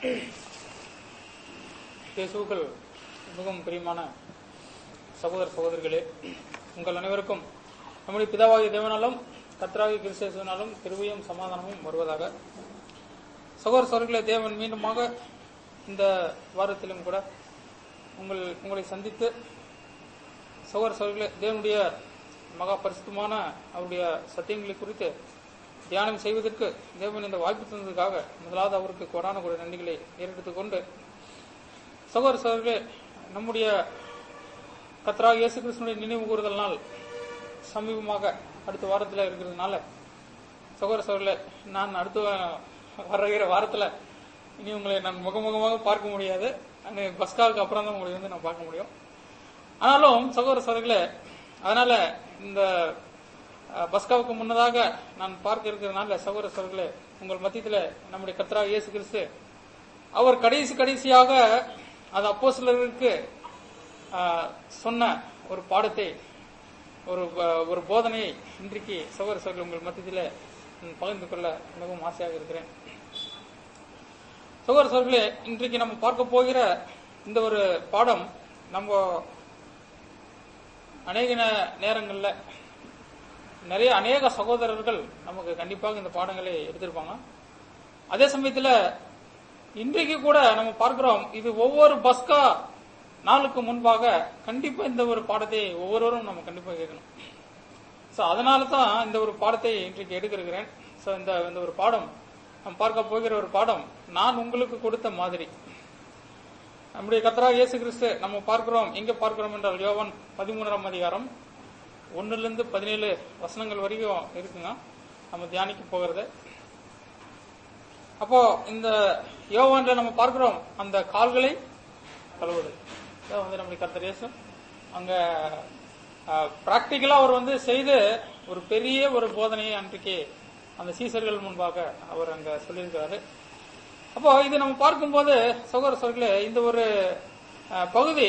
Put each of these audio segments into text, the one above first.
இயேசுக்கள் மிகவும் பிரியமான சகோதர சகோதரிகளே உங்கள் அனைவருக்கும் நம்முடைய பிதாவாகிய தேவனாலும் கத்ராகி கிறிஸ்தேசுனாலும் கிருபையும் சமாதானமும் வருவதாக சகோதர சகோதரிகளே தேவன் மீண்டுமாக இந்த வாரத்திலும் கூட உங்கள் உங்களை சந்தித்து சகோதர சகோதரிகளே தேவனுடைய மகா பரிசுத்தமான அவருடைய சத்தியங்களை குறித்து தியானம் செய்வதற்கு தேவன் இந்த வாய்ப்பு தந்ததுக்காக முதலாவது அவருக்கு கொடான கூட நன்றிகளை ஏறெடுத்துக் கொண்டு சகோதர சகோதரர்களே நம்முடைய கத்ரா இயேசு கிறிஸ்துனுடைய நினைவு கூறுதல் நாள் சமீபமாக அடுத்த வாரத்தில் இருக்கிறதுனால சகோதர சகோதரர்களே நான் அடுத்த வர்ற வாரத்தில் இனி உங்களை நான் முகமுகமாக பார்க்க முடியாது அந்த பஸ்காவுக்கு அப்புறம் தான் உங்களை வந்து நான் பார்க்க முடியும் ஆனாலும் சகோதர சகோதரர்களே அதனால இந்த அஹ், பஸ்காவுக்கு முன்னதாக நான் பார்க்க இருக்கிறதுனால சகோதர சகோதரர்களே உங்கள் மத்தியத்தில் நம்முடைய கத்ரா இயேசு கிறிஸ்து அவர் கடைசி கடைசியாக அது அப்போஸ்தலர்களுக்கு ஆஹ், சொன்ன ஒரு பாடத்தை ஒரு ப- ஒரு போதனையை இன்றைக்கு சகோதர சகோதரர்கள் உங்கள் மத்தியத்தில் நான் பகிர்ந்து கொள்ள மிகவும் ஆசையாக இருக்கிறேன் சகோதர சகோதரர்களே இன்றைக்கு நம்ம பார்க்க போகிற இந்த ஒரு பாடம் நம்ம அநேக நே- நேரங்கள்ல நிறைய அநேக சகோதரர்கள் நமக்கு கண்டிப்பாக இந்த பாடங்களை எடுத்திருப்பாங்க அதே சமயத்துல இன்றைக்கு கூட நம்ம பார்க்கிறோம் இது ஒவ்வொரு பஸ்கா நாளுக்கு முன்பாக கண்டிப்பா இந்த ஒரு பாடத்தை ஒவ்வொருவரும் நம்ம கண்டிப்பா கேட்கணும் சோ அதனால தான் இந்த ஒரு பாடத்தை இன்றைக்கு எடுக்கிறேன் சோ இந்த இந்த ஒரு பாடம் நம்ம பார்க்க போகிற ஒரு பாடம் நான் உங்களுக்கு கொடுத்த மாதிரி நம்முடைய கத்தரா இயேசு கிறிஸ்து நம்ம பார்க்கிறோம் எங்க பார்க்கிறோம் என்றால் யோவான் பதிமூணாம் அதிகாரம் ஒன்னுல இருந்து பதினேழு வசனங்கள் வரைக்கும் இருக்குங்க நம்ம தியானிக்க போகிறது அப்போ இந்த யோவான்ல நம்ம பார்க்கிறோம் அந்த கால்களை கழுவுது இதான் வந்து நம்முடைய கர்த்தர் இயேசு அங்க பிராக்டிக்கலா அவர் வந்து செய்து ஒரு பெரிய ஒரு போதனையை அன்றைக்கு அந்த சீசர்கள் முன்பாக அவர் அங்க சொல்லியிருக்காரு அப்போ இது நம்ம பார்க்கும்போது சகோதர சகோதரர்களே இந்த ஒரு அஹ், பகுதி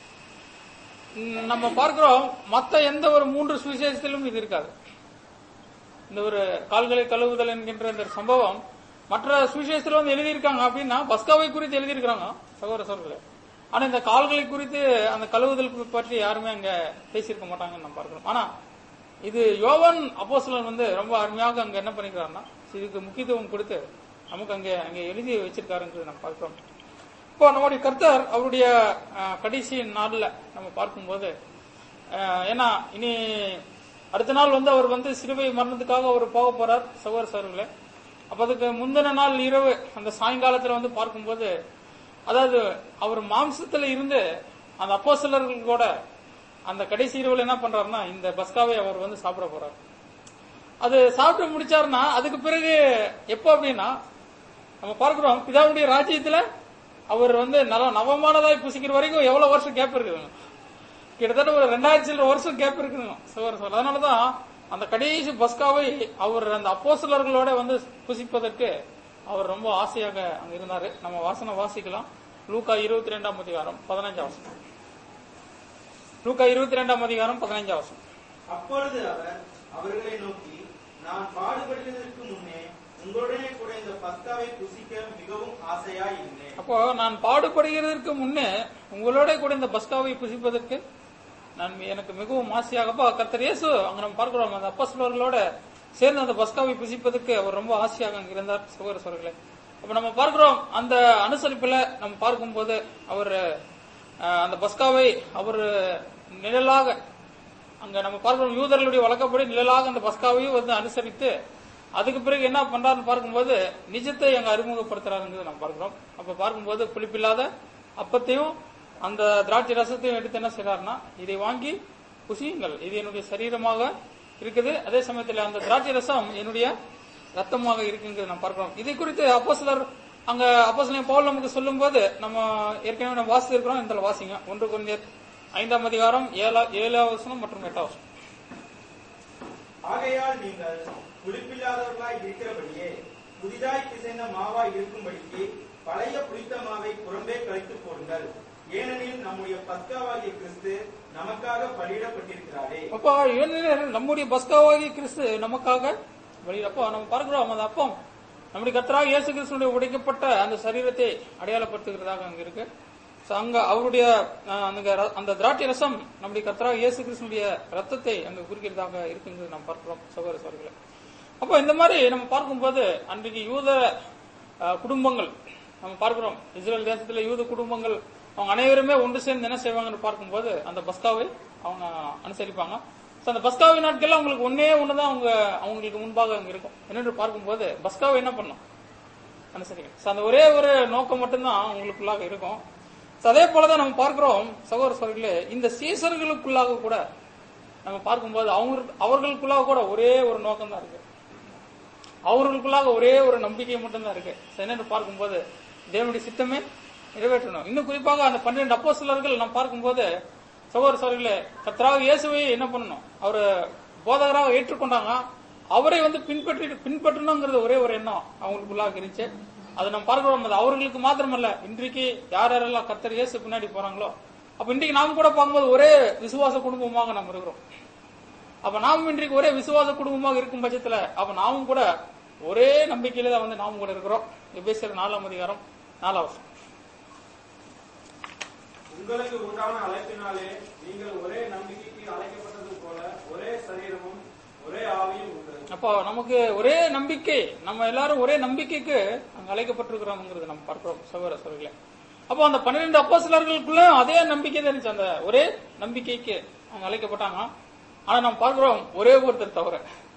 ம், நம்ம பார்க்கிறோம் மத்த எந்த ஒரு மூன்று சுவிசேஷத்திலும் இது இருக்காது இந்த ஒரு கால்களை கழுவுதல் என்கின்ற இந்த சம்பவம் மற்ற சுவிசேஷத்துல வந்து எழுதியிருக்காங்க அப்படின்னா பஸ்காவை குறித்து எழுதியிருக்காங்க சகோதர சகோதரர்களே ஆனா இந்த கால்களை குறித்து அந்த கழுவுதல் பற்றி யாருமே அங்க பேசியிருக்க மாட்டாங்கன்னு நம்ம பார்க்கிறோம் ஆனா இது யோவான் அப்போஸ்தலன் வந்து ரொம்ப அருமையாக அங்க என்ன பண்ணிக்கிறாருன்னா இதுக்கு முக்கியத்துவம் கொடுத்து நமக்கு அங்க அங்க எழுதி வச்சிருக்காருன்றது நம்ம பார்க்கிறோம் இப்போ நம்முடைய கர்த்தர் அவருடைய அஹ், கடைசி நாள்ல நம்ம பார்க்கும்போது அஹ், ஏன்னா இனி அடுத்த நாள் வந்து அவர் வந்து சிலுவை மரணத்துக்காக அவர் போக போறார் சகோதர சகோதரர்களே அப்ப அதுக்கு முந்தின நாள் இரவு அந்த சாயங்காலத்துல வந்து பார்க்கும்போது அதாவது அவர் மாம்சத்துல இருந்து அந்த அப்போஸ்தலர்கள் கூட அந்த கடைசி இரவுல என்ன பண்றாருன்னா இந்த பஸ்காவை அவர் வந்து சாப்பிட போறார் அது சாப்பிட்டு முடிச்சாருன்னா அதுக்கு பிறகு எப்போ அப்படின்னா நம்ம பார்க்கிறோம் பிதாவுடைய ராஜ்யத்துல அவர் வந்து நல நவமானதாய் புசிக்கிற வரைக்கும் எவ்வளவு வருஷம் கேப் இருக்குதுங்க கிட்டத்தட்ட ஒரு ரெண்டாயிரத்தி சில வருஷம் கேப் இருக்குதுங்க சோர் சோர் அதனாலதான் அந்த கடைசி பஸ்காவை அவர் அந்த அப்போஸ்தலர்களோட வந்து புசிப்பதற்கு அவர் ரொம்ப ஆசையாக அங்க இருந்தாரு நம்ம வாசனை வாசிக்கலாம் லூக்கா இருபத்தி ரெண்டாம் அதிகாரம் பதினஞ்சாம் வசனம் லூக்கா இருபத்தி ரெண்டாம் அதிகாரம் பதினஞ்சாம் வசனம் அப்பொழுது அவர் அவர்களை நோக்கி நான் பாடுபடுவதற்கு முன்னே உங்களுடனே கூட இந்த பஸ்காவை புசிக்க மிகவும் ஆசையாய் இருந்தேன் அப்போ நான் பாடுபடுகிறதற்கு முன்னே உங்களோட கூட இந்த பஸ்காவை புசிப்பதற்கு நான் எனக்கு மிகவும் ஆசையாக அப்போ கர்த்தர் இயேசு அங்க நம்ம பார்க்கிறோம் அந்த அப்போஸ்தலர்களோட சேர்ந்து அந்த பஸ்காவை புசிப்பதற்கு அவர் ரொம்ப ஆசையாக அங்க இருந்தார் சகோதர சோர்களே அப்ப நம்ம பார்க்கிறோம் அந்த அனுசரிப்புல நம்ம பார்க்கும்போது அவர் அஹ், அந்த பஸ்காவை அவர் நிழலாக அங்க நம்ம பார்க்கிறோம் யூதர்களுடைய வழக்கப்படி நிழலாக அந்த பஸ்காவையும் வந்து அனுசரித்து அதுக்கு பிறகு என்ன பண்றாருன்னு பார்க்கும்போது நிஜத்தை அங்க அறிமுகப்படுத்துறாருங்கிறது நம்ம பார்க்கிறோம் அப்ப பார்க்கும்போது புளிப்பில்லாத அப்பத்தையும் அந்த திராட்சை ரசத்தையும் எடுத்து என்ன செய்றாருன்னா இதை வாங்கி புசியுங்கள் இது என்னுடைய சரீரமாக இருக்குது அதே சமயத்துல அந்த திராட்சை ரசம் என்னுடைய ரத்தமாக இருக்குங்கிறது நம்ம பார்க்கிறோம் இதை குறித்து அப்போஸ்தலர் அங்க அப்போஸ்தலன் பவுல் நமக்கு சொல்லும்போது நம்ம ஏற்கனவே நம்ம வாசித்து இருக்கிறோம் இந்த வாசிங்க ஒன்று கொஞ்சம் ஐந்தாம் அதிகாரம் ஏழா ஏழாவது வசனம் மற்றும் எட்டாவது வசனம் ஆகையால் நீங்கள் புளிப்பில்லாதவர்களாய் இருக்கிறபடியே புதிதாய் பிசைந்த மாவாய் இருக்கும்படிக்கு பழைய புளித்த மாவை புறம்பே கழித்து போடுங்கள் ஏனெனில் நம்முடைய பஸ்காவாகிய கிறிஸ்து நமக்காக பலியிடப்பட்டிருக்கிறாரே அப்போ ஏனெனில் நம்முடைய பஸ்காவாகி கிறிஸ்து நமக்காக வெளியிடப்போ நம்ம பார்க்கிறோம் அந்த அப்பம் நம்முடைய கர்த்தராக இயேசு கிறிஸ்துடைய உடைக்கப்பட்ட அந்த சரீரத்தை அடையாளப்படுத்துகிறதாக அங்க இருக்கு So, அங்க அவருடைய அஹ், அந்த ர- அந்த திராட்சை ரசம் நம்முடைய கர்த்தராக இயேசு கிறிஸ்துடைய ரத்தத்தை அங்க குறிக்கிறதாக இருக்குங்கிறது நாம் பார்க்கிறோம் சகோதர சகோதரிகளே அப்போ இந்த மாதிரி நம்ம பார்க்கும்போது அன்றைக்கு யூத அஹ், குடும்பங்கள் நம்ம பார்க்கிறோம் இஸ்ரேல் தேசத்துல யூத குடும்பங்கள் அவங்க அனைவருமே ஒன்று சேர்ந்து என்ன செய்வாங்கன்னு பார்க்கும்போது அந்த பஸ்காவை அவங்க அனுசரிப்பாங்க So, அந்த பஸ்காவை நாட்கள்ல அவங்களுக்கு ஒன்னே ஒண்ணுதான் அவங்க அவங்களுக்கு முன்பாக அங்க இருக்கும் என்னென்று பார்க்கும்போது பஸ்காவை என்ன பண்ணும் அனுசரிக்கும் So, அந்த ஒரே ஒரு நோக்கம் மட்டும்தான் அவங்களுக்குள்ளாக இருக்கும் So, அதே போலதான் நம்ம பார்க்கிறோம் சகோதர சகோதரிகளே இந்த சீசர்களுக்குள்ளாக கூட நம்ம பார்க்கும்போது அவங்க அவர்களுக்குள்ளாக கூட ஒரே ஒரு நோக்கம் தான் இருக்கு அவர்களுக்குள்ளாக ஒரே ஒரு நம்பிக்கை மட்டும்தான் இருக்கு So, என்னன்னு பார்க்கும்போது தேவனுடைய சித்தமே நிறைவேற்றணும் இன்னும் குறிப்பாக அந்த பன்னிரண்டு அப்போஸ்தலர்கள் நாம் பார்க்கும்போது சகோதர சகோதரிகளே கர்த்தராக இயேசுவை என்ன பண்ணணும் அவர் போதகராக ஏற்றுக்கொண்டாங்க அவரை வந்து பின்பற்றி பின்பற்றணுங்கிறது ஒரே ஒரு எண்ணம் அவங்களுக்குள்ளாக இருந்துச்சு அது நம்ம பார்க்கிறோம் அது அவர்களுக்கு மாத்திரமல்ல இன்றைக்கு யார் யாரெல்லாம் கர்த்தர் இயேசு பின்னாடி போறாங்களோ அப்ப இன்றைக்கு நாம் கூட பார்க்கும்போது ஒரே விசுவாச குடும்பமாக நாம் இருக்கிறோம் அப்ப நாமும் இன்றைக்கு ஒரே விசுவாச குடும்பமாக இருக்கும் பட்சத்துல அப்ப நாமும் கூட ஒரே நம்பிக்கையில தான் வந்து நாமும் கூட இருக்கிறோம் எபேசியர் நாலாம் அதிகாரம் நாலாம் வருஷம் உங்களுக்கு உண்டான அழைப்பினாலே நீங்கள் ஒரே நம்பிக்கைக்கு அழைக்கப்பட்டது போல ஒரே சரீரமும் ஒரே ஆவியும் உண்டு அப்போ நமக்கு ஒரே நம்பிக்கை நம்ம எல்லாரும் ஒரே நம்பிக்கைக்கு அங்க அழைக்கப்பட்டிருக்கிறோம்ங்கிறது நம்ம பார்க்கிறோம் சகோதர சகோதரிகளே அப்போ அந்த பன்னிரெண்டு அப்போஸ்தலர்களுக்குள்ள அதே நம்பிக்கை தான் இருந்துச்சு அந்த ஒரே நம்பிக்கைக்கு அங்க அழைக்கப்பட்டாங்க ஆனா நம்ம பார்க்கிறோம் ஒரே ஒருத்தர் தவிர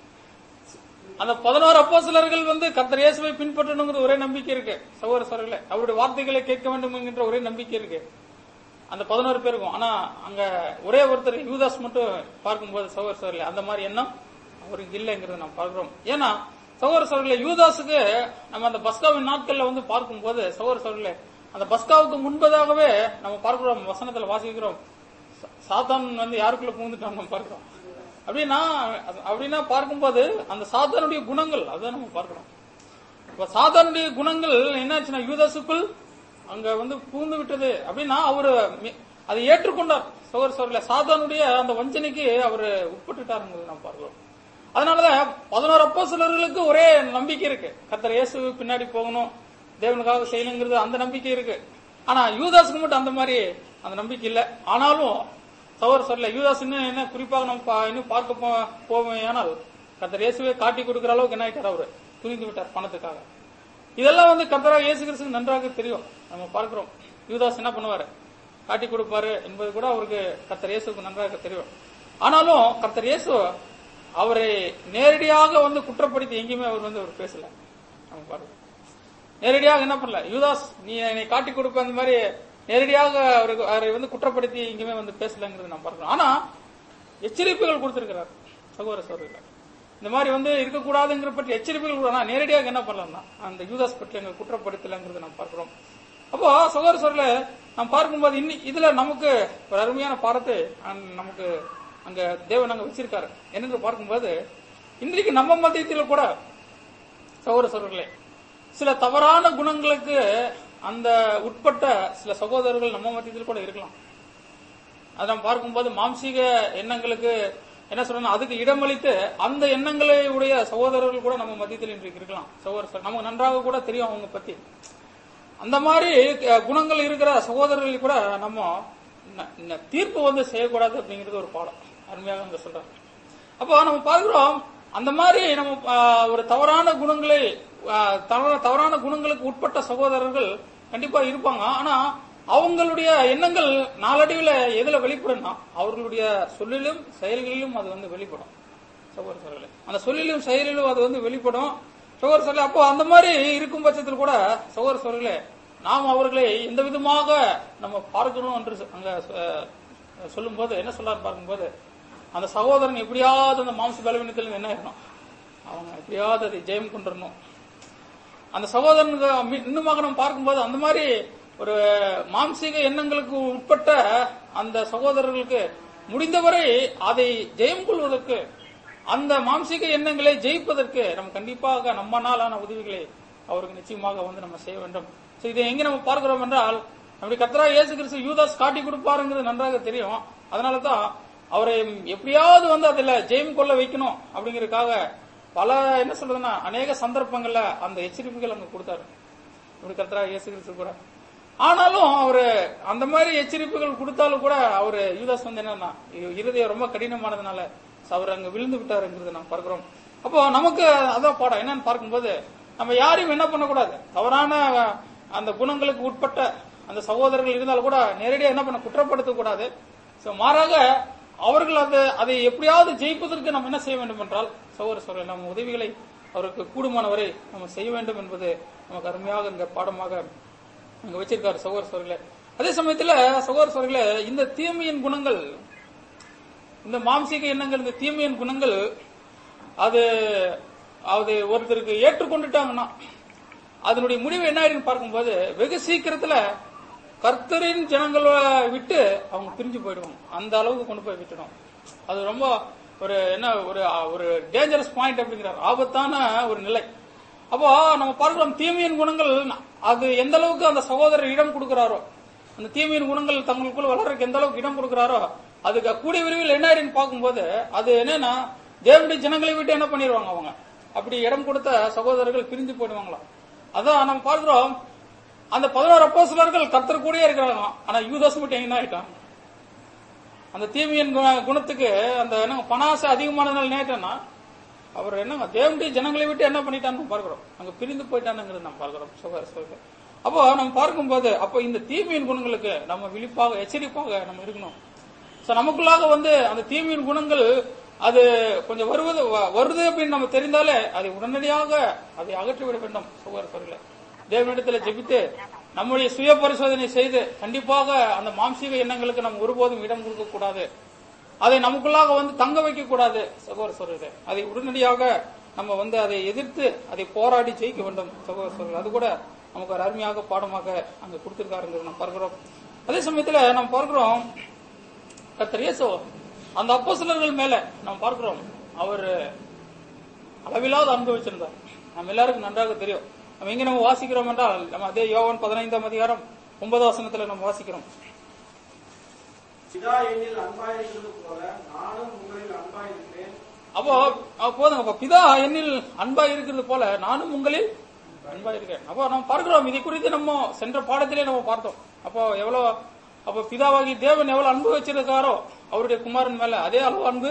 அந்த பதினோரு அப்போஸ்தலர்கள் வந்து கர்த்தர் இயேசுவை பின்பற்றணுங்கிற ஒரே நம்பிக்கை இருக்கு சகோதர சகோதரிகளே அவருடைய வார்த்தைகளை கேட்க வேண்டும் என்கின்ற ஒரே நம்பிக்கை இருக்கு அந்த பதினோரு பேருக்கும் ஆனா அங்க ஒரே ஒருத்தர் யூதாஸ் மட்டும் பார்க்கும்போது சகோதர சகோதரிகளே அந்த மாதிரி எண்ணம் அவருக்கு இல்லைங்கிறத நம்ம பார்க்கிறோம் ஏன்னா சகோதர சகோதரிகளே யூதாஸுக்கு நம்ம அந்த பஸ்காவின் நாட்கள்ல வந்து பார்க்கும்போது சகோதர சகோதரிகளே அந்த பஸ்காவுக்கு முன்பதாகவே நம்ம பார்க்கிறோம் வசனத்துல வாசிக்கிறோம் சா- சாத்தான் வந்து யாருக்குள்ள புகுந்துட்டான் நம்ம பார்க்கிறோம் அப்படின்னா அப்படின்னா பார்க்கும்போது அந்த சாத்தானுடைய குணங்கள் அதான் நம்ம பார்க்கிறோம் இப்ப சாத்தானுடைய குணங்கள் என்னாச்சுன்னா யூதாசுக்குள் அங்க வந்து புகுந்து விட்டது அப்படின்னா அவரு மி- அதை ஏற்றுக்கொண்டார் சோழ சோழல சாத்தானுடைய அந்த வஞ்சனைக்கு அவரு உட்பட்டுட்டாருங்கிறது நாம் பார்க்கிறோம் அதனாலதான் பதினோரு அப்போஸ்தலர்களுக்கு ஒரே நம்பிக்கை இருக்கு கர்த்தர் இயேசு பின்னாடி போகணும் தேவனுக்காக செய்யணுங்கிறது அந்த நம்பிக்கை இருக்கு ஆனா யூதாஸுக்கு மட்டும் அந்த மாதிரி அந்த நம்பிக்கை இல்ல ஆனாலும் சகோதர சொல்ல யூதாஸ் இன்னும் என்ன குறிப்பாக நம்ம பா- இன்னும் பார்க்க போ- போவோமே ஆனால் கர்த்தர் இயேசுவை காட்டி கொடுக்கிற அளவுக்கு என்ன ஆயிட்டார் அவரு துணிந்து விட்டார் பணத்துக்காக இதெல்லாம் வந்து கர்த்தராக இயேசு கிறிஸ்துக்கு நன்றாக தெரியும் நம்ம பார்க்கிறோம் யூதாஸ் என்ன பண்ணுவாரு காட்டி கொடுப்பாரு என்பது கூட அவருக்கு கர்த்தர் இயேசுக்கு நன்றாக தெரியும் ஆனாலும் கர்த்தர் இயேசு அவரை நேரடியாக வந்து குற்றப்படுத்தி எங்கேயுமே அவர் வந்து அவர் பேசல நம்ம பார்க்கிறோம் நேரடியாக என்ன பண்ணல யூதாஸ் நீ என்னை காட்டி கொடுப்ப அந்த மாதிரி நேரடியாக அவருக்கு அவரை வந்து குற்றப்படுத்தி எங்கேயுமே வந்து பேசலங்கிறது நம்ம பார்க்கிறோம் ஆனா எச்சரிப்புகள் கொடுத்திருக்கிறார் சகோதர சகோதரர்கள் இந்த மாதிரி வந்து இருக்கக்கூடாதுங்கிற பற்றி எச்சரிப்புகள் கூட ஆனா நேரடியாக என்ன பண்ணலாம்னா அந்த யூதாஸ் பற்றி அங்க குற்றப்படுத்தலைங்கிறது நம்ம பார்க்கிறோம் அப்போ சகோதர சகோதரர்களே நாம் பார்க்கும்போது இன்னி இதுல நமக்கு ஒரு அருமையான பாடத்தை அங்க- நமக்கு அங்க தேவன் அங்க வச்சிருக்காரு என்னென்று பார்க்கும்போது இன்றைக்கு நம்ம மத்தியத்தில் கூட சகோதர சகோதரர்களே சில தவறான குணங்களுக்கு அந்த உட்பட்ட சில சகோதரர்கள் நம்ம மத்தியத்தில் கூட இருக்கலாம் அதை நம்ம பார்க்கும்போது மாம்சீக எண்ணங்களுக்கு என்ன சொல்லணும் அதுக்கு இடமளித்து அந்த எண்ணங்களை உடைய சகோதரர்கள் கூட நம்ம மத்தியத்தில் இன்றைக்கு இருக்கலாம் சகோதரர் நமக்கு நன்றாக கூட தெரியும் அவங்க பத்தி அந்த மாதிரி அஹ், குணங்கள் இருக்கிற சகோதரர்கள் கூட நம்ம ந- ந- தீர்ப்பு வந்து செய்யக்கூடாது அப்படிங்கிறது ஒரு பாடம் அருமையாக அங்க சொல்றாங்க அப்போ நம்ம பார்க்கிறோம் அந்த மாதிரி நம்ம ஆஹ், ஒரு தவறான குணங்களை ஆஹ், தவற- தவறான குணங்களுக்கு உட்பட்ட சகோதரர்கள் கண்டிப்பா இருப்பாங்க ஆனா அவங்களுடைய எண்ணங்கள் நாளடைவில் எதுல வெளிப்படும்னா அவர்களுடைய சொல்லிலும் செயல்களிலும் அது வந்து வெளிப்படும் சகோதரர்களே அந்த சொல்லிலும் செயலிலும் அது வந்து வெளிப்படும் சகோதர சொல்ல அப்போ அந்த மாதிரி இருக்கும் பட்சத்தில் கூட சகோதர சொல்களே நாம் அவர்களை எந்த விதமாக நம்ம பார்க்கணும் என்று சொ- அங்க அஹ், சொல்லும்போது என்ன சொல்லார் பார்க்கும்போது அந்த சகோதரன் எப்படியாவது அந்த மாம்ச பலவீனத்தில் என்ன ஆயிடணும் அவங்க எப்படியாவது அதை ஜெயம் கொண்டுறணும் அந்த சகோதரனுக்கு மி- இன்னுமாக நம்ம பார்க்கும்போது அந்த மாதிரி ஒரு மாம்சீக எண்ணங்களுக்கு உட்பட்ட அந்த சகோதரர்களுக்கு முடிந்தவரை அதை ஜெயம் கொள்வதற்கு அந்த மாம்சீக எண்ணங்களை ஜெயிப்பதற்கு நம்ம கண்டிப்பாக நம்மனாலான உதவிகளை அவருக்கு நிச்சயமாக வந்து நம்ம செய்ய வேண்டும் So, இதை எங்க நம்ம பார்க்கிறோம் என்றால் நம்முடைய கர்த்தரா இயேசு கிறிஸ்து யூதாஸ் காட்டி கொடுப்பாருங்கிறது நன்றாக தெரியும் அதனால தான் அவரை எப்படியாவது வந்து அதுல ஜெயம் கொள்ள வைக்கணும் அப்படிங்கறதுக்காக பல என்ன சொல்றதுன்னா அநேக சந்தர்ப்பங்கள்ல அந்த எச்சரிப்புகள் அங்க கொடுத்தாரு இப்படி கர்த்தரா இயேசு கிறிஸ்து கூட ஆனாலும் அவரு அந்த மாதிரி எச்சரிப்புகள் கொடுத்தாலும் கூட அவரு யூதாஸ் வந்து என்னன்னா இ- இருதயம் ரொம்ப கடினமானதுனால அவர் அங்க விழுந்து விட்டாருங்கிறது நாம் பார்க்கிறோம் அப்போ நமக்கு அதான் பாடம் என்னன்னு பார்க்கும்போது நம்ம யாரையும் என்ன பண்ணக்கூடாது தவறான அந்த குணங்களுக்கு உட்பட்ட அந்த சகோதரர்கள் இருந்தாலும் கூட நேரடியாக என்ன பண்ண குற்றப்படுத்த கூடாது சோ மாறாக அவர்கள் அது அதை எப்படியாவது ஜெயிப்பதற்கு நம்ம என்ன செய்ய வேண்டும் என்றால் சகோதர சகோதரர் நம்ம உதவிகளை அவருக்கு கூடுமானவரை நம்ம செய்ய வேண்டும் என்பது நமக்கு அருமையாக இங்க பாடமாக அங்க வச்சிருக்காரு சகோதர சகோதரர்களே அதே சமயத்துல சகோதர சகோதரர்களே இந்த தீமையின் குணங்கள் இந்த மாம்சீக எண்ணங்கள் இந்த தீமையின் குணங்கள் அது அது ஒருத்தருக்கு ஏற்றுக்கொண்டுட்டாங்கன்னா அதனுடைய முடிவு என்ன ஆயிடுன்னு பார்க்கும்போது வெகு சீக்கிரத்துல கர்த்தரின் ஜனங்களை விட்டு அவங்க பிரிஞ்சு போயிடுவாங்க அந்த அளவுக்கு கொண்டு போய் விட்டுடும் அது ரொம்ப ஒரு என்ன ஒரு ஒரு டேஞ்சரஸ் பாயிண்ட் அப்படிங்கிறார் ஆபத்தான ஒரு நிலை அப்போ நம்ம பார்க்கிறோம் தீமையின் குணங்கள் அது எந்த அளவுக்கு அந்த சகோதரர் இடம் கொடுக்கிறாரோ அந்த தீமையின் குணங்கள் தங்களுக்குள் வளர்றதுக்கு எந்த அளவுக்கு இடம் கொடுக்கிறாரோ அதுக்கு கூடிய விரைவில் என்ன ஆயிடுன்னு பார்க்கும்போது அது என்னன்னா தேவனுடைய ஜனங்களை விட்டு என்ன பண்ணிடுவாங்க அவங்க அப்படி இடம் கொடுத்த சகோதரர்கள் பிரிஞ்சு போயிடுவாங்களாம் அதான் நம்ம பார்க்கிறோம் அந்த பதினோரு அப்போஸ்தலர்கள் கர்த்தர் கூடயே இருக்கிறாங்க ஆனா யூதாஸ் மட்டும் என்ன ஆயிட்டான் அந்த தீமையின் குண- குணத்துக்கு அந்த என்ன பணாசை அதிகமானதுனால நேட்டனா அவர் என்ன தேவனுடைய ஜனங்களை விட்டு என்ன பண்ணிட்டான்னு பார்க்கிறோம் அங்க பிரிந்து போயிட்டானுங்கிறது நம்ம பார்க்கிறோம் சுகர் சுகர் அப்போ நம்ம பார்க்கும்போது அப்போ இந்த தீமையின் குணங்களுக்கு நம்ம விழிப்பாக எச்சரிப்பாக நம்ம இருக்கணும் சோ நமக்குள்ளாக வந்து அந்த தீமையின் குணங்கள் அது கொஞ்சம் வருவது வ- வருது அப்படின்னு நம்ம தெரிந்தாலே அதை உடனடியாக அதை அகற்றிவிட வேண்டும் சகோதரர்களே தேவனிடத்துல ஜெபித்து நம்முடைய சுய பரிசோதனை செய்து கண்டிப்பாக அந்த மாம்சீக எண்ணங்களுக்கு நம்ம ஒருபோதும் இடம் கொடுக்க கூடாது அதை நமக்குள்ளாக வந்து தங்க வைக்க கூடாது சகோதர சொல்றது அதை உடனடியாக நம்ம வந்து அதை எதிர்த்து அதை போராடி ஜெயிக்க வேண்டும் சகோதர சொல்றது அது கூட நமக்கு ஒரு அருமையாக பாடமாக அங்க கொடுத்திருக்காருங்கிறது நம்ம பார்க்கிறோம் அதே சமயத்துல நம்ம பார்க்கிறோம் கர்த்தர் இயேசு அந்த அப்போஸ்தலர்கள் மேல நம்ம பார்க்கிறோம் அவர் அளவில்லாத அன்பு வச்சிருந்தார் நம்ம எல்லாருக்கும் நன்றாக தெரியும் நம்ம எங்க நம்ம வாசிக்கிறோம் என்றால் நம்ம அதே யோவான் பதினைந்தாம் அதிகாரம் ஒன்பது வசனத்துல நம்ம வாசிக்கிறோம் பிதா என்னில் அன்பாயிருக்கிறது போல நானும் உங்களில் அன்பாயிருக்கிறேன் அப்போ அப்ப போதுங்க அப்ப பிதா என்னில் அன்பா இருக்கிறது போல நானும் உங்களில் அன்பா இருக்கேன் அப்போ நம்ம பார்க்கிறோம் இதை குறித்து நம்ம சென்ற பாடத்திலே நம்ம பார்த்தோம் அப்போ எவ்வளவு அப்போ பிதாவாகி தேவன் எவ்வளவு அன்பு வச்சிருக்காரோ அவருடைய குமாரன் மேல அதே அளவு அன்பு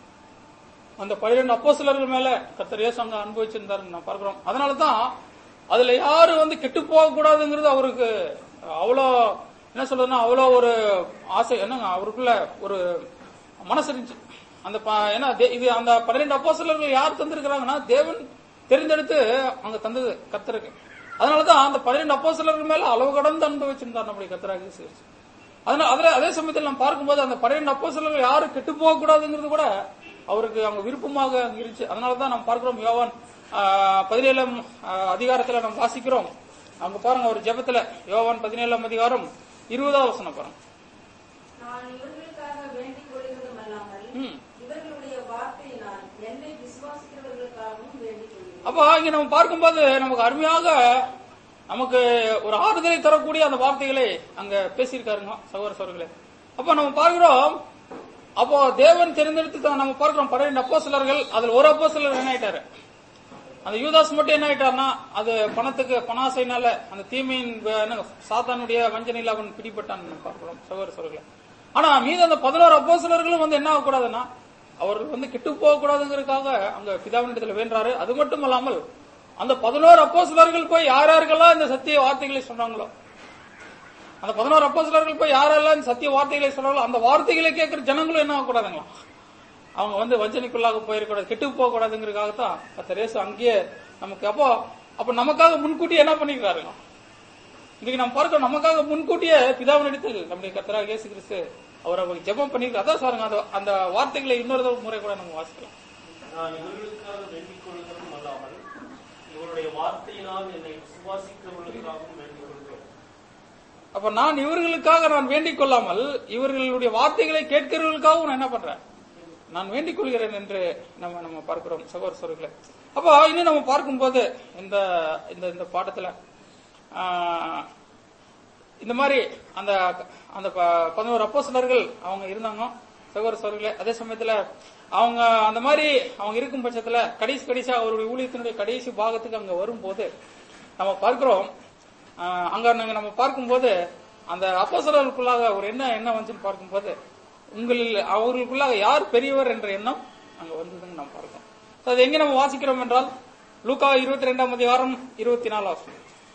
அந்த பன்னிரண்டு அப்போஸ்தலர்கள் மேல கர்த்தர் இயேசு அங்க அன்பு வச்சிருந்தாருன்னு நான் பார்க்கிறோம் அதனாலதான் அதுல யாரு வந்து கெட்டு போக கூடாதுங்கிறது அவருக்கு அவ்வளோ என்ன சொல்றதுன்னா அவ்வளோ ஒரு ஆசை என்னங்க அவருக்குள்ள ஒரு மனசு இருந்துச்சு அந்த ப- ஏன்னா தே- இது அந்த பன்னிரெண்டு அப்போஸ்தலர்கள் யார் தந்திருக்கிறாங்கன்னா தேவன் தெரிந்தெடுத்து அங்க தந்தது கர்த்தருக்கு அதனாலதான் அந்த பன்னிரெண்டு அப்போஸ்தலர்கள் மேல அளவு கடந்து அன்பு வச்சிருந்தார் நம்முடைய கர்த்தராக இயேசு கிறிஸ்து. அதனால அதுல அதே சமயத்தில் நம்ம பார்க்கும்போது அந்த பன்னிரெண்டு அப்போஸ்தலர்கள் யாரும் கெட்டு போக கூடாதுங்கிறது கூட அவருக்கு அவங்க விருப்பமாக அங்க இருந்துச்சு அதனாலதான் நம்ம பார்க்கிறோம் யோவான் ஆஹ், பதினேழாம் ஆஹ், அதிகாரத்துல நம்ம வாசிக்கிறோம் அங்க பாருங்க ஒரு ஜெபத்துல யோவான் பதினேழாம் அதிகாரம் இருபதாவது வசனம் பாருங்க நான் இவர்களுக்காக வேண்டிக் கொள்கிறதும் அல்லாமல் ம். இவர்களுடைய வார்த்தையினால் என்னை விசுவாசிக்கிறவர்களுக்காகவும் வேண்டிக் கொள்கிறேன் அப்போ இங்க நம்ம பார்க்கும்போது நமக்கு அருமையாக நமக்கு ஒரு ஆறுதலை தரக்கூடிய அந்த வார்த்தைகளை அங்க பேசியிருக்காருங்க சகோதர சோர்களே அப்போ நம்ம பார்க்கிறோம் அப்போ தேவன் தெரிந்தெடுத்து தான் நம்ம பார்க்கிறோம் பன்னிரண்டு அப்போஸ்தலர்கள் அதுல ஒரு அப்போஸ்தலர் என்ன ஆயிட்டாரு அந்த யூதாஸ் மட்டும் என்ன ஆயிட்டார்னா அது பணத்துக்கு பணாசைனால அந்த தீமையின் வ- என்ன, சாத்தானுடைய வஞ்சனையில் அவன் பிடிபட்டான் பார்க்கிறோம் சகோதர சோர்களே ஆனா மீது அந்த பதினோரு அப்போஸ்தலர்களும் வந்து என்ன ஆகக்கூடாதுன்னா அவர்கள் வந்து கெட்டு போகக்கூடாதுங்கிறதுக்காக அங்க பிதாவினிடத்துல வேண்டாரு அது மட்டும் அல்லாமல் அந்த பதினோரு அப்போஸ்தலர்கள் போய் யார் யாருக்கெல்லாம் இந்த சத்திய வார்த்தைகளை சொன்னாங்களோ அந்த பதினோரு அப்போஸ்தலர்கள் போய் யாரெல்லாம் இந்த சத்திய வார்த்தைகளை சொன்னாங்களோ அந்த வார்த்தைகளை கேட்கிற ஜனங்களும் என்ன ஆகக்கூடாதுங்களா அவங்க வந்து வஞ்சனைக்குள்ளாக போயிருக்கூடாது கெட்டு போக கூடாதுங்கிறதுக்காகத்தான் கர்த்தர் இயேசு அங்கேயே நமக்கு அப்போ அப்ப நமக்காக முன்கூட்டியே என்ன பண்ணிருக்காருங்க இன்னைக்கு நம்ம பார்க்கிறோம் நமக்காக முன்கூட்டியே பிதாவினிடத்தில் நம்முடைய கர்த்தராக இயேசு கிறிஸ்து அவர் அவருக்கு ஜெபம் பண்ணிருக்காரு அதான் சாருங்க அந்த அந்த வார்த்தைகளை இன்னொரு தடவை முறை கூட நம்ம வாசிக்கலாம் நான் இவர்களுக்காக வேண்டிக் கொள்கிறதும் அல்லாமல் இவருடைய வார்த்தையினால் என்னை விசுவாசிக்கிறவர்களுக்காகவும் வேண்டிக் கொள்கிறேன் அப்ப நான் இவர்களுக்காக நான் வேண்டிக் கொள்ளாமல் இவர்களுடைய வார்த்தைகளை கேட்கிறவர்களுக்காகவும் நான் என்ன பண்றேன் நான் வேண்டிக் கொள்கிறேன் என்று நம்ம நம்ம பார்க்கிறோம் சகோதர சோர்களே அப்போ இன்னும் நம்ம பார்க்கும்போது இந்த இந்த இந்த பாடத்துல ஆஹ், இந்த மாதிரி அந்த அந்த ப- பதினோரு அப்போஸ்தலர்கள் அவங்க இருந்தாங்க சகோதர சோர்களே அதே சமயத்துல அவங்க அந்த மாதிரி அவங்க இருக்கும் பட்சத்துல கடைசி கடைசியா அவருடைய ஊழியத்தினுடைய கடைசி பாகத்துக்கு அங்க வரும்போது நம்ம பார்க்கிறோம் ஆஹ் அங்க நாங்க நம்ம பார்க்கும்போது அந்த அப்போஸ்தலர்களுக்குள்ளாக ஒரு என்ன என்ன வந்துச்சுன்னு பார்க்கும்போது உங்களில் அவர்களுக்குள்ளாக யார் பெரியவர் என்ற எண்ணம் அங்க வந்ததுன்னு நம்ம பார்க்கிறோம் So, அது எங்க நம்ம வாசிக்கிறோம் என்றால் லூக்கா இருபத்தி ரெண்டாம் அதிகாரம் இருபத்தி நாலாவது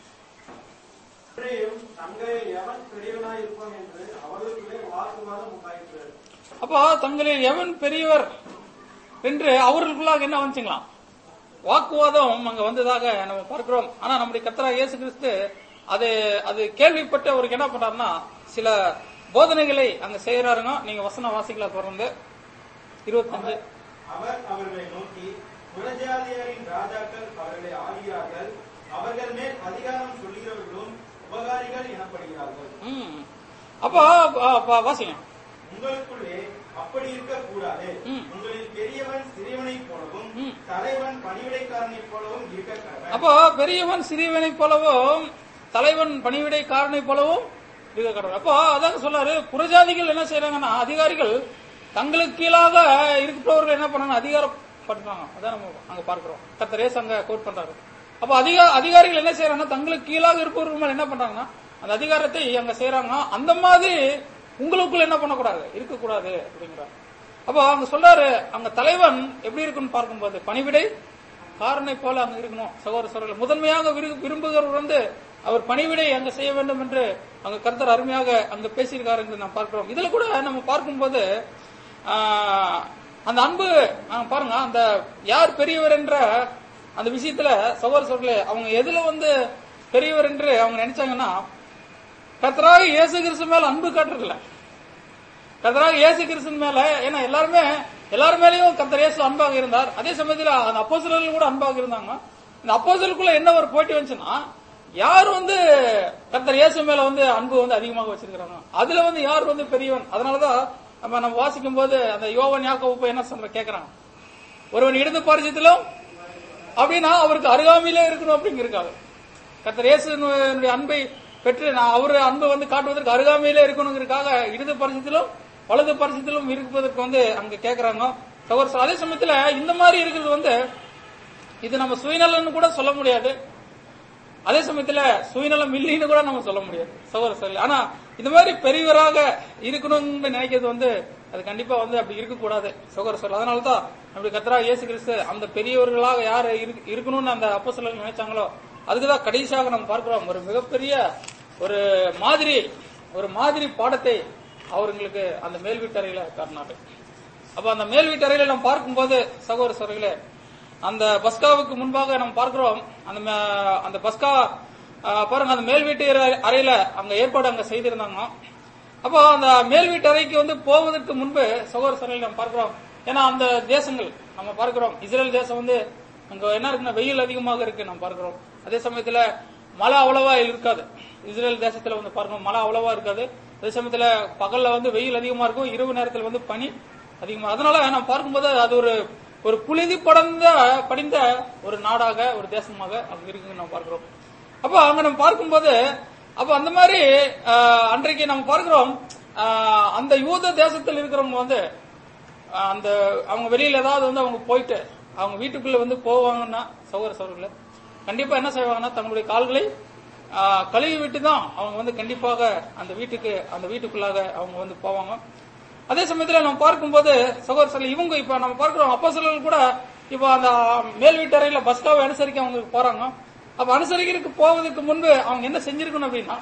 இன்றையும் தங்களில் எவன் பெரியவனாய் இருப்பான் என்று அவர்களுக்குள்ளே வாக்குவாதம் உண்டாயிற்று அப்போ தங்களில் எவன் பெரியவர் என்று அவர்களுக்குள்ளாக என்ன வந்துச்சுங்களாம் வாக்குவாதம் அங்க வந்ததாக நம்ம பார்க்கிறோம் ஆனா நம்முடைய கத்தரா இயேசு கிறிஸ்து அது அது கேள்விப்பட்டு அவருக்கு என்ன பண்றாருன்னா சில போதனைகளை அங்க செய்யறாருங்க நீங்க வசன வாசிக்கலாம் தொடர்ந்து இருபத்தஞ்சு அவர் அவர்களை நோக்கி புறஜாதியாரின் ராஜாக்கள் அவர்களை ஆளுகிறார்கள் அவர்கள் மேல் அதிகாரம் சொல்லுகிறவர்களும் உபகாரிகள் எனப்படுகிறார்கள் ம். அப்போ ப- ப- வாசிங்க உங்களுக்குள்ளே அப்படி இருக்கக்கூடாது ம். உங்களில் பெரியவன் சிறியவனைப் போலவும் ம். தலைவன் பணிவிடைக்காரனைப் போலவும் இருக்க கடவன் அப்போ பெரியவன் சிறியவனைப் போலவும் தலைவன் பணிவிடைக்காரனை போலவும் இருக்க கடவுள் அப்போ அதாங்க சொல்லாரு புறஜாதிகள் என்ன செய்யறாங்கன்னா அதிகாரிகள் தங்களுக்கு கீழாக இருக்கிறவர்கள் என்ன பண்ணாங்க அதிகாரப்படுறாங்க அதான் நம்ம அங்க பார்க்கிறோம் கத்தரேஸ் அங்க கோட் பண்றாரு அப்போ அதிகா அதிகாரிகள் என்ன செய்யறாங்கன்னா தங்களுக்கு கீழாக இருப்பவர்கள் மேல என்ன பண்றாங்கன்னா அந்த அதிகாரத்தை அங்க செய்யறாங்க அந்த மாதிரி உங்களுக்குள்ள என்ன பண்ணக்கூடாது இருக்கக்கூடாது அப்படிங்கிறார் அப்போ அங்க சொல்றாரு அங்க தலைவன் எப்படி இருக்குன்னு பார்க்கும்போது பணிவிடை காரனை போல அங்க இருக்கணும் சகோதர சகோதரர்கள் முதன்மையாக விரு- விரும்புகிறவர் வந்து அவர் பணிவிடை அங்க செய்ய வேண்டும் என்று அங்க கர்த்தர் அருமையாக அங்க பேசியிருக்காரு என்று நாம் பார்க்கிறோம் இதுல கூட நம்ம பார்க்கும்போது ஆஹ், அந்த அன்பு ஆஹ், பாருங்க அந்த யார் பெரியவர் என்ற அந்த விஷயத்துல சகோதர சகோதரர்களே அவங்க எதுல வந்து பெரியவர் என்று அவங்க நினைச்சாங்கன்னா கர்த்தராக இயேசு கிறிஸ்து மேல அன்பு காட்டுறதில்ல கர்த்தராக இயேசு கிறிஸ்துவின் மேல ஏன்னா எல்லாருமே எல்லார் மேலயும் கர்த்தர் இயேசு அன்பாக இருந்தார் அதே சமயத்துல அந்த அப்போஸ்தலர்கள் கூட அன்பாக இருந்தாங்க இந்த அப்போஸ்தலருக்குள்ள என்ன ஒரு போட்டி வந்துச்சுன்னா யார் வந்து கர்த்தர் இயேசு மேல வந்து அன்பு வந்து அதிகமாக வச்சிருக்கிறாங்க அதுல வந்து யார் வந்து பெரியவன் அதனாலதான் நம்ம நம்ம வாசிக்கும் போது அந்த யோவன் யாக்கோபு போய் என்ன சொல்ற கேக்குறாங்க ஒருவன் இடது பாரிசத்திலும் அப்படின்னா அவருக்கு அருகாமையிலே இருக்கணும் அப்படிங்கிறக்காக கர்த்தர் இயேசுனுடைய அன்பை பெற்று நான் அவரு அன்பை வந்து காட்டுவதற்கு அருகாமையிலே இருக்கணுங்கிறதுக்காக இடது பரிசத்திலும் வலது பரிசத்திலும் இருப்பதற்கு வந்து அங்க கேக்குறாங்க சகோதர அதே சமயத்துல இந்த மாதிரி இருக்கிறது வந்து இது நம்ம சுயநலன்னு கூட சொல்ல முடியாது அதே சமயத்துல சுயநலம் இல்லைன்னு கூட நம்ம சொல்ல முடியாது சகோதர சகோதரி ஆனா இந்த மாதிரி பெரியவராக இருக்கணும்னு நினைக்கிறது வந்து அது கண்டிப்பா வந்து அப்படி இருக்கக்கூடாது சகோதர சகோதரி அதனாலதான் அப்படி கத்தரா இயேசு கிறிஸ்து அந்த பெரியவர்களாக யார் இருக்கு- இருக்கணும்னு அந்த அப்போ நினைச்சாங்களோ அதுக்குதான் கடைசியாக நம்ம பார்க்கிறோம் ஒரு மிகப்பெரிய ஒரு மாதிரி ஒரு மாதிரி பாடத்தை அவர்களுக்கு அந்த மேல் வீட்டறையில காட்டினாரு அப்ப அந்த மேல் வீட்டறையில நம்ம பார்க்கும்போது சகோதர சகோதரிகளே அந்த பஸ்காவுக்கு முன்பாக நம்ம பார்க்கிறோம் அந்த ம- அந்த பஸ்கா ஆ, பாருங்க அந்த மேல் வீட்டு அறை- அறையில அங்க ஏற்பாடு அங்க செய்திருந்தாங்க அப்போ அந்த மேல் வீட்டு அறைக்கு வந்து போவதற்கு முன்பு சகோதர சகோதரிகளை நம்ம பார்க்கிறோம் ஏன்னா அந்த தேசங்கள் நம்ம பார்க்கிறோம் இஸ்ரேல் தேசம் வந்து அங்க என்ன இருக்குன்னா வெயில் அதிகமாக இருக்கு நம்ம பார்க்கிறோம் அதே சமயத்துல மழை அவ்வளவா இருக்காது இஸ்ரேல் தேசத்துல வந்து பார்க்கணும் மழை அவ்வளவா இருக்காது அதே சமயத்துல பகல்ல வந்து வெயில் அதிகமா இருக்கும் இரவு நேரத்துல வந்து பனி அதிகமா அதனால நம்ம பார்க்கும்போது அது ஒரு ஒரு புழுதி படர்ந்த படிந்த ஒரு நாடாக ஒரு தேசமாக அங்க இருக்குன்னு நம்ம பார்க்கிறோம் அப்ப அங்க நம்ம பார்க்கும்போது அப்ப அந்த மாதிரி ஆஹ், அன்றைக்கு நம்ம பார்க்கிறோம் ஆஹ், அந்த யூத தேசத்தில் இருக்கிறவங்க வந்து ஆஹ், அந்த அவங்க வெளியில ஏதாவது வந்து அவங்க போயிட்டு அவங்க வீட்டுக்குள்ள வந்து போவாங்கன்னா சகோதர சகோதரர்களே கண்டிப்பா என்ன செய்வாங்கன்னா தங்களுடைய கால்களை ஆஹ், கழுவி விட்டு தான் அவங்க வந்து கண்டிப்பாக அந்த வீட்டுக்கு அந்த வீட்டுக்குள்ளாக அவங்க வந்து போவாங்க அதே சமயத்துல நம்ம பார்க்கும்போது சகோதர சகோதரி, இவங்க இப்ப நம்ம பார்க்கிறோம் அப்போ கூட இப்ப அந்த மேல் வீட்டறையில பஸ்காவை அனுசரிக்க அவங்க போறாங்க அப்ப அனுசரிக்கிறதுக்கு போவதற்கு முன்பு அவங்க என்ன செஞ்சிருக்கணும் அப்படின்னா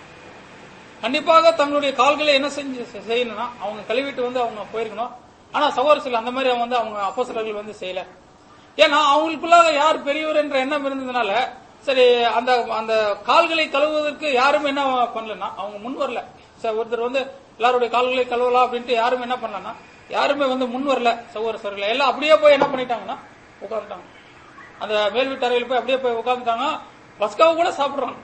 கண்டிப்பாக தங்களுடைய கால்களை என்ன செஞ்சு செய்யணும்னா அவங்க கழுவிட்டு வந்து அவங்க போயிருக்கணும் ஆனா சகோதர சில அந்த மாதிரி அவங்க வந்து அவங்க அப்போஸ்தலர்கள் வந்து செய்யல ஏன்னா அவங்களுக்குள்ளாக யார் பெரியவர் என்ற எண்ணம் இருந்ததுனால சரி அந்த அந்த கால்களை கழுவுவதற்கு யாரும் என்ன பண்ணலன்னா அவங்க முன் வரல சரி, ஒருத்தர் வந்து எல்லாருடைய கால்களை கழுவலாம் அப்படின்ட்டு யாரும் என்ன பண்ணலன்னா யாருமே வந்து முன் வரல சகோதர சகோதரர்கள் எல்லாம் அப்படியே போய் என்ன பண்ணிட்டாங்கன்னா உட்காந்துட்டாங்க அந்த மேல் வீட்டு அறையில் போய் அப்படியே போய் உட்காந்துட்டாங்க பஸ்காவை கூட சாப்பிடுறாங்க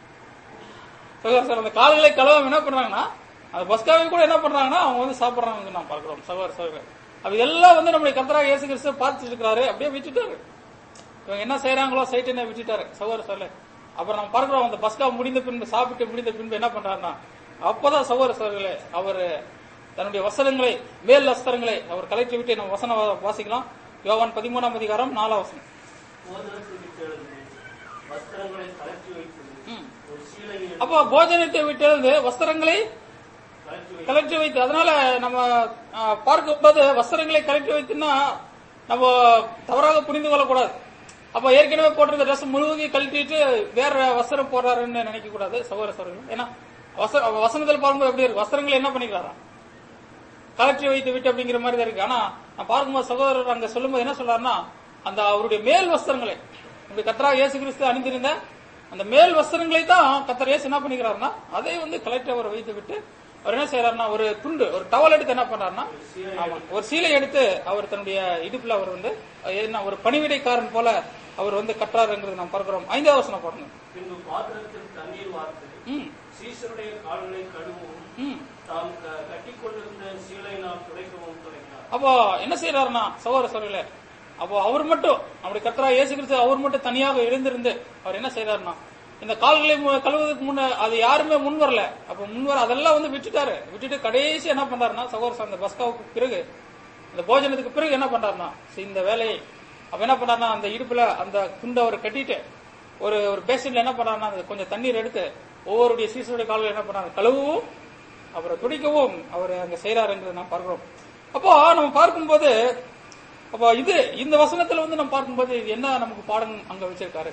சகோதர சார் அந்த கால்களை கழுவாம என்ன பண்றாங்கன்னா அந்த பஸ்காவை கூட என்ன பண்றாங்கன்னா அவங்க வந்து சாப்பிடுறாங்க நான் பார்க்கிறோம் சகோதர சகோதரர் அப்ப இதெல்லாம் வந்து நம்முடைய கத்தராக இயேசு கிறிஸ்து பார்த்துட்டு இருக்கிறாரு அப்படியே விட்டுட்டாரு இவங்க என்ன செய்யறாங்களோ சைட்டு விட்டுட்டாரு சகோதர சொல்ல அப்புறம் நம்ம பார்க்கிறோம் அந்த பஸ்கா முடிந்த பின்பு சாப்பிட்டு முடிந்த பின்பு என்ன பண்றாருன்னா அப்பதான் சகோதர சகோதரர்களே அவரு தன்னுடைய வஸ்திரங்களை மேல் வஸ்திரங்களை அவர் கலற்றி விட்டு நம்ம வசனம் வா- வாசிக்கலாம் யோவான் பதிமூணாம் அதிகாரம் நாலாம் வசனம் போதனத்தை விட்டெழுந்து வஸ்திரங்களை கலற்றி வைத்தது ம். ஒரு சீலையை அப்போ போஜனத்தை விட்டு வஸ்திரங்களை கலற்றி வைத்து கலற்றி வைத்து அதனால நம்ம ஆ, பார்க்கும்போது வஸ்திரங்களை கலற்றி வைத்துன்னா நம்ம தவறாக புரிந்து கொள்ளக்கூடாது அப்ப ஏற்கனவே போட்டிருக்க ட்ரெஸ் முழுவதையும் கழட்டிட்டு வேற வஸ்திரம் போடுறாருன்னு நினைக்க கூடாது சகோதர சகோதரர்கள் ஏன்னா வஸ்திர வசனத்தில் பார்க்கும்போது எப்படி இருக்கு வஸ்திரங்களை என்ன பண்ணிக்கிறாராம் கலற்றி வைத்து விட்டு அப்படிங்கிற மாதிரி தான் இருக்கு ஆனா நான் பார்க்கும்போது சகோதரர் அங்க சொல்லும்போது என்ன சொல்றாருன்னா அந்த அவருடைய மேல் வஸ்திரங்களை இப்படி கத்தரா இயேசு கிறிஸ்து அணிந்திருந்த அந்த மேல் வஸ்திரங்களை தான் கத்தர் இயேசு என்ன பண்ணிக்கிறாருன்னா அதை வந்து கலெக்டி அவர் வைத்து விட்டு அவர் என்ன செய்யறாருன்னா ஒரு துண்டு ஒரு டவல் எடுத்து என்ன பண்றாருன்னா ஆமா ஒரு சீலை எடுத்து அவர் தன்னுடைய இடுப்புல அவர் வந்து என்ன ஒரு பணிவிடைக்காரன் போல அவர் வந்து கட்டுறாருங்கிறது நாம் பார்க்கிறோம் ஐந்தாவது வசனம் பாருங்க பின்பு பாத்திரத்தில் தண்ணீர் வார்த்து ம் சீசருடைய கால்களை கழுவவும் ம் தாம் க- கட்டிக்கொண்டிருந்த சீலையினால் துடைக்கவும் துடைத்தார் அப்போ என்ன செய்யறாருன்னா சகோதர சகோதரிகளே அப்போ அவர் மட்டும் அப்படி கர்த்தரா இயேசு கிறிஸ்து அவர் மட்டும் தனியாக எழுந்திருந்து அவர் என்ன செய்யறாருன்னா இந்த கால்களை மு- கழுவுவதற்கு முன்ன அது யாருமே முன் வரல அப்ப முன் வர அதெல்லாம் வந்து விட்டுட்டாரு விட்டுட்டு கடைசி என்ன பண்றாருன்னா சகோதர சகோதரி, அந்த பஸ்காவுக்கு பிறகு இந்த போஜனத்துக்கு பிறகு என்ன பண்றாருன்னா சரி, இந்த வேலையை அப்ப என்ன பண்றாருன்னா அந்த இடுப்புல அந்த துண்டை அவர் கட்டிட்டு ஒரு ஒரு பேசின்ல என்ன பண்றாருன்னா அந்த கொஞ்சம் தண்ணீர் எடுத்து ஒவ்வொருடைய சீசனுடைய கால்கள் என்ன பண்றாரு கழுவவும் அவரை துடிக்கவும் அவர் அங்க செய்யறாருங்கிறத நாம் பார்க்கிறோம் அப்போ நம்ம பார்க்கும்போது அப்போ இது இந்த வசனத்துல வந்து நம்ம பார்க்கும்போது இது என்ன நமக்கு பாடம் அங்க வச்சிருக்காரு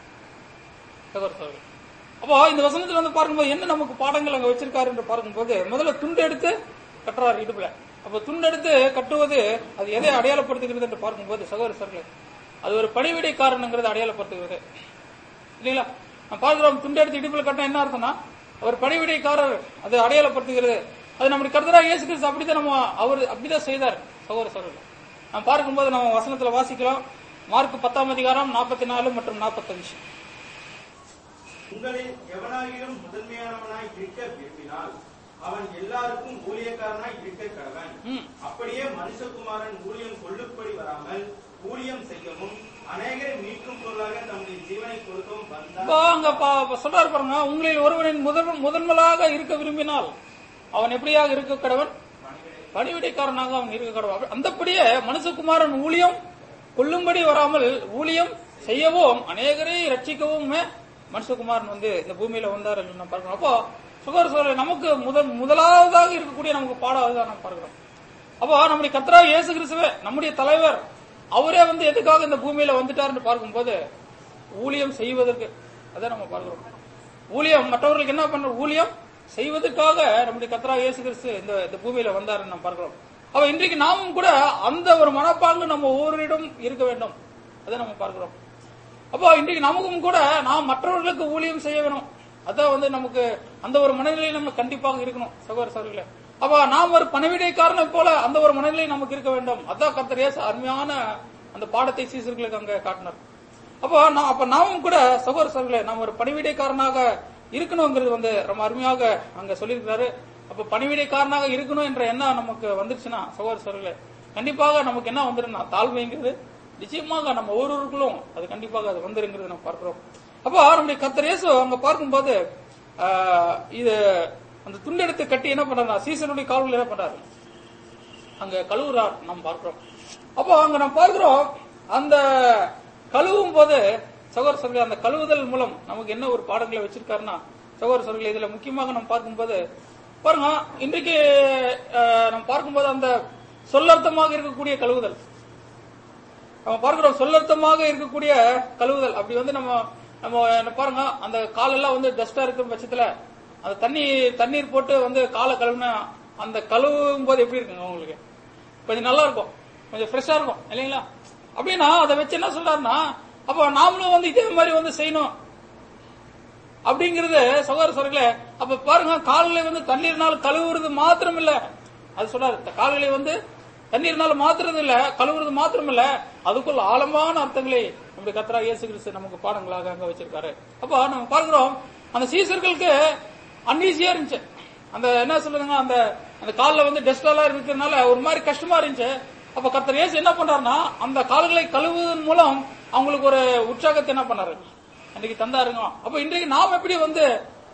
சகோதர சகோதரி. அப்போ இந்த வசனத்துல வந்து பார்க்கும்போது என்ன நமக்கு பாடங்கள் அங்க வச்சிருக்காரு என்று பார்க்கும்போது முதல்ல துண்டு எடுத்து கட்டுறாரு இடுப்புல அப்போ துண்டு எடுத்து கட்டுவது அது எதை அடையாளப்படுத்துகிறது என்று பார்க்கும்போது சகோதர சகோதரர்களே அது ஒரு பணிவிடைக்காரனுங்கிறது அடையாளப்படுத்துகிறது இல்லைங்களா நம்ம பார்க்கிறோம் துண்டு எடுத்து இடுப்புல கட்டினா என்ன அர்த்தம்னா அவர் பணிவிடைக்காரர் அது அடையாளப்படுத்துகிறது அது நம்முடைய கர்த்தரா இயேசு கிறிஸ்து அப்படிதான் நம்ம அவர் அப்படிதான் செய்தார் சகோதர சகோதரர் நம்ம பார்க்கும்போது நம்ம வசனத்துல வாசிக்கலாம் மார்க் பத்தாம் அதிகாரம் நாற்பத்தி நாலு மற்றும் நாற்பத்தஞ்சு உங்களில் எவனாகிலும் முதன்மையானவனாய் இருக்க விரும்பினால் அவன் எல்லாருக்கும் ஊழியக்காரனாய் இருக்க கடவன் ம். அப்படியே மனுஷகுமாரன் ஊழியம் கொள்ளுப்படி வராமல் ஊழியம் செய்யவும் அநேகரை மீட்கும் பொருளாக தம்முடைய ஜீவனை கொடுக்கவும் இப்போ வந்தார் அங்க பா- பா- சொல்றாரு பாருங்க உங்களில் ஒருவனின் முதல் முதன்மலாக இருக்க விரும்பினால் அவன் எப்படியாக இருக்க கடவன் பணிவிடைக்காரனாக அவன் இருக்க கடவன் அந்தப்படியே மனுஷகுமாரன் ஊழியம் கொள்ளும்படி வராமல் ஊழியம் செய்யவும் அநேகரை ரட்சிக்கவும் மனுஷகுமாரன் வந்து இந்த பூமியில வந்தார் என்று நம்ம பார்க்கிறோம் அப்போ சுகர சோழ நமக்கு முதல் முதலாவதாக இருக்கக்கூடிய நமக்கு பாடம் அதுதான் நம்ம பார்க்கிறோம் அப்போ நம்முடைய கத்ரா இயேசு கிறிஸ்துவே நம்முடைய தலைவர் அவரே வந்து எதுக்காக இந்த பூமியில வந்துட்டாருன்னு பார்க்கும்போது ஊழியம் செய்வதற்கு அதான் நம்ம பார்க்கிறோம் ஊழியம் மற்றவர்களுக்கு என்ன பண்ற ஊழியம் செய்வதற்காக நம்முடைய கத்ரா இயேசு கிறிஸ்து இந்த இந்த பூமியில வந்தாருன்னு நம்ம பார்க்கிறோம் அப்ப இன்றைக்கு நாமும் கூட அந்த ஒரு மனப்பாங்கு நம்ம ஒவ்வொருவரிடம் இருக்க வேண்டும் அதை நம்ம பார்க்கிறோம் அப்போ இன்றைக்கு நமக்கும் கூட நாம் மற்றவர்களுக்கு ஊழியம் செய்ய வேணும் அதான் வந்து நமக்கு அந்த ஒரு மனநிலை நம்ம கண்டிப்பாக இருக்கணும் சகோதர சகோதரிகளே அப்ப நாம் ஒரு பணவிடைக்காரனை போல அந்த ஒரு மனநிலை நமக்கு இருக்க வேண்டும் அதான் கர்த்தர் இயேசு அருமையான அந்த பாடத்தை சீசர்களுக்கு அங்க காட்டினார் அப்போ நான் அப்ப நாமும் கூட சகோதர சகோதரர்களே நாம் ஒரு பணிவிடைக்காரனாக இருக்கணுங்கிறது வந்து ரொம்ப அருமையாக அங்க சொல்லியிருக்கிறாரு அப்ப பணிவிடைக்காரனாக இருக்கணும் என்ற எண்ணம் நமக்கு வந்துருச்சுன்னா சகோதர சகோதரர்களே கண்டிப்பாக நமக்கு என்ன வந்துருன்னா தாழ்மைங்கிறது நிச்சயமாக நம்ம ஒவ்வொருவருக்குள்ளும் அது கண்டிப்பாக அது வந்துருங்கிறது நம்ம பார்க்கிறோம் அப்போ நம்முடைய கர்த்தர் இயேசு அங்க பார்க்கும்போது ஆஹ், இது அந்த துண்டெடுத்து கட்டி என்ன பண்றாரு சீசனுடைய கால்கள் என்ன பண்றாரு அங்க கழுவுறார் நாம் பார்க்கிறோம் அப்போ அங்க நம்ம பார்க்கிறோம் அந்த கழுவும் போது சகோதர சகோதரி அந்த கழுவுதல் மூலம் நமக்கு என்ன ஒரு பாடங்களை வச்சிருக்காருன்னா சகோதர சகோதரி இதுல முக்கியமாக நம்ம பார்க்கும்போது பாருங்க இன்றைக்கு அஹ், நம்ம பார்க்கும்போது அந்த சொல்லர்த்தமாக இருக்கக்கூடிய கழுவுதல் நம்ம பார்க்கிறோம் சொல்லர்த்தமாக இருக்கக்கூடிய கழுவுதல் அப்படி வந்து நம்ம நம்ம என்ன பாருங்க அந்த காலெல்லாம் வந்து டஸ்டா இருக்கும் பட்சத்துல அந்த தண்ணி தண்ணீர் போட்டு வந்து காலை கழுவுனா அந்த கழுவும் போது எப்படி இருக்குங்க உங்களுக்கு கொஞ்சம் நல்லா இருக்கும் கொஞ்சம் ஃப்ரெஷ்ஷா இருக்கும் இல்லைங்களா அப்படின்னா அதை வச்சு என்ன சொல்றாருன்னா அப்போ நாமளும் வந்து இதே மாதிரி வந்து செய்யணும் அப்படிங்கிறது சகோதர சகோதரர்களே அப்ப பாருங்க கால்களை வந்து தண்ணீர்னால் கழுவுறது மாத்திரம் இல்ல அது சொல்றாரு இந்த கால்களை வந்து தண்ணீர்னால மாத்துறது இல்ல கழுவுறது மாத்திரம் இல்ல அதுக்குள்ள ஆழமான அர்த்தங்களை நம்முடைய கத்ரா இயேசு கிறிஸ்து நமக்கு பாடங்களாக அங்க வச்சிருக்காரு அப்ப நம்ம பார்க்கிறோம் அந்த சீசர்களுக்கு அன்ஈஸியா இருந்துச்சு அந்த என்ன சொல்லுங்க அந்த அந்த கால்ல வந்து டஸ்ட் எல்லாம் இருக்கிறதுனால ஒரு மாதிரி கஷ்டமா இருந்துச்சு அப்ப கர்த்தர் இயேசு என்ன பண்றாருன்னா அந்த கால்களை கழுவுவதன் மூலம் அவங்களுக்கு ஒரு உற்சாகத்தை என்ன பண்ணாரு அன்றைக்கு தந்தாருங்க அப்ப இன்றைக்கு நாம் எப்படி வந்து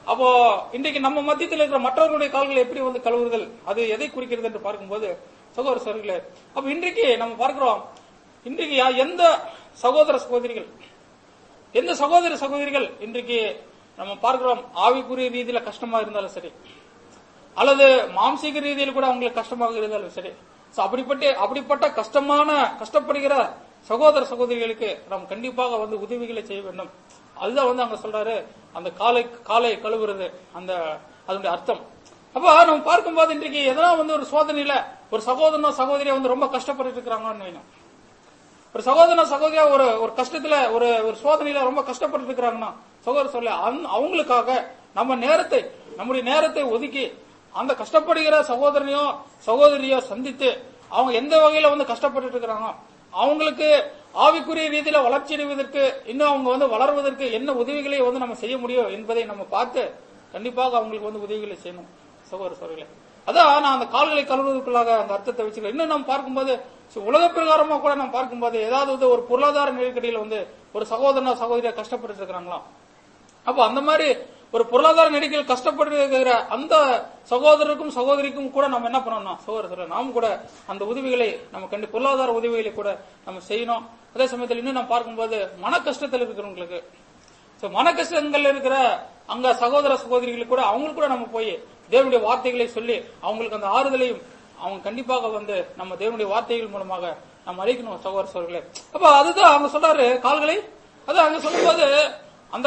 அப்போ இன்றைக்கு நம்ம மத்தியத்தில் இருக்கிற மற்றவர்களுடைய கால்களை எப்படி வந்து கழுவுதல் அது எதை குறிக்கிறது என்று பார்க்கும்போது சகோதர சகோதரிகளே அப்ப இன்றைக்கு நம்ம பார்க்கிறோம் இன்றைக்கு யா- எந்த சகோதர சகோதரிகள் எந்த சகோதர சகோதரிகள் இன்றைக்கு நம்ம பார்க்கிறோம் ஆவிக்குரிய ரீதியில கஷ்டமா இருந்தாலும் சரி அல்லது மாம்சீக ரீதியில் கூட அவங்களுக்கு கஷ்டமாக இருந்தாலும் சரி So, அப்படிப்பட்ட அப்படிப்பட்ட கஷ்டமான கஷ்டப்படுகிற சகோதர சகோதரிகளுக்கு நாம் கண்டிப்பாக வந்து உதவிகளை செய்ய வேண்டும் அதுதான் வந்து அங்க சொல்றாரு அந்த காலை காலை கழுவுறது அந்த அதனுடைய அர்த்தம் அப்ப நம்ம பார்க்கும்போது இன்றைக்கு எதனா வந்து ஒரு சோதனையில ஒரு சகோதரனோ சகோதரியா வந்து ரொம்ப கஷ்டப்பட்டு இருக்கிறாங்கன்னு வைங்க. ஒரு சகோதர சகோதரியா ஒரு ஒரு கஷ்டத்துல ஒரு ஒரு சோதனையில ரொம்ப கஷ்டப்பட்டு இருக்கிறாங்கன்னா சகோதர சொல்ல அவங்களுக்காக நம்ம நேரத்தை நம்முடைய நேரத்தை ஒதுக்கி அந்த கஷ்டப்படுகிற சகோதரனையோ சகோதரியோ சந்தித்து அவங்க எந்த வகையில வந்து கஷ்டப்பட்டு இருக்கிறாங்க அவங்களுக்கு ஆவிக்குரிய ரீதியில வளர்ச்சி அடைவதற்கு இன்னும் அவங்க வந்து வளர்வதற்கு என்ன உதவிகளை வந்து நம்ம செய்ய முடியும் என்பதை நம்ம பார்த்து கண்டிப்பாக அவங்களுக்கு வந்து உதவிகளை செய்யணும் சகோதர சகோதரிகளே அதான் நான் அந்த கால்களை கழுவுவதற்குள்ளாக அந்த அர்த்தத்தை வச்சுக்கிறேன் இன்னும் நம்ம பார்க்கும்போது சு- உலக பிரகாரமா கூட நம்ம பார்க்கும்போது ஏதாவது வந்து ஒரு பொருளாதார நெருக்கடியில வந்து ஒரு சகோதரனா சகோதரியா கஷ்டப்பட்டு இருக்கிறாங்களா அப்ப அந்த மாதிரி ஒரு பொருளாதார நெருக்கடியில் கஷ்டப்பட்டு இருக்கிற அந்த சகோதரருக்கும் சகோதரிக்கும் கூட நம்ம என்ன பண்ணணும் சகோதர சகோதரர் நாம கூட அந்த உதவிகளை நம்ம கண்டு பொருளாதார உதவிகளை கூட நம்ம செய்யணும் அதே சமயத்தில் இன்னும் நம்ம பார்க்கும்போது மன கஷ்டத்தில் இருக்கிறவங்களுக்கு சோ மன கஷ்டங்கள் இருக்கிற அங்க சகோதர சகோதரிகளுக்கு கூட அவங்களுக்கு கூட நம்ம போய் தேவனுடைய வார்த்தைகளை சொல்லி அவங்களுக்கு அந்த ஆறுதலையும் அவங்க கண்டிப்பாக வந்து நம்ம தேவனுடைய வார்த்தைகள் மூலமாக நம்ம அழைக்கணும் சகோதர சகோதரிகளே அப்ப அதுதான் அவங்க சொல்றாரு கால்களை அதான் அங்க சொல்லும்போது அந்த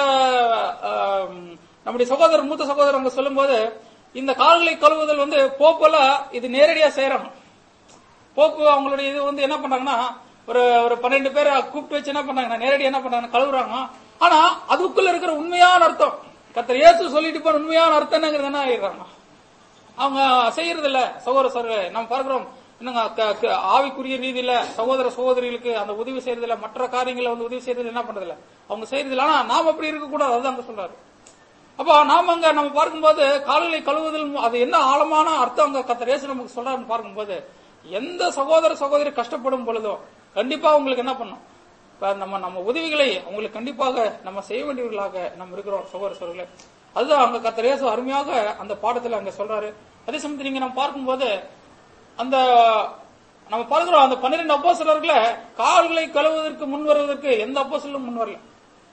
ஆம், நம்முடைய சகோதரர் மூத்த சகோதரர் அங்க சொல்லும்போது இந்த கால்களை கழுவுதல் வந்து போப்பல இது நேரடியா செய்யறாங்க போப்பு அவங்களுடைய இது வந்து என்ன பண்றாங்கன்னா ஒரு ஒரு பன்னெண்டு பேரை கூப்பிட்டு வச்சு என்ன பண்றாங்கன்னா நேரடி என்ன பண்றாங்க கழுவுறாங்க ஆனா அதுக்குள்ள இருக்கிற உண்மையான அர்த்தம் கத்தர் இயேசு சொல்லிட்டு போன உண்மையான அர்த்தம் என்னங்கிறது என்ன ஆயிடுறாங்க அவங்க செய்யறது இல்ல சகோதர சகோதரர்களே நம்ம பார்க்கிறோம் என்னங்க க- க- ஆவிக்குரிய ரீதியில சகோதர சகோதரிகளுக்கு அந்த உதவி செய்யறது இல்ல மற்ற காரியங்களை வந்து உதவி செய்யறது என்ன பண்றது இல்ல அவங்க செய்யறது இல்ல ஆனா நாம அப்படி இருக்க கூடாது அதுதான் அங்க சொல்றாரு அப்ப நாம அங்க நம்ம பார்க்கும்போது கால்களை கழுவுதல் மு- அது என்ன ஆழமான அர்த்தம் அங்க கத்தர் இயேசு நமக்கு சொல்றாருன்னு பார்க்கும்போது எந்த சகோதர சகோதரி கஷ்டப்படும் பொழுதும் கண்டிப்பா உங்களுக்கு என்ன பண்ணும் இப்ப நம்ம நம்ம உதவிகளை அவங்களுக்கு கண்டிப்பாக நம்ம செய்ய வேண்டியவர்களாக நம்ம இருக்கிறோம் சகோதர சகோதரர்களே அதுதான் அங்க கத்தர் இயேசு அருமையாக அந்த பாடத்துல அங்க சொல்றாரு அதே சமயத்தில் நீங்க நம்ம பார்க்கும்போது அந்த நம்ம பார்க்கிறோம் அந்த பன்னிரெண்டு அப்போஸ்தலர்களை கால்களை கழுவுவதற்கு முன் வருவதற்கு எந்த அப்போஸ்தலரும் முன் வரல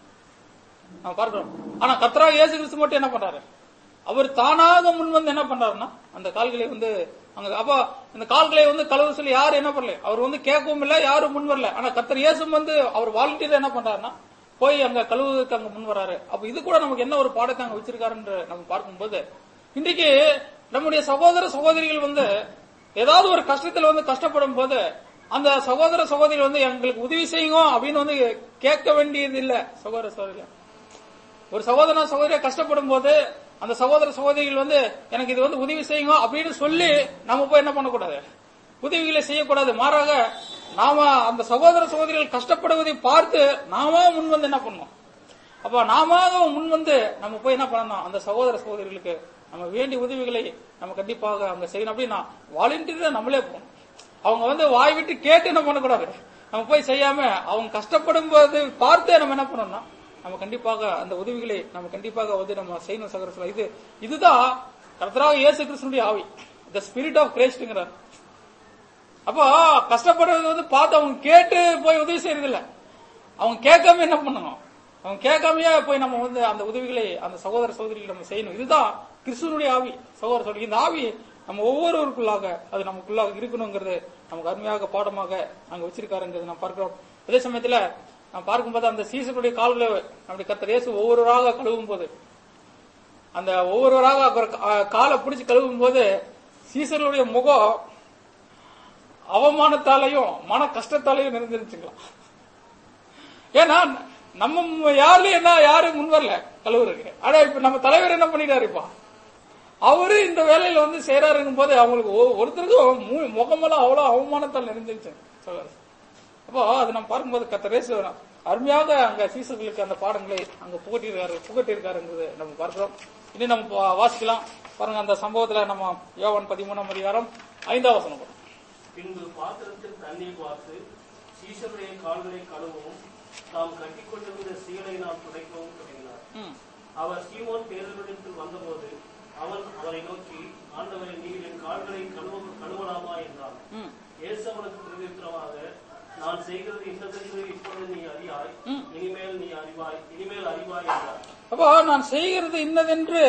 நம்ம பார்க்கிறோம் ஆனா கத்ரா இயேசு கிறிஸ்து மட்டும் என்ன பண்றாரு அவர் தானாக முன் வந்து என்ன பண்றாருன்னா அந்த கால்களை வந்து அங்க அப்ப இந்த கால்களை வந்து கழுவ சொல்லி யாரும் என்ன பண்ணல அவர் வந்து கேட்கவும் இல்ல யாரும் முன் வரல ஆனா கத்தர் இயேசு வந்து அவர் வாலண்டியர் என்ன பண்றாருன்னா போய் அங்க கழுவுவதற்கு அங்க முன் வராரு அப்ப இது கூட நமக்கு என்ன ஒரு பாடத்தை அங்க வச்சிருக்காருன்னு நம்ம பார்க்கும்போது இன்றைக்கு நம்முடைய சகோதர சகோதரிகள் வந்து ஏதாவது ஒரு கஷ்டத்துல வந்து கஷ்டப்படும் போது அந்த சகோதர சகோதரிகள் வந்து எங்களுக்கு உதவி செய்யுங்க அப்படின்னு வந்து கேட்க வேண்டியது இல்ல சகோதர சகோதரிகள் ஒரு சகோதர சகோதரியா கஷ்டப்படும் போது அந்த சகோதர சகோதரிகள் வந்து எனக்கு இது வந்து உதவி செய்யுங்க அப்படின்னு சொல்லி நம்ம போய் என்ன பண்ணக்கூடாது உதவிகளை செய்யக்கூடாது மாறாக நாம அந்த சகோதர சகோதரிகள் கஷ்டப்படுவதை பார்த்து நாம முன் வந்து என்ன பண்ணணும் அப்ப நாம முன் வந்து நம்ம போய் என்ன பண்ணணும் அந்த சகோதர சகோதரிகளுக்கு நம்ம வேண்டிய உதவிகளை நம்ம கண்டிப்பாக அவங்க செய்யணும் அப்படின்னா வாலண்டியரா நம்மளே போகணும் அவங்க வந்து வாய் விட்டு கேட்டு என்ன பண்ணக்கூடாது நம்ம போய் செய்யாம அவங்க கஷ்டப்படும் போது பார்த்து நம்ம என்ன பண்ணணும்னா நம்ம கண்டிப்பாக அந்த உதவிகளை நம்ம கண்டிப்பாக வந்து நம்ம செய்யணும் சகோதர இது இதுதான் கர்த்தராக இயேசு கிறிஸ்துனுடைய ஆவி த ஸ்பிரிட் ஆஃப் கிரைஸ்ட்ங்கிறார் அப்போ கஷ்டப்படுறது வந்து பார்த்து அவங்க கேட்டு போய் உதவி செய்யறது இல்ல அவங்க கேட்காம என்ன பண்ணணும் அவங்க கேட்காமயே போய் நம்ம வந்து அந்த உதவிகளை அந்த சகோதர சகோதரிகள் நம்ம செய்யணும் இதுதான் கிறிஸ்துவனுடைய ஆவி சகோதர சகோதரி இந்த ஆவி நம்ம ஒவ்வொருவருக்குள்ளாக அது நமக்குள்ளாக இருக்கணுங்கிறது நமக்கு அருமையாக பாடமாக அங்க வச்சிருக்காருங்கிறது நான் பார்க்கிறோம் அதே சமயத்துல நான் பார்க்கும்போது அந்த சீசனுடைய கால்களை அப்படி கத்தர் இயேசு ஒவ்வொருவராக கழுவும் போது அந்த ஒவ்வொருவராக அவர் கா- காலை பிடிச்சு கழுவும் போது சீசர்களுடைய முகம் அவமானத்தாலையும் மன கஷ்டத்தாலையும் நிறைஞ்சிருச்சுங்களா ஏன்னா நம்ம யாருலயும் என்ன யாரும் முன் வரல கழுவுறதுக்கு ஆனா இப்ப நம்ம தலைவர் என்ன பண்ணிட்டாரு இப்ப அவரு இந்த வேலையில வந்து செய்யறாருங்கும் போது அவங்களுக்கு ஒ- ஒருத்தருக்கும் மு- முகமெல்லாம் அவ்வளவு அவமானத்தால் நிறைஞ்சிருச்சு சொல்றாரு அப்போ அது நம்ம பார்க்கும்போது கத்தரேசு அருமையாக அங்க சீசர்களுக்கு அந்த பாடங்களை அங்க புகட்டியிருக்காரு புகட்டியிருக்காருங்கிறது நம்ம பார்க்கிறோம் இனி நம்ம பா- வாசிக்கலாம் பாருங்க அந்த சம்பவத்துல நம்ம யோவான் பதிமூணாம் அதிகாரம் ஐந்தாம் வசனம் பாருங்க. பின்பு பாத்திரத்தில் தண்ணீர் வார்த்து சீசருடைய கால்களை கழுவவும் தாம் கட்டிக்கொண்டிருந்த சீலை நாம் துடைக்கவும் தொடங்கினார் ம் அவர் சீமோன் பேரனிடத்தில் வந்தபோது அவன் அவரை நோக்கி ஆண்டவரை நீர் என் கால்களை கழுவ கழுவலாமா என்றான் ம். இயேசு அவனுக்கு பிரதித்திரமாக நான் செய்கிறது இன்னதென்று இப்பொழுது நீ அறியாய் ம். இனிமேல் நீ அறிவாய் இனிமேல் அறிவாய் என்றார் அப்போ நான் செய்கிறது இன்னதென்று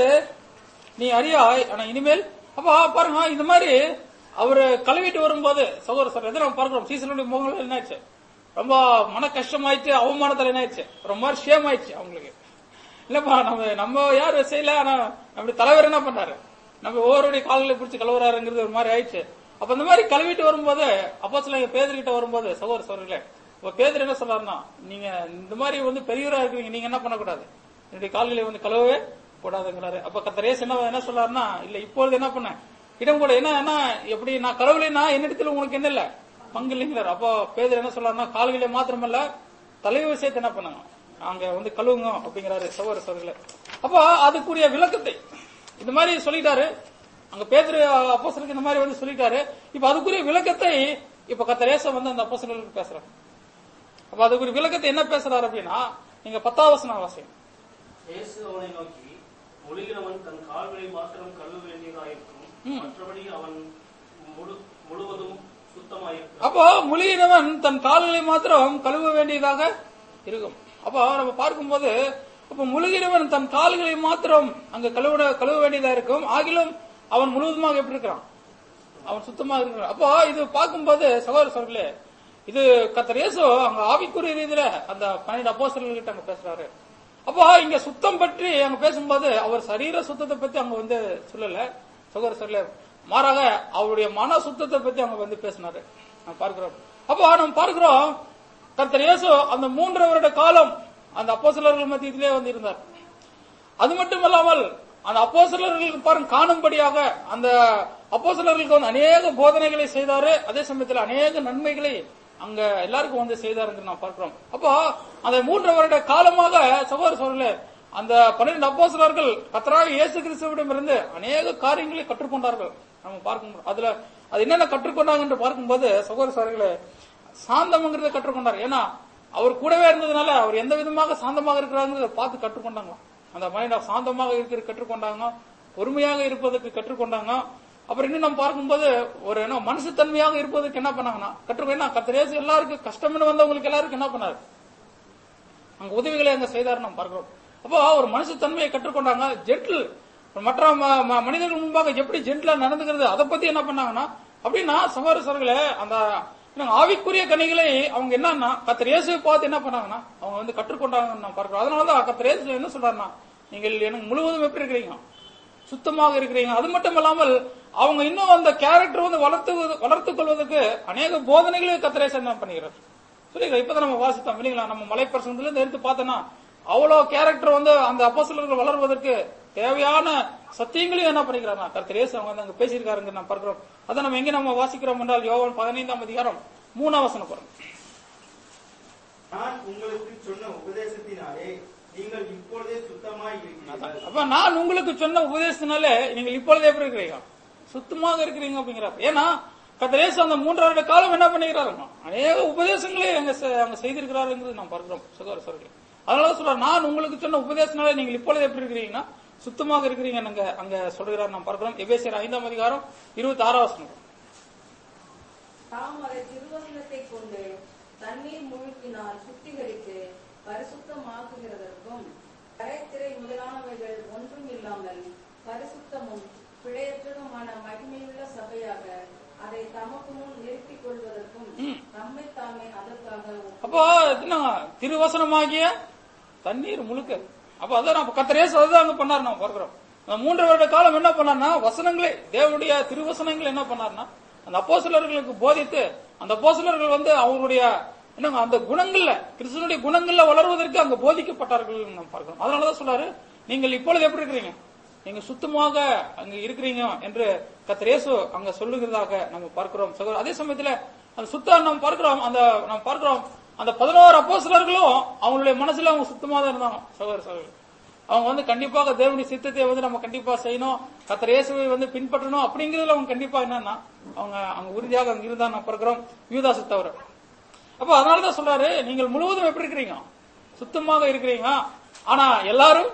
நீ அறியாய் ஆனா இனிமேல் அப்போ பாருங்க இந்த மாதிரி அவரு கழுவிட்டு வரும்போது சகோதர சார் எதிர நம்ம பார்க்கிறோம் சீசனுடைய முகங்கள் என்னாச்சு ரொம்ப மன கஷ்டமாயிடுச்சு அவமானத்துல என்னாச்சு ரொம்ப மாதிரி ஷேம் ஆயிடுச்சு அவங்களுக்கு இல்லப்பா நம்ம நம்ம யாரும் செய்யல ஆனா நம்முடைய தலைவர் என்ன பண்றாரு நம்ம ஒவ்வொருடைய கால்களை பிடிச்சி கழுவுறாருங்கிறது ஒரு மாதிரி ஆயிடுச்சு அப்ப இந்த மாதிரி கழுவிட்டு வரும்போது அப்போ சில பேதர்கிட்ட வரும்போது சகோதர சோர்களே இப்ப பேதர் என்ன சொல்றாருன்னா நீங்க இந்த மாதிரி வந்து பெரியவரா இருக்கிறீங்க நீங்க என்ன பண்ணக்கூடாது என்னுடைய கால்களை வந்து கழுவவே கூடாதுங்கிறாரு அப்ப கத்தரேஸ் என்ன என்ன சொல்றாருன்னா இல்ல இப்பொழுது என்ன பண்ண இடம் கூட என்ன என்ன எப்படி நான் கழுவலைன்னா என்னிடத்துல உங்களுக்கு என்ன இல்ல பங்கு இல்லைங்கிறாரு அப்போ பேதர் என்ன சொல்றாருன்னா கால்களை மாத்திரமல்ல தலைவர் சேர்த்து என்ன பண்ணாங்க அங்க வந்து கழுவுங்க அப்படிங்கிறாரு சகோதர சோர்களே அப்போ அதுக்குரிய விளக்கத்தை இந்த மாதிரி சொல்லிட்டாரு அங்க பேதர் அப்போஸ்தலருக்கு இந்த மாதிரி வந்து சொல்லிட்டாரு இப்ப அதுக்குரிய விளக்கத்தை இப்ப கத்தரேச வந்து அந்த அப்போஸ்தலர்களுக்கு பேசுறாங்க அப்ப அதுக்குரிய விளக்கத்தை என்ன பேசுறாரு அப்படின்னா நீங்க பத்தாவசன வாசியம் இயேசு அவனை நோக்கி முழுகிறவன் தன் கால்களை மாத்திரம் கழுவ வேண்டியதாயிருக்கும் மற்றபடி அவன் முழு முழுவதும் சுத்தமாயிருக்கும் அப்போ முழியினவன் தன் கால்களை மாத்திரம் கழுவ வேண்டியதாக இருக்கும் அப்போ நம்ம பார்க்கும்போது அப்ப முழுகிறவன் தன் கால்களை மாத்திரம் அங்க கழுவ கழுவ வேண்டியதா இருக்கும் ஆகிலும் அவன் முழுவதுமாக எப்படி இருக்கிறான் அவன் சுத்தமாக இருக்கிறான் அப்போ இது பார்க்கும்போது சகோதர சோர்களே இது கத்தர் இயேசு அங்க ஆவிக்குரிய ரீதியில அந்த பன்னெண்டு அப்போஸ்தலர்கள் கிட்ட அங்க பேசுறாரு அப்போ இங்க சுத்தம் பற்றி அங்க பேசும்போது அவர் சரீர சுத்தத்தை பத்தி அங்க வந்து சொல்லல சகோதர சோர்களே மாறாக அவருடைய மன சுத்தத்தை பத்தி அவங்க வந்து பேசினாரு நம்ம பார்க்கிறோம் அப்போ நம்ம பார்க்கிறோம் கர்த்தர் இயேசு அந்த மூன்று வருட காலம் அந்த அப்போஸ்தலர்கள் மத்தியிலே வந்து இருந்தார் அது மட்டுமல்லாமல் அந்த அப்போஸ்தலர்களுக்கு பாருங்க காணும்படியாக அந்த அப்போஸ்தலர்களுக்கு வந்து அநேக போதனைகளை செய்தாரு அதே சமயத்தில் அநேக நன்மைகளை அங்க எல்லாருக்கும் வந்து செய்தாருன்னு நான் பார்க்கிறோம் அப்போ அந்த மூன்று வருட காலமாக சகோதர சோழர்களே அந்த பன்னிரண்டு அப்போஸ்தலர்கள் கத்தராக இயேசு கிறிஸ்துவிடம் இருந்து அநேக காரியங்களை கற்றுக்கொண்டார்கள் நம்ம பார்க்கும் அதுல அது என்னென்ன கற்றுக்கொண்டாங்க என்று பார்க்கும்போது சகோதர சோழர்களே சாந்தம்ங்கிறத கற்றுக்கொண்டார் ஏன்னா அவர் கூடவே இருந்ததுனால அவர் எந்த விதமாக சாந்தமாக இருக்கிறாங்கிறத பார்த்து கற்றுக்கொண்டாங்க அந்த மைண்ட் சாந்தமாக இருக்கிற கற்றுக்கொண்டாங்க பொறுமையாக இருப்பதற்கு கற்றுக்கொண்டாங்க அப்புறம் இன்னும் நம்ம பார்க்கும்போது ஒரு என்ன மனுஷத்தன்மையாக இருப்பதற்கு என்ன பண்ணாங்கன்னா கற்றுக்கொண்டு என்ன கத்திரேசு எல்லாருக்கும் கஷ்டம்னு வந்தவங்களுக்கு எல்லாருக்கும் என்ன பண்ணாரு அங்க உதவிகளை அங்க செய்தார் நம்ம பார்க்கிறோம் அப்போ ஒரு மனுஷத்தன்மையை கற்றுக்கொண்டாங்க ஜென்டில் மற்ற ம- ம- மனிதர்கள் முன்பாக எப்படி ஜென்டிலா நடந்துக்கிறது அதை பத்தி என்ன பண்ணாங்கன்னா அப்படின்னா சகோதரர்களே அந்த என்னங்க, ஆவிக்குரிய கனிகளை அவங்க என்னன்னா கத்தர் இயேசுவை பார்த்து என்ன பண்ணாங்கன்னா அவங்க வந்து கற்றுக்கொண்டாங்கன்னு நான் பார்க்கிறோம் அதனாலதான் கத்தர் இயேசு என்ன சொல்றாருன்னா நீங்கள் எனக்கு முழுவதும் எப்படி இருக்கிறீங்க சுத்தமாக இருக்கிறீங்க அது மட்டும் இல்லாமல் அவங்க இன்னும் அந்த கேரக்டர் வந்து வளர்த்து வளர்த்துக் கொள்வதற்கு அநேக போதனைகளை கத்திரேசன் என்ன பண்ணுகிறார் சொல்லிக்கிறேன் இப்பதான் நம்ம வாசித்தோம் இல்லைங்களா நம்ம மலைப்பிரசனத்துல இருந்து எடுத்து பார்த்தோன்னா அவ்வளவு கேரக்டர் வந்து அந்த அப்போஸ்தலர்கள் வளர்வதற்கு தேவையான சத்தியங்களையும் என்ன பண்ணிக்கிறாங்க கர்த்தர் இயேசு அவங்க வந்து அங்க பேசியிருக்காருங்க நான் பார்க்கிறோம் அதை நம்ம எங்க நம்ம வாசிக்கிறோம் என்றால் யோவான் பதினைந்தாம் அதிகாரம் மூணாம் வசனம் பாருங்க நான் உங்களுக்கு சொன்ன உபதேசத்தினாலே நீங்கள் இப்பொழுதே சுத்தமாய் இருக்கிறீர்கள் அப்ப நான் உங்களுக்கு சொன்ன உபதேசத்தினால நீங்கள் இப்பொழுதே எப்படி இருக்கிறீங்க சுத்தமாக இருக்கிறீங்க அப்படிங்கிறார் ஏன்னா கத்திரேசு அந்த மூன்றாவது காலம் என்ன பண்ணிக்கிறாருங்க அநேக உபதேசங்களே அங்க செ- அங்க செய்திருக்கிறாருங்கிறது நாம் பார்க்கிறோம் சுகர சொல்றேன் அதனால சொல்ற நான் உங்களுக்கு சொன்ன உபதேசனால நீங்கள் இப்பொழுது எப்படி இருக்கிறீங்கன்னா சுத்தமாக இருக்கிறீங்க அங்க அங்க சொல்கிறார் நாம் பார்க்கிறோம் எபேசியர் ஐந்தாம் அதிகாரம் இருபத்தி ஆறாம் வசனம் தாம் அதை திருவசனத்தை கொண்டு தண்ணீர் முழுக்கினால் சுத்திகரித்து பரிசுத்தமாக்குகிறதற்கும் கரைத்திரை முதலானவைகள் ஒன்றும் இல்லாமல் பரிசுத்தமும் பிழையற்றதுமான மகிமையுள்ள சபையாக அதை தமக்கு முன் நிறுத்திக் கொள்வதற்கும் நம்மை தாமே அதற்காக ஒப்பு- அப்போ என்ன திருவசனமாகிய தண்ணீர் முழுக்க அப்ப அதான் நம்ம கத்திரேசு அதுதான் அங்க பண்ணாரு நம்ம பார்க்கிறோம் அந்த மூன்று வருட காலம் என்ன பண்ணார்னா வசனங்களே தேவனுடைய திருவசனங்கள் என்ன பண்ணார்னா அந்த அப்போஸ்தலர்களுக்கு போதித்து அந்த அப்போஸ்தலர்கள் வந்து அவங்களுடைய என்னங்க அந்த குணங்கள்ல கிறிஸ்துவனுடைய குணங்கள்ல வளர்வதற்கு அங்க போதிக்கப்பட்டார்கள் நம்ம பார்க்கிறோம் அதனாலதான் சொல்றாரு நீங்கள் இப்பொழுது எப்படி இருக்கிறீங்க நீங்க சுத்தமாக அங்க இருக்கிறீங்க என்று கத்திரேசு அங்க சொல்லுகிறதாக நம்ம பார்க்கிறோம் சகோதரர் அதே சமயத்துல அந்த சுத்தம் நம்ம பார்க்கிறோம் அந்த நம்ம பார்க்கிறோம் அந்த பதினோரு அப்போஸ்தலர்களும் அவங்களுடைய மனசுல அவங்க சுத்தமா தான் இருந்தாங்க சகோதர சகோதரி அவங்க வந்து கண்டிப்பாக தேவனுடைய சித்தத்தை வந்து நம்ம கண்டிப்பா செய்யணும் கத்தர் இயேசுவை வந்து பின்பற்றணும் அப்படிங்கறதுல அவங்க கண்டிப்பா என்னன்னா அவங்க அங்க உறுதியாக அங்க இருந்தா நம்ம பார்க்கிறோம் யூதாசு தவிர அப்ப அதனாலதான் சொல்றாரு நீங்கள் முழுவதும் எப்படி இருக்கிறீங்க சுத்தமாக இருக்கிறீங்க ஆனா எல்லாரும்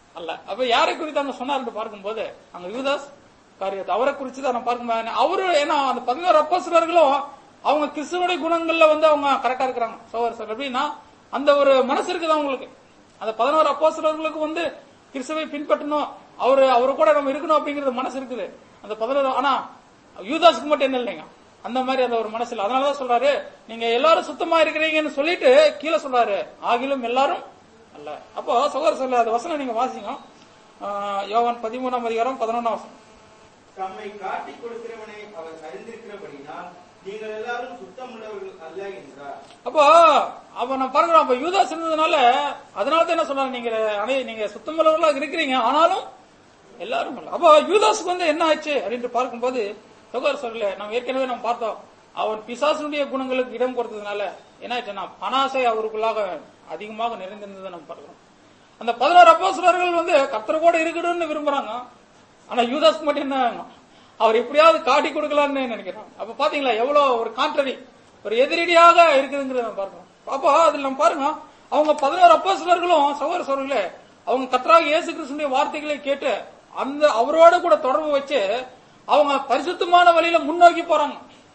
அல்ல அப்ப யாரை குறித்து அங்க சொன்னார்னு பார்க்கும்போது அங்க யூதாஸ் காரியத்தை அவரை குறித்து தான் நான் பார்க்கும்போது அவரு ஏன்னா அந்த பதினோரு அப்போஸ்தலர்களும் அவங்க கிறிஸ்துவனுடைய குணங்கள்ல வந்து அவங்க கரெக்டா இருக்கிறாங்க சோதர் சார் எப்படின்னா அந்த ஒரு மனசு இருக்குது அவங்களுக்கு அந்த பதினோரு அப்போஸ்தலர்களுக்கு வந்து கிறிஸ்துவை பின்பற்றணும் அவரு அவரு கூட நம்ம இருக்கணும் அப்படிங்கிறது மனசு இருக்குது அந்த பதினோரு ஆனா யூதாஸுக்கு மட்டும் என்ன இல்லைங்க அந்த மாதிரி அந்த ஒரு மனசுல அதனாலதான் சொல்றாரு நீங்க எல்லாரும் சுத்தமா இருக்கிறீங்கன்னு சொல்லிட்டு கீழே சொல்றாரு ஆகிலும் எல்லாரும் அல்ல அப்போ சகோதர சொல்ல அந்த வசனம் நீங்க வாசிங்க ஆஹ் யோவான் பதிமூணாம் அதிகாரம் பதினொன்னாம் வசனம் தம்மை காட்டிக் கொடுக்கிறவனை அவர் அறிந்திருக்கிறபடினால் நீங்கள் எல்லாரும் சுத்தமுள்ளவர்கள் அல்ல என்றார் அப்போ அப்ப நான் பார்க்கிறோம் அப்ப யூதாஸ் இருந்ததுனால அதனால தான் என்ன சொல்றாங்க நீங்க அனை நீங்க சுத்தமுள்ளவர்களா இருக்கிறீங்க ஆனாலும் எல்லாரும் அல்ல. அப்போ யூதாஸுக்கு வந்து என்ன ஆச்சு அப்படின்னு பார்க்கும்போது சகோதர சொல்லல நம்ம ஏற்கனவே நம்ம பார்த்தோம் அவன் பிசாசனுடைய குணங்களுக்கு இடம் கொடுத்ததுனால என்ன ஆச்சுன்னா பணாசை அவருக்குள்ளாக அதிகமாக நிறைந்திருந்ததை நம்ம பார்க்கிறோம் அந்த பதினோரு அப்போஸ்தலர்கள் வந்து கர்த்தர் கூட இருக்கணும்னு விரும்புறாங்க ஆனா யூதாஸ்க்கு மட்டும் என்ன அவர் எப்படியாவது காட்டி கொடுக்கலாம்னு நினைக்கிறாங்க அப்ப பாத்தீங்களா எவ்வளவு ஒரு கான்ட்ரடி ஒரு எதிரடியாக இருக்குதுங்கிறத நம்ம பார்க்கிறோம் அப்போ அதுல நம்ம பாருங்க அவங்க பதினோரு அப்போஸ்தலர்களும் சகோதர சோழர்களே அவங்க கர்த்தராக இயேசு கிறிஸ்துடைய வார்த்தைகளை கேட்டு அந்த அவரோட கூட தொடர்பு வச்சு அவங்க பரிசுத்தமான வழியில முன்னோக்கி போறாங்க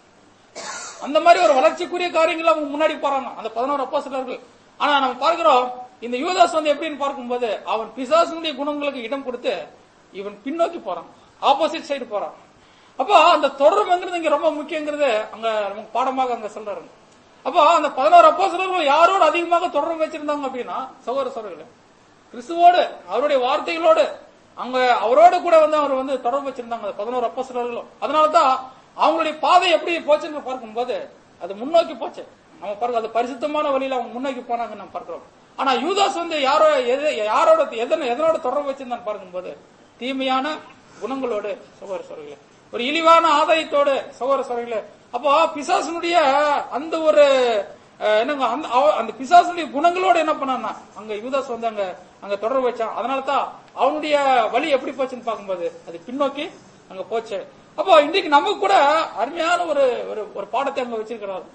அந்த மாதிரி ஒரு வளர்ச்சிக்குரிய காரியங்கள் அவங்க முன்னாடி போறாங்க அந்த பதினோரு அப்போஸ்தலர்கள் ஆனா நம்ம பார்க்கிறோம் இந்த யூதாஸ் வந்து எப்படின்னு பார்க்கும்போது அவன் பிசாசனுடைய குணங்களுக்கு இடம் கொடுத்து இவன் பின்னோக்கி போறான் ஆப்போசிட் சைடு போறான் அப்போ அந்த தொடர்புங்கிறது இங்க ரொம்ப முக்கியங்கிறது அங்க நமக்கு பாடமாக அங்க சொல்றாரு அப்போ அந்த பதினோரு அப்போஸ்தலர்கள் யாரோடு அதிகமாக தொடர்பு வச்சிருந்தாங்க அப்படின்னா சகோதர சோழர்களே கிறிஸ்துவோடு அவருடைய வார்த்தைகளோடு அங்க அவரோட கூட வந்து அவர் வந்து தொடர்பு வச்சிருந்தாங்க அந்த பதினோரு அப்போஸ்தலர்களும் அதனாலதான் அவங்களுடைய பாதை எப்படி போச்சுன்னு பார்க்கும்போது அது முன்னோக்கி போச்சு நம்ம பாருங்க அது பரிசுத்தமான வழியில அவங்க முன்னோக்கி போனாங்கன்னு நம்ம பார்க்கிறோம் ஆனா யூதாஸ் வந்து யாரோ எது யாரோட எதன எதனோட தொடர்பு வச்சிருந்தான்னு பார்க்கும்போது தீமையான குணங்களோடு சகோதர சோழர்களே ஒரு இழிவான ஆதாயத்தோடு சகோதர சோழர்களே அப்போ பிசாசனுடைய அந்த ஒரு அஹ், என்னங்க அந்த அவ- அந்த பிசாசனுடைய குணங்களோட என்ன பண்ணான்னா அங்க யூதாஸ் வந்து அங்க அங்க தொடர்பு வச்சான் அதனால தான் அவனுடைய வழி எப்படி போச்சுன்னு பார்க்கும்போது அது பின்னோக்கி அங்க போச்சு அப்போ இன்னைக்கு நமக்கு கூட அருமையான ஒரு ஒரு ஒரு பாடத்தை அங்க வச்சிருக்கிறாரு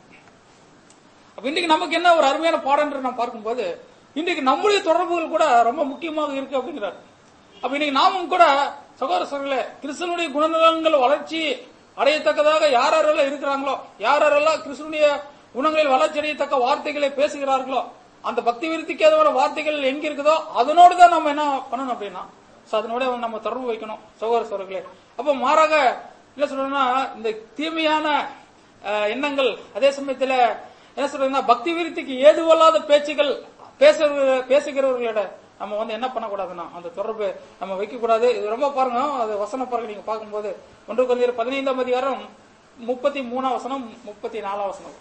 அப்ப இன்னைக்கு நமக்கு என்ன ஒரு அருமையான பாடம்ன்ற நான் பார்க்கும்போது இன்னைக்கு நம்முடைய தொடர்புகள் கூட ரொம்ப முக்கியமாக இருக்கு அப்படிங்கிறார் அப்ப இன்னைக்கு நாமும் கூட சகோதர சகோதரர்களே கிறிஸ்தனுடைய குணநலங்கள் வளர்ச்சி அடையத்தக்கதாக யார் யாரெல்லாம் இருக்கிறாங்களோ யார் யாரெல்லாம் கிறிஸ்தனுடைய குணங்களில் வளர்ச்சி அடையத்தக்க வார்த்தைகளை பேசுகிறார்களோ அந்த பக்தி விருத்திக்கு ஏதோ வார்த்தைகள் எங்க இருக்குதோ அதனோடு தான் நம்ம என்ன பண்ணணும் அப்படின்னா So அதனோட நம்ம தொடர்பு வைக்கணும் சகோதர சகோதரர்களே அப்ப மாறாக என்ன சொல்றேன்னா இந்த தீமையான அஹ், எண்ணங்கள் அதே சமயத்துல என்ன சொல்றதுன்னா பக்தி விருத்திக்கு ஏதுவல்லாத பேச்சுகள் பேசுற பேசுகிறவர்களிட நம்ம வந்து என்ன பண்ணக்கூடாதுன்னா அந்த தொடர்பு நம்ம வைக்க கூடாது இது ரொம்ப பாருங்க அது வசன பாருங்க நீங்க பார்க்கும்போது ஒன்று கொஞ்சம் பதினைந்தாம் அதிகாரம் முப்பத்தி மூணாம் வசனம் முப்பத்தி நாலாம் வசனம்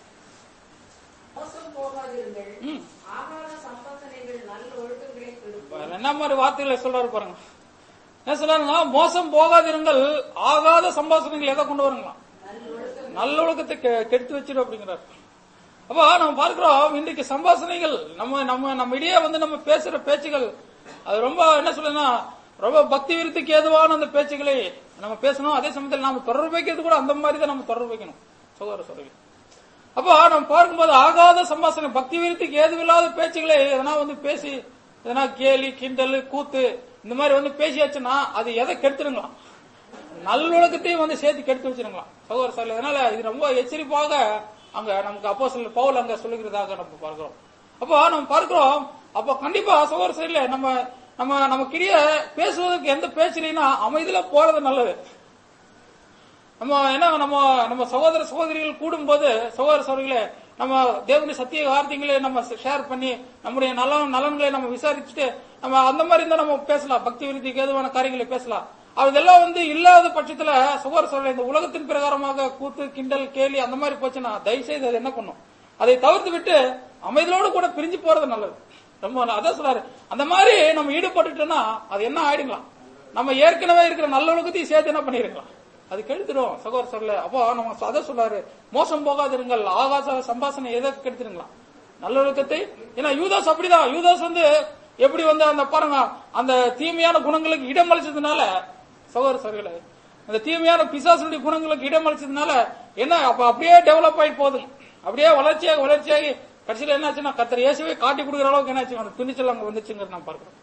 மோசம் போகாதிருங்கள் ம். ஆகாத சம்பாசனைகள் நல்ல ஒழுக்கங்களை கெடுக்கும் பாருங்க, என்ன மாதிரி வார்த்தைகளை சொல்றாரு பாருங்க என்ன சொல்றாருங்க மோசம் போகாதிருங்கள் ஆகாத சம்பாஷணைகள் எதை கொண்டு வருங்களா நல்ல ஒழுக்கத்தை கெ- கெடுத்து வச்சிடும் அப்படிங்கிறார் அப்ப நம்ம பார்க்கிறோம் இன்றைக்கு சம்பாஷணைகள் நம்ம நம்ம நம்ம இடையே வந்து நம்ம பேசுற பேச்சுகள் அது ரொம்ப என்ன சொல்லுன்னா ரொம்ப பக்தி விருத்திக்கு ஏதுவான அந்த பேச்சுகளை நம்ம பேசணும் அதே சமயத்தில் நாம தொடர்பு வைக்கிறது கூட அந்த மாதிரி தான் நம்ம தொடர்பு வைக்கணும் சகோதர சொல்லி அப்போ நம்ம பார்க்கும்போது ஆகாத சம்பாஷணை பக்தி விருத்திக்கு ஏதுவில்லாத பேச்சுகளை எதனா வந்து பேசி எதனா கேலி கிண்டல் கூத்து இந்த மாதிரி வந்து பேசியாச்சுன்னா அது எதை கெடுத்துருங்களாம் நல்லொழுக்கத்தையும் வந்து சேர்த்து கெடுத்து வச்சிருங்களாம் சகோதர சார் அதனால இது ரொம்ப எச்சரிப்பாக அங்க நமக்கு அப்போ சில பவுல் அங்க சொல்லுகிறதாக நம்ம பார்க்கிறோம் அப்போ நம்ம பார்க்கிறோம் அப்போ கண்டிப்பா சகோதர சைடுல நம்ம நம்ம நமக்கிடையே பேசுவதற்கு எந்த பேச்சு இல்லைன்னா அமைதியில போறது நல்லது நம்ம என்ன நம்ம நம்ம சகோதர சகோதரிகள் கூடும்போது சகோதர சகோதரிகளே நம்ம தேவனுடைய சத்திய வார்த்தைகளை நம்ம ஷேர் பண்ணி நம்முடைய நலன் நலன்களை நம்ம விசாரிச்சுட்டு நம்ம அந்த மாதிரி இருந்தா நம்ம பேசலாம் பக்தி விருத்திக்கு ஏதுவான காரியங்களை பேசலாம் அதெல்லாம் வந்து இல்லாத பட்சத்துல சுகர் சொல்ல இந்த உலகத்தின் பிரகாரமாக கூத்து கிண்டல் கேலி அந்த மாதிரி போச்சுன்னா தயவு செய்து அது என்ன பண்ணும் அதை தவிர்த்து விட்டு அமைதியோடு கூட பிரிஞ்சு போறது நல்லது ரொம்ப அதான் சொல்றாரு அந்த மாதிரி நம்ம ஈடுபட்டுட்டோம்னா அது என்ன ஆயிடுங்களாம் நம்ம ஏற்கனவே இருக்கிற நல்லொழுக்கத்தையும் சேர்த்து என்ன பண்ணிருக்கலாம் அது கெடுத்துடும் சகோதர சொல்ல அப்போ நம்ம அதை சொல்றாரு மோசம் போகாதிருங்கள் ஆகாச சம்பாசனை எதை கெடுத்துருங்களாம் நல்லொழுக்கத்தை ஏன்னா யூதாஸ் அப்படிதான் யூதாஸ் வந்து எப்படி வந்து அந்த பாருங்க அந்த தீமையான குணங்களுக்கு இடம் அளிச்சதுனால சகோதர சகோதரிகளே அந்த தீமையான பிசாசுடைய குணங்களுக்கு இடம் அளிச்சதுனால என்ன அப்ப அப்படியே டெவலப் ஆகி போகுதுங்க அப்படியே வளர்ச்சியாகி வளர்ச்சியாகி கடைசியில என்னாச்சுன்னா கத்தர் இயேசுவே காட்டி கொடுக்குற அளவுக்கு என்னாச்சு அந்த துணிச்சல் அங்க வந்துச்சுங்கிறது நான் பார்க்கிறோம்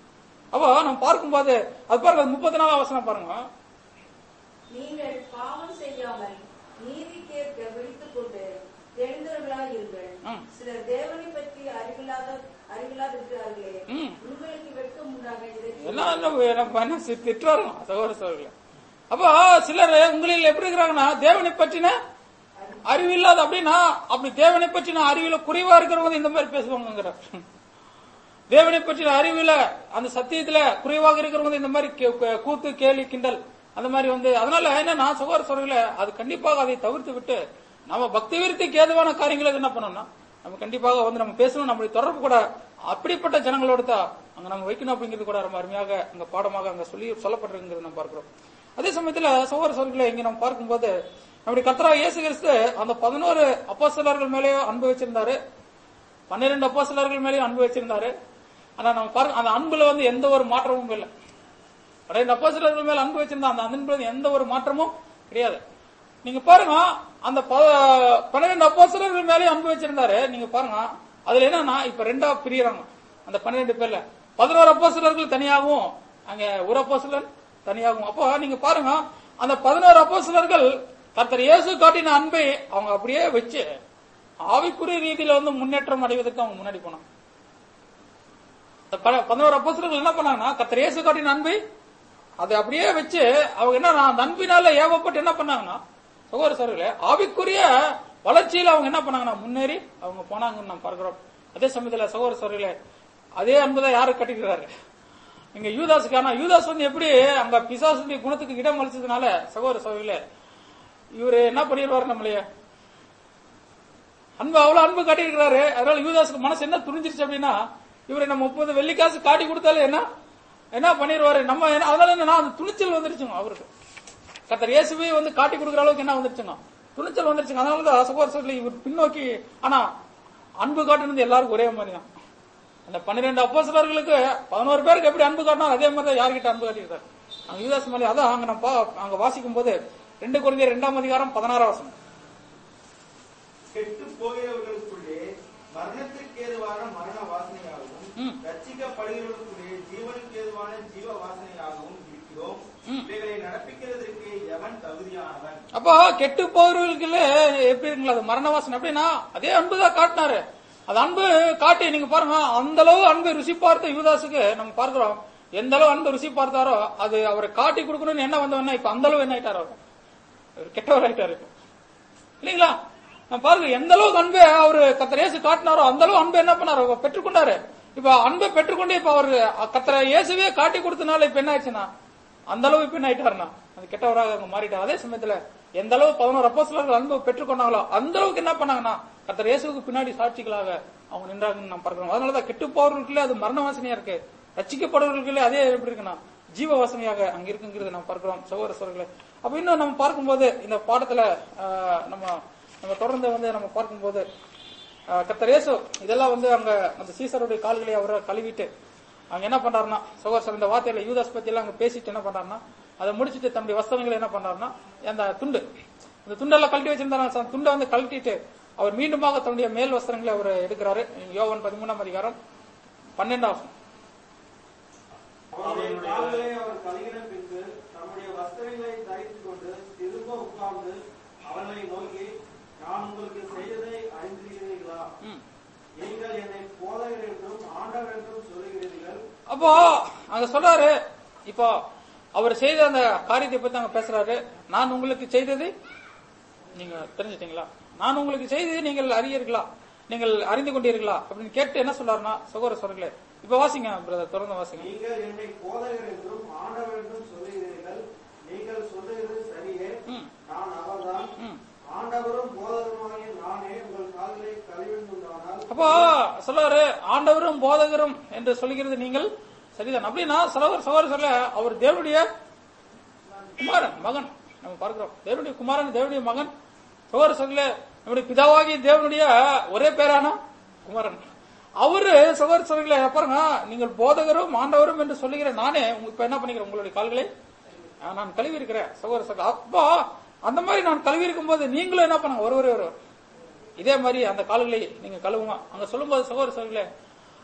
அப்போ நம்ம பார்க்கும்போது அது பாருங்க முப்பத்தி நாலாம் வசனம் பாருங்க நீங்கள் பாவம் செய்யாமல் நீதி கேட்க விழித்துக் கொண்டு தெரிந்தவர்களாய் இருங்கள் ம். சிலர் தேவனை பற்றி அறிவில்லாத அறிவில்லாதிருக்கிறார்களே ம். உங்களுக்கு வெட்கம் உண்டாக இதை என்ன நம்ம நம்ம என்ன சி- திட்டுறாருங்க சகோதர சகோதரிகளே அப்போ சிலர் உங்களில் எப்படி இருக்கிறாங்கன்னா தேவனை பற்றின அறிவில்லாத அப்படின்னா அப்படி தேவனை பற்றின அறிவில குறைவா இருக்கிறவங்க இந்த மாதிரி பேசுவாங்கங்கிற தேவனை பற்றின அறிவில அந்த சத்தியத்துல குறைவாக இருக்கிறவங்க இந்த மாதிரி கே- கே- கூத்து கேலி கிண்டல் அந்த மாதிரி வந்து அதனால என்னன்னா சகோதர சகோதரிகளே அது கண்டிப்பாக அதை தவிர்த்து விட்டு நம்ம பக்தி விருத்திக்கு ஏதுவான காரியங்களை என்ன பண்ணணும்னா நம்ம கண்டிப்பாக வந்து நம்ம பேசணும் நம்மளுடைய தொடர்பு கூட அப்படிப்பட்ட ஜனங்களோட தான் அங்க நம்ம வைக்கணும் அப்படிங்கிறது கூட ரொம்ப அருமையாக அங்க பாடமாக அங்க சொல்லி சொல்லப்பட்டிருக்கிறது நம்ம பார்க்கிறோம் அதே சமயத்துல சகோதர சகோதரிகளை இங்க நம்ம பார்க்கும்போது நம்முடைய கர்த்தரா இயேசு கிறிஸ்து அந்த பதினோரு அப்போஸ்தலர்கள் மேலேயும் அன்பு வச்சிருந்தாரு பன்னிரண்டு அப்போஸ்தலர்கள் மேலேயும் அன்பு வச்சிருந்தாரு ஆனா நம்ம பாருங்க அந்த அன்புல வந்து எந்த ஒரு மாற்றமும் இல்லை பன்னிரண்டு அப்போஸ்தலர்கள் மேல அன்பு வச்சிருந்தா அந்த அன்புல எந்த ஒரு மாற்றமும் கிடையாது நீங்க பாருங்க அந்த ப- பன்னிரண்டு அப்போஸ்தலர்கள் மேலேயும் அன்பு வச்சிருந்தாரு நீங்க பாருங்க அதுல என்னன்னா இப்ப ரெண்டா பிரியறாங்க அந்த பன்னிரண்டு பேர்ல பதினோரு அப்போஸ்தலர்கள் தனியாகவும் அங்க ஒரு அப்போஸ்தலன் தனியாகவும் அப்போ நீங்க பாருங்க அந்த பதினோரு அப்போஸ்தலர்கள் கர்த்தர் இயேசு காட்டின அன்பை அவங்க அப்படியே வச்சு ஆவிக்குரிய ரீதியில வந்து முன்னேற்றம் அடைவதற்கு அவங்க முன்னாடி போனாங்க இந்த ப- பதினோரு அப்போஸ்தலர்கள் என்ன பண்ணாங்கன்னா கர்த்தர் இயேசு காட்டின அன்பை அதை அப்படியே வச்சு அவங்க என்ன அந்த அன்பினால ஏவப்பட்டு என்ன பண்ணாங்கன்னா சகோதர சகோதரர்களே ஆவிக்குரிய வளர்ச்சியில அவங்க என்ன பண்ணாங்கன்னா முன்னேறி அவங்க போனாங்கன்னு நம்ம பார்க்கிறோம் அதே சமயத்துல சகோதர சகோதரர்களே அதே அன்புதான் யாரு கட்டிக்கிறாரு இங்க யூதாஸுக்கான யூதாஸ் வந்து எப்படி அங்க பிசாசுடைய குணத்துக்கு இடம் அளிச்சதுனால சகோதர சகோதரிகளே இவரு என்ன பண்ணிடுவாரு நம்மளைய அன்பு அவ்வளவு அன்பு காட்டியிருக்கிறாரு அதனால யூதாஸுக்கு மனசு என்ன துணிஞ்சிருச்சு அப்படின்னா இவரை நம்ம முப்பது வெள்ளிக்காசு காட்டி கொடுத்தாலும் என்ன என்ன பண்ணிடுவாரு நம்ம என்ன- அதனால என்ன அந்த துணிச்சல் வந்துருச்சுங்க அவருக்கு கத்தர் இயேசுவே வந்து காட்டி கொடுக்குற அளவுக்கு என்ன வந்துருச்சுங்க துணிச்சல் வந்துருச்சுங்க அதனால தான் சகோதரர்கள் இவர் பின்னோக்கி ஆனா அன்பு காட்டுனது எல்லாருக்கும் ஒரே மாதிரி தான் அந்த பன்னிரெண்டு அப்போஸ்தலர்களுக்கு பதினோரு பேருக்கு எப்படி அன்பு காட்டினா அதே மாதிரி தான் யார்கிட்ட அன்பு காட்டியிருக்காரு அங்க யூதாஸ் மேலே அதான் அங்க நம்ம பா- அங்க வாசிக்கும் போது ரெண்டு குறைந்த இரண்டாம் அதிகாரம் பதினாறாம் வசனம் கெட்டு போகிறவர்களுக்குள்ளே மரணத்திற்கு ஏதுவான மரண வாசனையாகவும் ம். ரட்சிக்கப்படுகிறவர்களுக்குள்ளே ஜீவனுக்கு ஏதுவான ஜீவ வாசனையாகவும் இருக்கிறோம் ம். இவைகளை நடப்பிக்கிறதற்கு எவன் தகுதியானவன் அப்போ கெட்டு போகிறவர்களுக்குள்ள எப்படி இருக்குங்களா அது மரண வாசனை அப்படின்னா அதே அன்பு தான் காட்டினாரு அது அன்பு காட்டி நீங்க பாருங்க அந்த அளவு அன்பு ருசி பார்த்த யுவதாசுக்கு நம்ம பார்க்கிறோம் எந்த அளவு அன்பு ருசி பார்த்தாரோ அது அவரை காட்டி கொடுக்கணும்னு என்ன வந்தவன்னா இப்ப அந்த அளவு என்ன ஆயிட்டாரு அவர் அவர் கெட்டவர் ஆயிட்டாரு இப்ப. இல்லைங்களா நான் பாருங்க எந்த அளவுக்கு அன்பை அவரு கத்தர் இயேசு காட்டினாரோ அந்த அளவு அன்பை என்ன பண்ணாரு அவர் பெற்றுக்கொண்டாரு இப்ப அன்பை பெற்றுக்கொண்டு இப்ப அவரு கத்தர இயேசுவே காட்டி கொடுத்தனால இப்ப என்ன ஆச்சுன்னா அந்த அளவு இப்ப என்ன ஆயிட்டாருன்னா அது கெட்டவராக அவங்க மாறிட்டார் அதே சமயத்துல எந்த அளவு பதினோரு அப்போஸ்தலர்கள் அன்பு பெற்றுக்கொண்டாங்களோ அந்த அளவுக்கு என்ன பண்ணாங்கன்னா கத்தர் இயேசுவுக்கு பின்னாடி சாட்சிகளாக அவங்க நின்றாங்கன்னு நம்ம பார்க்கிறோம் அதனாலதான் கெட்டு போறவர்களுக்குள்ளே அது மரண வாசனையா இருக்கு ரச்சிக்கப்படுவர்களுக்குள்ளே அதே எப்படி இருக்குன்னா ஜீவ வாசனையாக அங்க இருக்குங்கிறது நம்ம பார்க்கிறோம் சகோதர சோழர்களே அப்ப இன்னும் நம்ம பார்க்கும்போது இந்த பாடத்துல ஆஹ், நம்ம நம்ம தொடர்ந்து வந்து நம்ம பார்க்கும்போது ஆஹ், கர்த்தர் இயேசு இதெல்லாம் வந்து அங்க அந்த சீசருடைய கால்களை அவரை கழுவிட்டு அங்க என்ன பண்றாருன்னா சகோதரர் இந்த வார்த்தையில யூதாஸ் பத்தி எல்லாம் அங்க பேசிட்டு என்ன பண்றாருன்னா அதை முடிச்சிட்டு தன்னுடைய வஸ்திரங்களை என்ன பண்றாருன்னா அந்த துண்டு அந்த துண்டெல்லாம் கழட்டி வச்சிருந்தாரு அந்த துண்டை வந்து கழட்டிட்டு அவர் மீண்டுமாக தன்னுடைய மேல் வஸ்திரங்களை அவர் எடுக்கிறாரு யோவன் பதிமூணாம் அதிகாரம் பன்னெண்டாம் அவருடைய கால்களை அவர் கழுகின பின்பு தம்முடைய வஸ்திரங்களை தரித்துக் கொண்டு திரும்ப உட்கார்ந்து அவர்களை நோக்கி நான் உங்களுக்கு செய்ததை அறிந்திருக்கிறீர்களா ம். நீங்கள் என்னை போதகர் என்றும் ஆண்டவர் என்றும் சொல்லுகிறீர்கள் அப்போ அங்க சொல்றாரு இப்போ அவர் செய்த அந்த காரியத்தை பத்தி அங்க பேசுறாரு நான் உங்களுக்கு செய்தது நீங்க தெரிஞ்சிட்டீங்களா நான் உங்களுக்கு செய்தது நீங்கள் அறியீர்களா நீங்கள் அறிந்து கொண்டீர்களா அப்படின்னு கேட்டு என்ன சொல்றாருன்னா சகோதர சொல்றீங்களே இப்ப வாசிங்க பிரதர் தொடர்ந்து வாசிங்க நீங்கள் என்னை போதகர் என்றும் ஆண்டவர் என்றும் சொல்லுகிறீர்கள் நீங்கள் சொல்லுகிறது சரியே ம், நான் அவர்தான் ம். ஆண்டவரும் போதகருமாகிய நானே உங்கள் கால்களை கழுவிந்துண்டானால் அப்போ சொல்றாரு ஆண்டவரும் போதகரும் என்று சொல்லுகிறது நீங்கள் சரிதான் அப்படின்னா சகோதர சகோதர சொல்ல அவர் தேவனுடைய குமாரன் மகன் நம்ம பார்க்கிறோம் தேவனுடைய குமாரன் தேவனுடைய மகன் சகோதர சொல்ல நம்முடைய பிதாவாகி தேவனுடைய ஒரே பேரான குமாரன் அவரு சகோதர சொல்ல பாருங்க நீங்கள் போதகரும் ஆண்டவரும் என்று சொல்லுகிற நானே உங்க- இப்ப என்ன பண்ணிக்கிறேன் உங்களுடைய கால்களை ஆஹ், நான் கழுவி இருக்கிறேன் சகோதர சொல்ல அப்போ அந்த மாதிரி நான் கழுவி இருக்கும் போது நீங்களும் என்ன பண்ணுங்க ஒருவரே ஒருவர் இதே மாதிரி அந்த கால்களை நீங்க கழுவுங்க அங்க சொல்லும்போது சகோதர சகோதரர்களே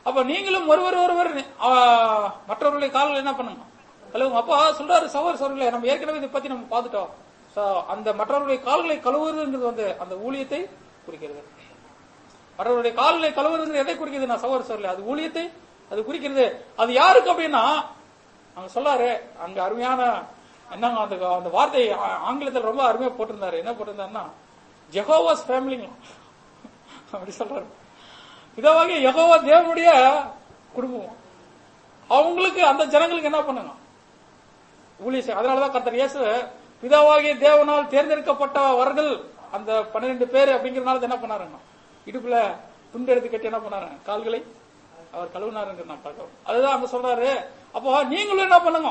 அப்ப நீங்களும் ஒருவர் ஒருவர் ஆ, மற்றவர்களுடைய கால்கள் என்ன பண்ணுங்க கழுவுங்க அப்போ சொல்றாரு சகோதர சோர்களே நம்ம ஏற்கனவே இதை பத்தி நம்ம பார்த்துட்டோம் So, அந்த மற்றவர்களுடைய கால்களை கழுவுறதுங்கிறது வந்து அந்த ஊழியத்தை குறிக்கிறது மற்றவருடைய கால்களை கழுவுறது எதை குறிக்கிறது நான் சகோதர சொல்லல அது ஊழியத்தை அது குறிக்கிறது அது யாருக்கு அப்படின்னா அங்க சொல்லாரு அங்க அருமையான என்னங்க அந்த அந்த வார்த்தை ஆ- ஆங்கிலத்தில் ரொம்ப அருமையா போட்டிருந்தாரு என்ன போட்டிருந்தாருன்னா ஜெகோவாஸ் ஃபேமிலிங்க அப்படி சொல்றாரு இதாவாக யெகோவா தேவனுடைய குடும்பம் அவங்களுக்கு அந்த ஜனங்களுக்கு என்ன பண்ணுங்க ஊழிய செய்- அதனாலதான் கர்த்தர் இயேசு பிதாவாகிய தேவனால் தேர்ந்தெடுக்கப்பட்டவர்கள் அந்த பன்னிரெண்டு பேர் அப்படிங்கறதுனால என்ன பண்ணாருங்க இடுப்புல துண்டு எடுத்து கட்டி என்ன பண்ணாரு கால்களை அவர் கழுவினாருங்க நான் பார்க்கிறோம் அதுதான் அங்க சொல்றாரு அப்போ நீங்களும் என்ன பண்ணுங்க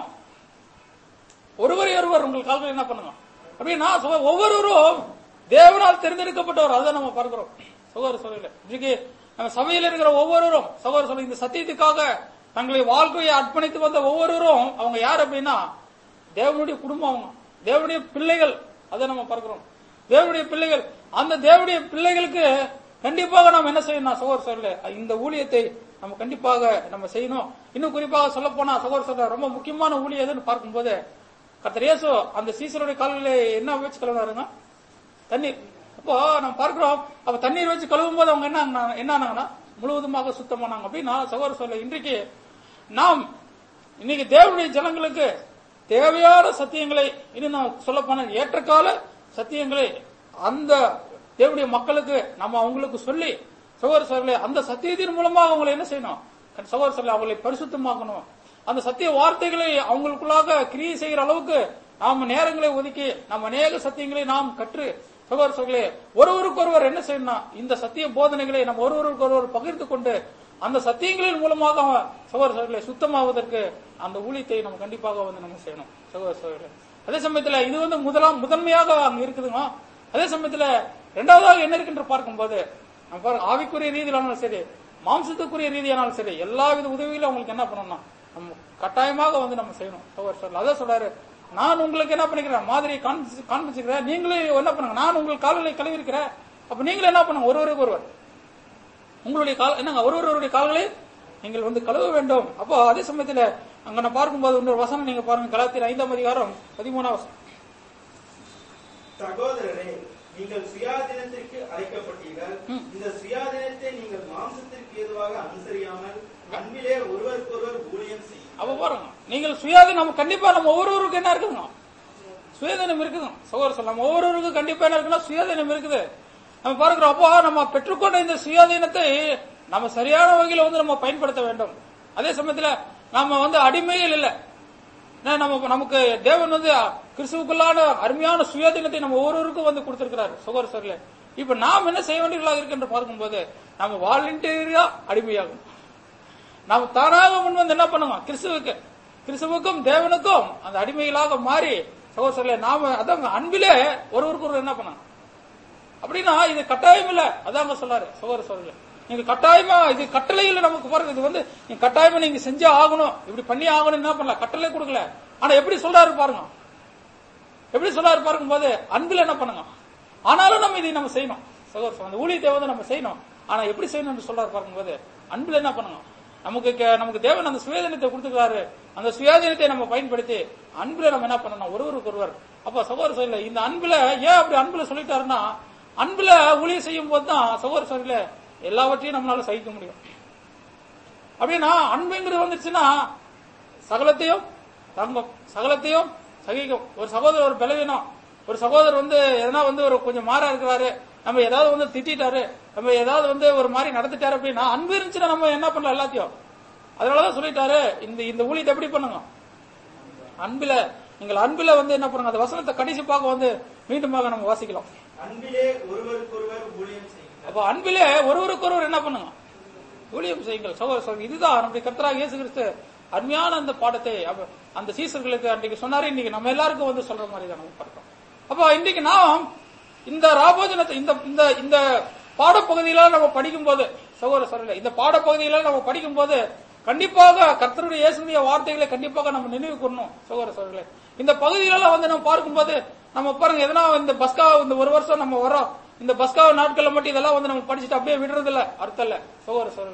ஒருவரை ஒருவர் உங்கள் கால்களை என்ன பண்ணுங்க அப்படின்னா சொல்ல ஒவ்வொருவரும் தேவனால் தேர்ந்தெடுக்கப்பட்டவர் அதுதான் நம்ம பார்க்கிறோம் சகோதர சபையில இன்னைக்கு நம்ம சபையில் இருக்கிற ஒவ்வொருவரும் சகோதர சபை இந்த சத்தியத்துக்காக தங்களை வாழ்க்கையை அர்ப்பணித்து வந்த ஒவ்வொருவரும் அவங்க யார் அப்படின்னா தேவனுடைய குடும்பம் அவங்க தேவனுடைய பிள்ளைகள் அதை நம்ம பார்க்கிறோம் தேவனுடைய பிள்ளைகள் அந்த தேவனுடைய பிள்ளைகளுக்கு கண்டிப்பாக நாம் என்ன செய்யணும் சகோதர சொல்ல இந்த ஊழியத்தை நம்ம கண்டிப்பாக நம்ம செய்யணும் இன்னும் குறிப்பாக சொல்ல போனா சகோதர சொல்ல ரொம்ப முக்கியமான ஊழியம் எதுன்னு பார்க்கும்போது கர்த்தர் இயேசு அந்த சீசருடைய கால்களை என்ன வச்சு கழுவினாருங்க தண்ணீர் அப்போ நம்ம பார்க்கிறோம் அப்ப தண்ணீர் வச்சு கழுவும் போது அவங்க என்ன ஆனாங்க- என்ன ஆனாங்கன்னா முழுவதுமாக சுத்தமானாங்க அப்படின்னா சகோதர சொல்ல இன்றைக்கு நாம் இன்னைக்கு தேவனுடைய ஜனங்களுக்கு தேவையான சத்தியங்களை இன்னும் நான் சொல்ல போன ஏற்றக்கால சத்தியங்களை அந்த தேவனுடைய மக்களுக்கு நம்ம அவங்களுக்கு சொல்லி சகோதர சகோதரர்களே அந்த சத்தியத்தின் மூலமாக அவங்களை என்ன செய்யணும் சகோதர சகோதரர்களே அவங்களை பரிசுத்தமாக்கணும் அந்த சத்திய வார்த்தைகளை அவங்களுக்குள்ளாக கிரியை செய்கிற அளவுக்கு நாம நேரங்களை ஒதுக்கி நம்ம அநேக சத்தியங்களை நாம் கற்று சகோதர சகோதரர்களே ஒருவருக்கொருவர் என்ன செய்யணும் இந்த சத்திய போதனைகளை நம்ம ஒருவருக்கு ஒருவர் பகிர்ந்து கொண்டு அந்த சத்தியங்களின் மூலமாக அவன் சகோதர சகோதரர்களை சுத்தமாவதற்கு அந்த ஊழியத்தை நம்ம கண்டிப்பாக வந்து நம்ம செய்யணும் சகோதர சகோதரர்களே அதே சமயத்துல இது வந்து முதலாம் முதன்மையாக அங்க இருக்குதுங்க அதே சமயத்துல இரண்டாவதாக என்ன இருக்குன்னு பார்க்கும்போது நம்ம பாருங்க ஆவிக்குரிய ரீதியிலானாலும் சரி மாம்சத்துக்குரிய ரீதியானாலும் சரி எல்லா வித உதவிகளும் அவங்களுக்கு என்ன பண்ணணும்னா நம்ம கட்டாயமாக வந்து நம்ம செய்யணும் சகோதர சகோதரர் அதான் சொல்றாரு நான் உங்களுக்கு என்ன பண்ணிக்கிறேன் மாதிரி காண்பிச்சு- காண்பிச்சுக்கிறேன் நீங்களே என்ன பண்ணுங்க நான் உங்கள் கால்களை கழுவி இருக்கிறேன் அப்ப நீங்களும் என்ன பண்ணுங்க ஒருவருக்கு ஒருவர் உங்களுடைய கால் என்னங்க ஒருவருடைய கால்களை நீங்கள் வந்து கழுவ வேண்டும் அப்போ அதே சமயத்துல அங்க நான் பார்க்கும்போது இன்னொரு வசனம் நீங்க பாருங்க கலாத்திர ஐந்தாம் அதிகாரம் பதிமூணாம் வசனம் சகோதரரே நீங்கள் சுயாதீனத்திற்கு அழைக்கப்பட்டீர்கள் ம். இந்த சுயாதீனத்தை நீங்கள் மாம்சத்திற்கு ஏதுவாக அனுசரியாமல் அன்பிலே ஒருவருக்கொருவர் ஊழியம் செய்யும் அப்ப பாருங்க நீங்கள் சுயாதீனம் நம்ம கண்டிப்பா நம்ம ஒவ்வொருவருக்கும் என்ன இருக்குதுங்க சுயாதீனம் இருக்குதுங்க சகோதர சொல்ல நம்ம ஒவ்வொருவருக்கும் கண்டிப்பா என்ன இருக்குன்னா சுயாதீனம் இருக்குது நம்ம பார்க்கிறோம் அப்போ நம்ம பெற்றுக்கொண்ட இந்த சுயாதீனத்தை நம்ம சரியான வகையில வந்து நம்ம பயன்படுத்த வேண்டும் அதே சமயத்துல நம்ம வந்து அடிமைகள் இல்லை ஏன்னா நம்ம நமக்கு தேவன் வந்து கிறிஸ்துவுக்குள்ளான அருமையான சுயாதீனத்தை நம்ம ஒவ்வொருவருக்கும் வந்து கொடுத்திருக்கிறாரு சுகர் சரில இப்ப நாம் என்ன செய்ய வேண்டியவர்களாக இருக்கு என்று பார்க்கும்போது நம்ம வாலண்டியரா அடிமையாகும் நாம் தானாக முன் வந்து என்ன பண்ணுங்க கிறிஸ்துவுக்கு கிறிஸ்துவுக்கும் தேவனுக்கும் அந்த அடிமைகளாக மாறி சகோதரர்களே நாம அதாங்க அன்பிலே ஒருவருக்கு ஒருவர் என்ன பண்ணணும் அப்படின்னா இது கட்டாயம் இல்ல அதாங்க சொல்லாரு சகோதர சகோதரர்களே நீங்க கட்டாயமா இது கட்டளை இல்ல நமக்கு பாருங்க இது வந்து நீங்க கட்டாயமா நீங்க செஞ்சே ஆகணும் இப்படி பண்ணி ஆகணும் என்ன பண்ணல கட்டளை கொடுக்கல ஆனா எப்படி சொல்றாரு பாருங்க எப்படி சொல்றாரு பாருங்க போது அன்பில் என்ன பண்ணுங்க ஆனாலும் நம்ம இதை நம்ம செய்யணும் சகோதர சகோதரர், அந்த ஊழியத்தை வந்து நம்ம செய்யணும் ஆனா எப்படி செய்யணும் என்று சொல்றாரு பார்க்கும்போது அன்பில் என்ன பண்ணுங்க நமக்கு கே- நமக்கு தேவன் அந்த சுயாதீனத்தை கொடுத்துக்கிறாரு அந்த சுயாதீனத்தை நம்ம பயன்படுத்தி அன்பில் நம்ம என்ன பண்ணணும் ஒருவருக்கு ஒருவர் அப்ப சகோதர சொல்ல இந்த அன்பில் ஏன் அப்படி அன்பில் சொல்லிட்டாருன்னா அன்பில் ஊழியம் செய்யும் போது தான் சகோதர சொல்ல எல்லாவற்றையும் நம்மளால சகிக்க முடியும் அப்படின்னா அன்புங்கிறது வந்துருச்சுன்னா சகலத்தையும் தங்கும் சகலத்தையும் சகிக்கும் ஒரு சகோதரர் ஒரு பலவீனம் ஒரு சகோதரர் வந்து எதனா வந்து ஒரு கொஞ்சம் மாறா இருக்கிறாரு நம்ம ஏதாவது வந்து திட்டாரு நம்ம ஏதாவது வந்து ஒரு மாதிரி நடந்துட்டாரு அப்படின்னா அன்பு இருந்துச்சுன்னா நம்ம என்ன பண்ணலாம் எல்லாத்தையும் அதனாலதான் சொல்லிட்டாரு இந்த இந்த ஊழியத்தை எப்படி பண்ணுங்க அன்பில நீங்கள் அன்பில வந்து என்ன பண்ணுங்க அந்த வசனத்தை கடைசி பார்க்க வந்து மீண்டுமாக நம்ம வாசிக்கலாம் அன்பிலே ஒருவருக்கொருவர் ஊழியம் செய்யுங்கள் அப்ப அன்பிலே ஒருவருக்கொருவர் என்ன பண்ணுங்க ஊழியம் செய்யுங்கள் சகோதர சகோதரி இதுதான் நம்முடைய கர்த்தராக இயேசு கிறிஸ்து அருமையான அந்த பாடத்தை அப்ப அந்த சீசர்களுக்கு அன்றைக்கு சொன்னாரு இன்னைக்கு நம்ம எல்லாருக்கும் வந்து சொல்ற மாதிரி தான் நம்ம பார்க்கிறோம் அப்ப இன்னைக்கு நாம் இந்த ராபோஜனத்தை இந்த இந்த இந்த பாடப்பகுதியில நம்ம படிக்கும்போது சகோதர சகோதரி இந்த பாடப்பகுதியில நம்ம படிக்கும்போது கண்டிப்பாக கர்த்தருடைய இயேசுடைய வார்த்தைகளை கண்டிப்பாக நம்ம நினைவு கூறணும் சகோதர சகோதரிகளே இந்த பகுதிகளெல்லாம் வந்து நம்ம பார்க்கும்போது நம்ம பாருங்க எதனா இந்த பஸ்கா இந்த ஒரு வருஷம் நம்ம வரோம் இந்த பஸ்கா நாட்கள்ல மட்டும் இதெல்லாம் வந்து நம்ம படிச்சுட்டு அப்படியே விடுறது இல்ல அர்த்தம் இல்ல சகோதர சகோதரிகளே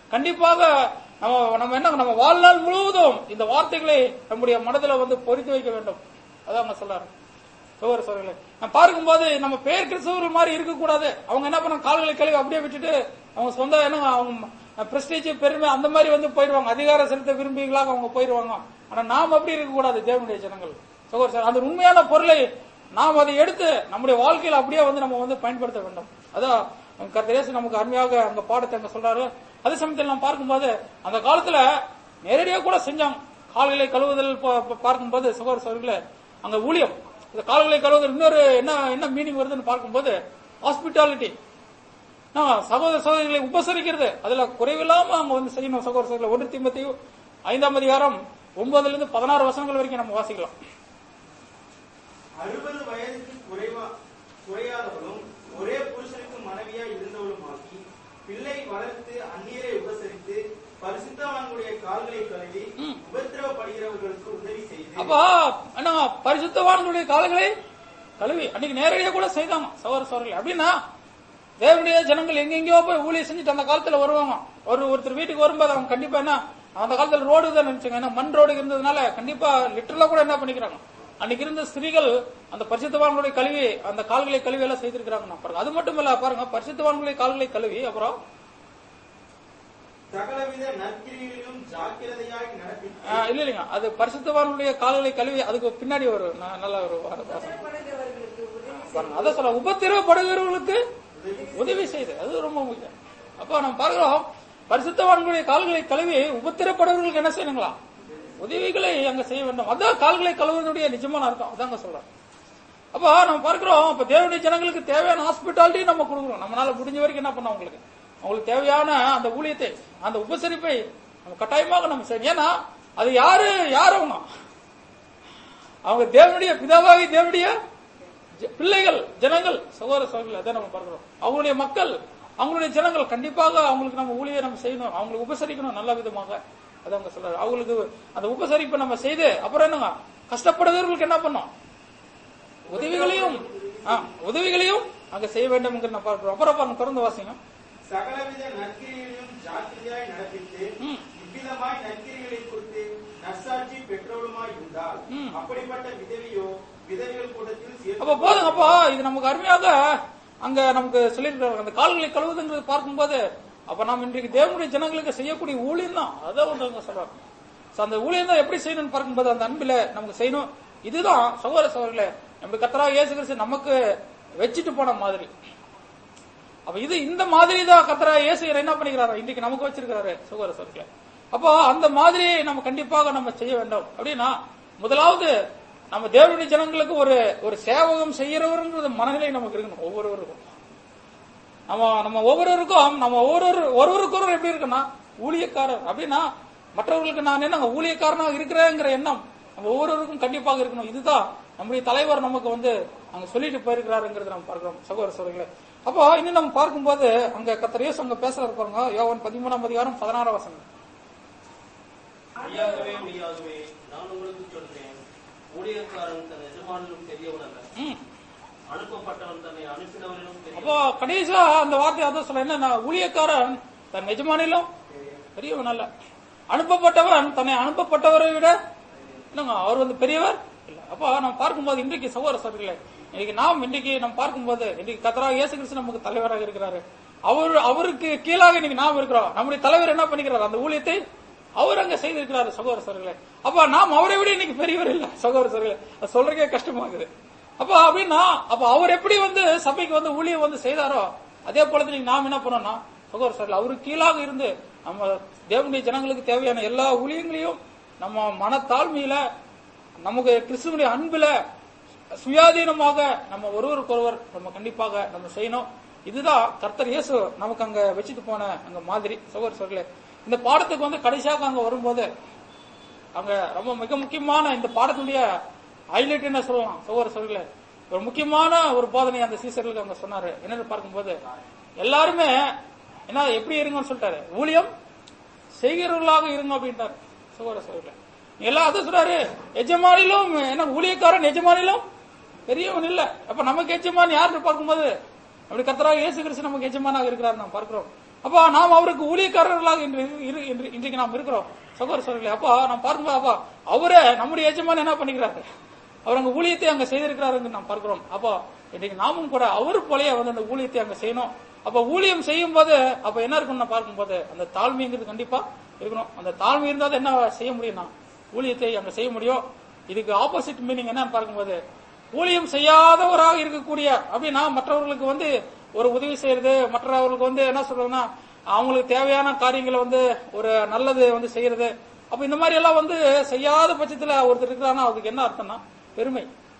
கண்டிப்பாக நம்ம நம்ம என்ன நம்ம வாழ்நாள் முழுவதும் இந்த வார்த்தைகளை நம்முடைய மனதில் வந்து பொறித்து வைக்க வேண்டும் அதான் அவங்க சொல்றாரு சோதர சோதரிகளே நான் பார்க்கும்போது நம்ம பேர் கிறிஸ்தவர்கள் மாதிரி இருக்கக்கூடாது அவங்க என்ன பண்ண கால்களை கழுவி அப்படியே விட்டுட்டு அவங்க சொந்த என்ன அவங்க பிரஸ்டீஜ் பெருமை அந்த மாதிரி வந்து போயிடுவாங்க அதிகாரம் செலுத்த விரும்பிகளாக அவங்க போயிடுவாங்க ஆனா நாம் அப்படி இருக்கக்கூடாது தேவனுடைய ஜனங்கள் சகோதர சார் அந்த உண்மையான பொருளை நாம் அதை எடுத்து நம்முடைய வாழ்க்கையில அப்படியே வந்து நம்ம வந்து பயன்படுத்த வேண்டும் அதான் கர்த்தரேசு நமக்கு அருமையாக அந்த பாடத்தை அங்க சொல்றாரு அதே சமயத்தில் நாம் பார்க்கும்போது அந்த காலத்துல நேரடியாக கூட செஞ்சாங்க கால்களை கழுவுதல் பா- பா- பார்க்கும்போது சகோதர சகோதரிகளே அங்க ஊழியம் இந்த கால்களை கழுவுதல் இன்னொரு என்ன என்ன மீனிங் வருதுன்னு பார்க்கும்போது ஹாஸ்பிட்டாலிட்டி சகோதர சகோதரிகளை உபசரிக்கிறது அதுல குறைவில்லாம அவங்க வந்து செய்யணும் சகோதர சகோதரிகளை ஒன்று திம்பத்தையும் ஐந்தாம் அதிகாரம் ஒன்பதுல இருந்து பதினாறு வசனங்கள் வரைக்கும் நம்ம வாசிக்கலாம் அறுபது வயதுக்கு குறைவா குறையாதவளும் ஒரே புருஷனுக்கு மனைவியாய் இருந்தவளுமாகி பிள்ளை வளர்த்து அந்நியரை உபசரித்து பரிசுத்தவான்களுடைய கால்களை கழுவி உபத்திரவப்படுகிறவர்களுக்கு உதவி செய்து அப்போ என்ன பரிசுத்தவான்களுடைய காலங்களை கழுவி அன்னைக்கு நேரடியா கூட செய்தாங்க சகோதர சகோதரிகள் அப்படின்னா தேவனுடைய ஜனங்கள் எங்கெங்கயோ போய் ஊழியம் செஞ்சுட்டு அந்த காலத்துல வருவாங்க ஒரு ஒருத்தர் வீட்டுக்கு வரும்போது அவங்க கண்டிப்பா என்ன அந்த காலத்துல ரோடு தான் நினைச்சாங்க ஏன்னா மண் ரோடு இருந்ததுனால கண்டிப்பா லிட்டரலா கூட என்ன பண்ணிக்கிறாங்க அன்னைக்கு இருந்த ஸ்திரீகள் அந்த பரிசுத்தவான்களுடைய கழுவி அந்த கால்களை கழுவி எல்லாம் செய்திருக்கிறாங்க பாருங்க அது மட்டும் இல்ல பாருங்க பரிசுத்தவான்களுடைய கால்களை கழுவி அப்புறம் சகலவித நற்கிரிகளிலும் ஜாக்கிரதையாய் நடப்பித்து ஆ, இல்ல இல்லைங்க அது பரிசுத்தவான்களுடைய கால்களை கழுவி அதுக்கு பின்னாடி ஒரு ந- நல்ல ஒரு வார்த்தை. உபத்திரவப்படுகிறவர்களுக்கு உதவி பாருங்க, அதான் சொல்ல உபத்திரவப்படுகிறவர்களுக்கு உதவி செய்து அது ரொம்ப முக்கியம் அப்ப நம்ம பார்க்கிறோம் பரிசுத்தவான்களுடைய கால்களை கழுவி உபத்திரப்படுறவர்களுக்கு என்ன செய்யணுங்களா உதவிகளை அங்க செய்ய வேண்டும் அதான் கால்களை கழுவுவதனுடைய நிஜமான அர்த்தம் அதாங்க சொல்றேன் அப்ப நம்ம பார்க்கிறோம் இப்ப தேவனுடைய ஜனங்களுக்கு தேவையான ஹாஸ்பிட்டாலிட்டி நம்ம கொடுக்குறோம் நம்மளால முடிஞ்ச வரைக்கும் என்ன பண்ணோம் அவங்களுக்கு அவங்களுக்கு தேவையான அந்த ஊழியத்தை அந்த உபசரிப்பை நம்ம கட்டாயமாக நம்ம செய்யணும் ஏன்னா அது யாரு யார் அவங்க அவங்க தேவனுடைய பிதாவாகி தேவனுடைய ஜ- பிள்ளைகள் ஜனங்கள் சகோதர சகோதரிகள் அதை நம்ம பார்க்கிறோம் அவங்களுடைய மக்கள் அவங்களுடைய ஜனங்கள் கண்டிப்பாக அவங்களுக்கு நம்ம ஊழியை நம்ம செய்யணும் அவங்களுக்கு உபசரிக்கணும் நல்ல விதமாக அதை அவங்க சொல்றாரு அவங்களுக்கு அந்த உபசரிப்பை நம்ம செய்து அப்புறம் என்னங்க கஷ்டப்படுகிறவர்களுக்கு என்ன பண்ணோம் உதவிகளையும் ஆ, உதவிகளையும் அங்க செய்ய வேண்டும் நான் பார்க்கிறோம் அப்புறம் பாருங்க தொடர்ந்து வாசிங்க சகலவித நற்கிரிகளிலும் ஜாக்கிரதையாய் நடப்பித்து ம். இவ்விதமாய் நற்கிரிகளை குறித்து நற்சாட்சி பெற்றோருமாய் இருந்தால் ம். அப்படிப்பட்ட விதவியோ விதவிகள் கூட்டத்தில் சேர்த்து அப்ப போதுங்க அப்போ இது நமக்கு அருமையாக அங்க நமக்கு சொல்லியிருக்காங்க அந்த கால்களை கழுவுதுங்கிறது பார்க்கும்போது அப்ப நாம் இன்றைக்கு தேவனுடைய ஜனங்களுக்கு செய்யக்கூடிய ஊழியம் தான் அதான் வந்து அவங்க சொல்றாங்க So, அந்த ஊழியம் தான் எப்படி செய்யணும்னு பார்க்கும்போது அந்த அன்பில நமக்கு செய்யணும் இதுதான் சகோதர சகோதரர்களே நம்ம கத்தரா இயேசு கிறிஸ்து நமக்கு வச்சுட்டு போன மாதிரி அப்ப இது இந்த மாதிரி தான் கத்தரா இயேசு என்ன பண்ணிக்கிறாரு இன்னைக்கு நமக்கு வச்சிருக்கிறாரு சகோதர சகோதரர்களே அப்போ அந்த மாதிரி நம்ம கண்டிப்பாக நம்ம செய்ய வேண்டும் அப்படின்னா முதலாவது நம்ம தேவனுடைய ஜனங்களுக்கு ஒரு ஒரு சேவகம் செய்யறவருங்கிற மனநிலை நமக்கு இருக்கணும் ஒவ்வொருவருக்கும் நம்ம நம்ம ஒவ்வொருவருக்கும் நம்ம ஒவ்வொரு ஒருவருக்கொருவர் எப்படி இருக்குன்னா ஊழியக்காரர் அப்படின்னா மற்றவர்களுக்கு நான் என்ன ஊழியக்காரனாக இருக்கிறேங்கிற எண்ணம் நம்ம ஒவ்வொருவருக்கும் கண்டிப்பாக இருக்கணும் இதுதான் நம்முடைய தலைவர் நமக்கு வந்து அங்க சொல்லிட்டு போயிருக்கிறாருங்கிறத நம்ம பார்க்கிறோம் சகோதர சகோதரிகளே அப்போ இன்னும் நம்ம பார்க்கும்போது அங்க கத்தரையஸ் அங்க பேசுறாரு பாருங்க யோவன் பதிமூணாம் அதிகாரம் பதினாறாம் வசனம் மெய்யாகவே மெய்யாகவே நான் உங்களுக்கு சொல்றேன் ஊழியக்காரன் தன் எஜமானிலும் பெரியவன் அல்ல ம். அனுப்பப்பட்டவன் தன்னை அனுப்பினவரிலும் பெரியவன் அப்போ கடைசியா அந்த வார்த்தை அதான் சொல்ல என்ன ஊழியக்காரன் தன் எஜமானிலும் பெரியவன் அல்ல அனுப்பப்பட்டவன் தன்னை அனுப்பப்பட்டவரை விட என்னங்க அவர் வந்து பெரியவர் இல்ல அப்போ நம்ம பார்க்கும்போது இன்றைக்கு சகோதர சகோதரிகளே இன்னைக்கு நாம் இன்றைக்கு நம்ம பார்க்கும்போது இன்றைக்கு கத்தரா இயேசு கிறிஸ்து நமக்கு தலைவராக இருக்கிறாரு அவர் அவருக்கு கீழாக இன்னைக்கு நாம் இருக்கிறோம் நம்முடைய தலைவர் என்ன பண்ணிக்கிறார் அந்த ஊழியத்தை அவர் அங்க செய்திருக்கிறாரு சகோதர சகோதரர்களே அப்ப நாம் அவரை விட இன்னைக்கு பெரியவர் இல்ல சகோதர சகோதரர்களே அது சொல்றதுக்கே கஷ்டமாகுது அப்ப அப்படின்னா அப்ப அவர் எப்படி வந்து சபைக்கு வந்து ஊழியம் வந்து செய்தாரோ அதே போல இன்னைக்கு நாம் என்ன பண்ணோம்னா சகோதர சகோதரர்களே அவருக்கு கீழாக இருந்து நம்ம தேவனுடைய ஜனங்களுக்கு தேவையான எல்லா ஊழியங்களையும் நம்ம மனத்தாழ்மையில நமக்கு கிறிஸ்துவனுடைய அன்புல சுயாதீனமாக நம்ம ஒருவருக்கொருவர் நம்ம கண்டிப்பாக நம்ம செய்யணும் இதுதான் கர்த்தர் இயேசு நமக்கு அங்க வச்சுட்டு போன அங்க மாதிரி சகோதர சகோதரர்களே இந்த பாடத்துக்கு வந்து கடைசியாக அங்க வரும்போது அங்க ரொம்ப மிக முக்கியமான இந்த பாடத்துடைய ஹைலைட் என்ன சொல்லலாம் சகோதர சகோதரர்களே ஒரு முக்கியமான ஒரு போதனை அந்த சீசர்களுக்கு அங்க சொன்னாரு என்னன்னு பார்க்கும்போது எல்லாருமே என்ன எப்படி இருங்கன்னு சொல்லிட்டாரு ஊழியம் செய்கிறவர்களாக இருங்க அப்படின்ட்டாரு சகோதர சகோதரர்களே எல்லாம் அதை சொல்றாரு எஜமானிலும் என்ன ஊழியக்காரன் எஜமானிலும் பெரியவன் இல்ல அப்ப நமக்கு எஜமான் யாருன்னு பார்க்கும்போது அப்படி கத்தராக இயேசு கிறிஸ்து நமக்கு எஜமானாக இருக்கிறார் நாம் பார்க்கிறோம் அப்போ நாம் அவருக்கு ஊழியக்காரர்களாக இன்று இரு- இன்று- இன்றைக்கு நாம் இருக்கிறோம் சகோதர சகோதரர்களே அப்போ நாம் பார்க்கும்போது அப்பா அவரே நம்முடைய எஜமான் என்ன பண்ணிக்கிறாரு அவர் அங்க ஊழியத்தை அங்க செய்திருக்கிறாரு என்று நாம் பார்க்கிறோம் அப்போ இன்றைக்கு நாமும் கூட அவர் போலயே வந்து அந்த ஊழியத்தை அங்க செய்யணும் அப்ப ஊழியம் செய்யும் போது அப்ப என்ன இருக்கும்னு பார்க்கும்போது அந்த தாழ்மைங்கிறது கண்டிப்பா இருக்கணும் அந்த தாழ்மை இருந்தா தான் என்ன செய்ய முடியும்னா ஊழியத்தை அங்க செய்ய முடியும் இதுக்கு ஆப்போசிட் மீனிங் என்னன்னு பார்க்கும்போது ஊழியம் செய்யாதவராக இருக்கக்கூடிய அப்படின்னா மற்றவர்களுக்கு வந்து ஒரு உதவி செய்யறது மற்றவர்களுக்கு வந்து என்ன சொல்றதுன்னா அவங்களுக்கு தேவையான காரியங்களை வந்து ஒரு நல்லது வந்து செய்யறது அப்ப இந்த மாதிரி எல்லாம் வந்து செய்யாத பட்சத்துல ஒருத்தர் இருக்கிறான்னா அதுக்கு என்ன அர்த்தம்னா பெருமை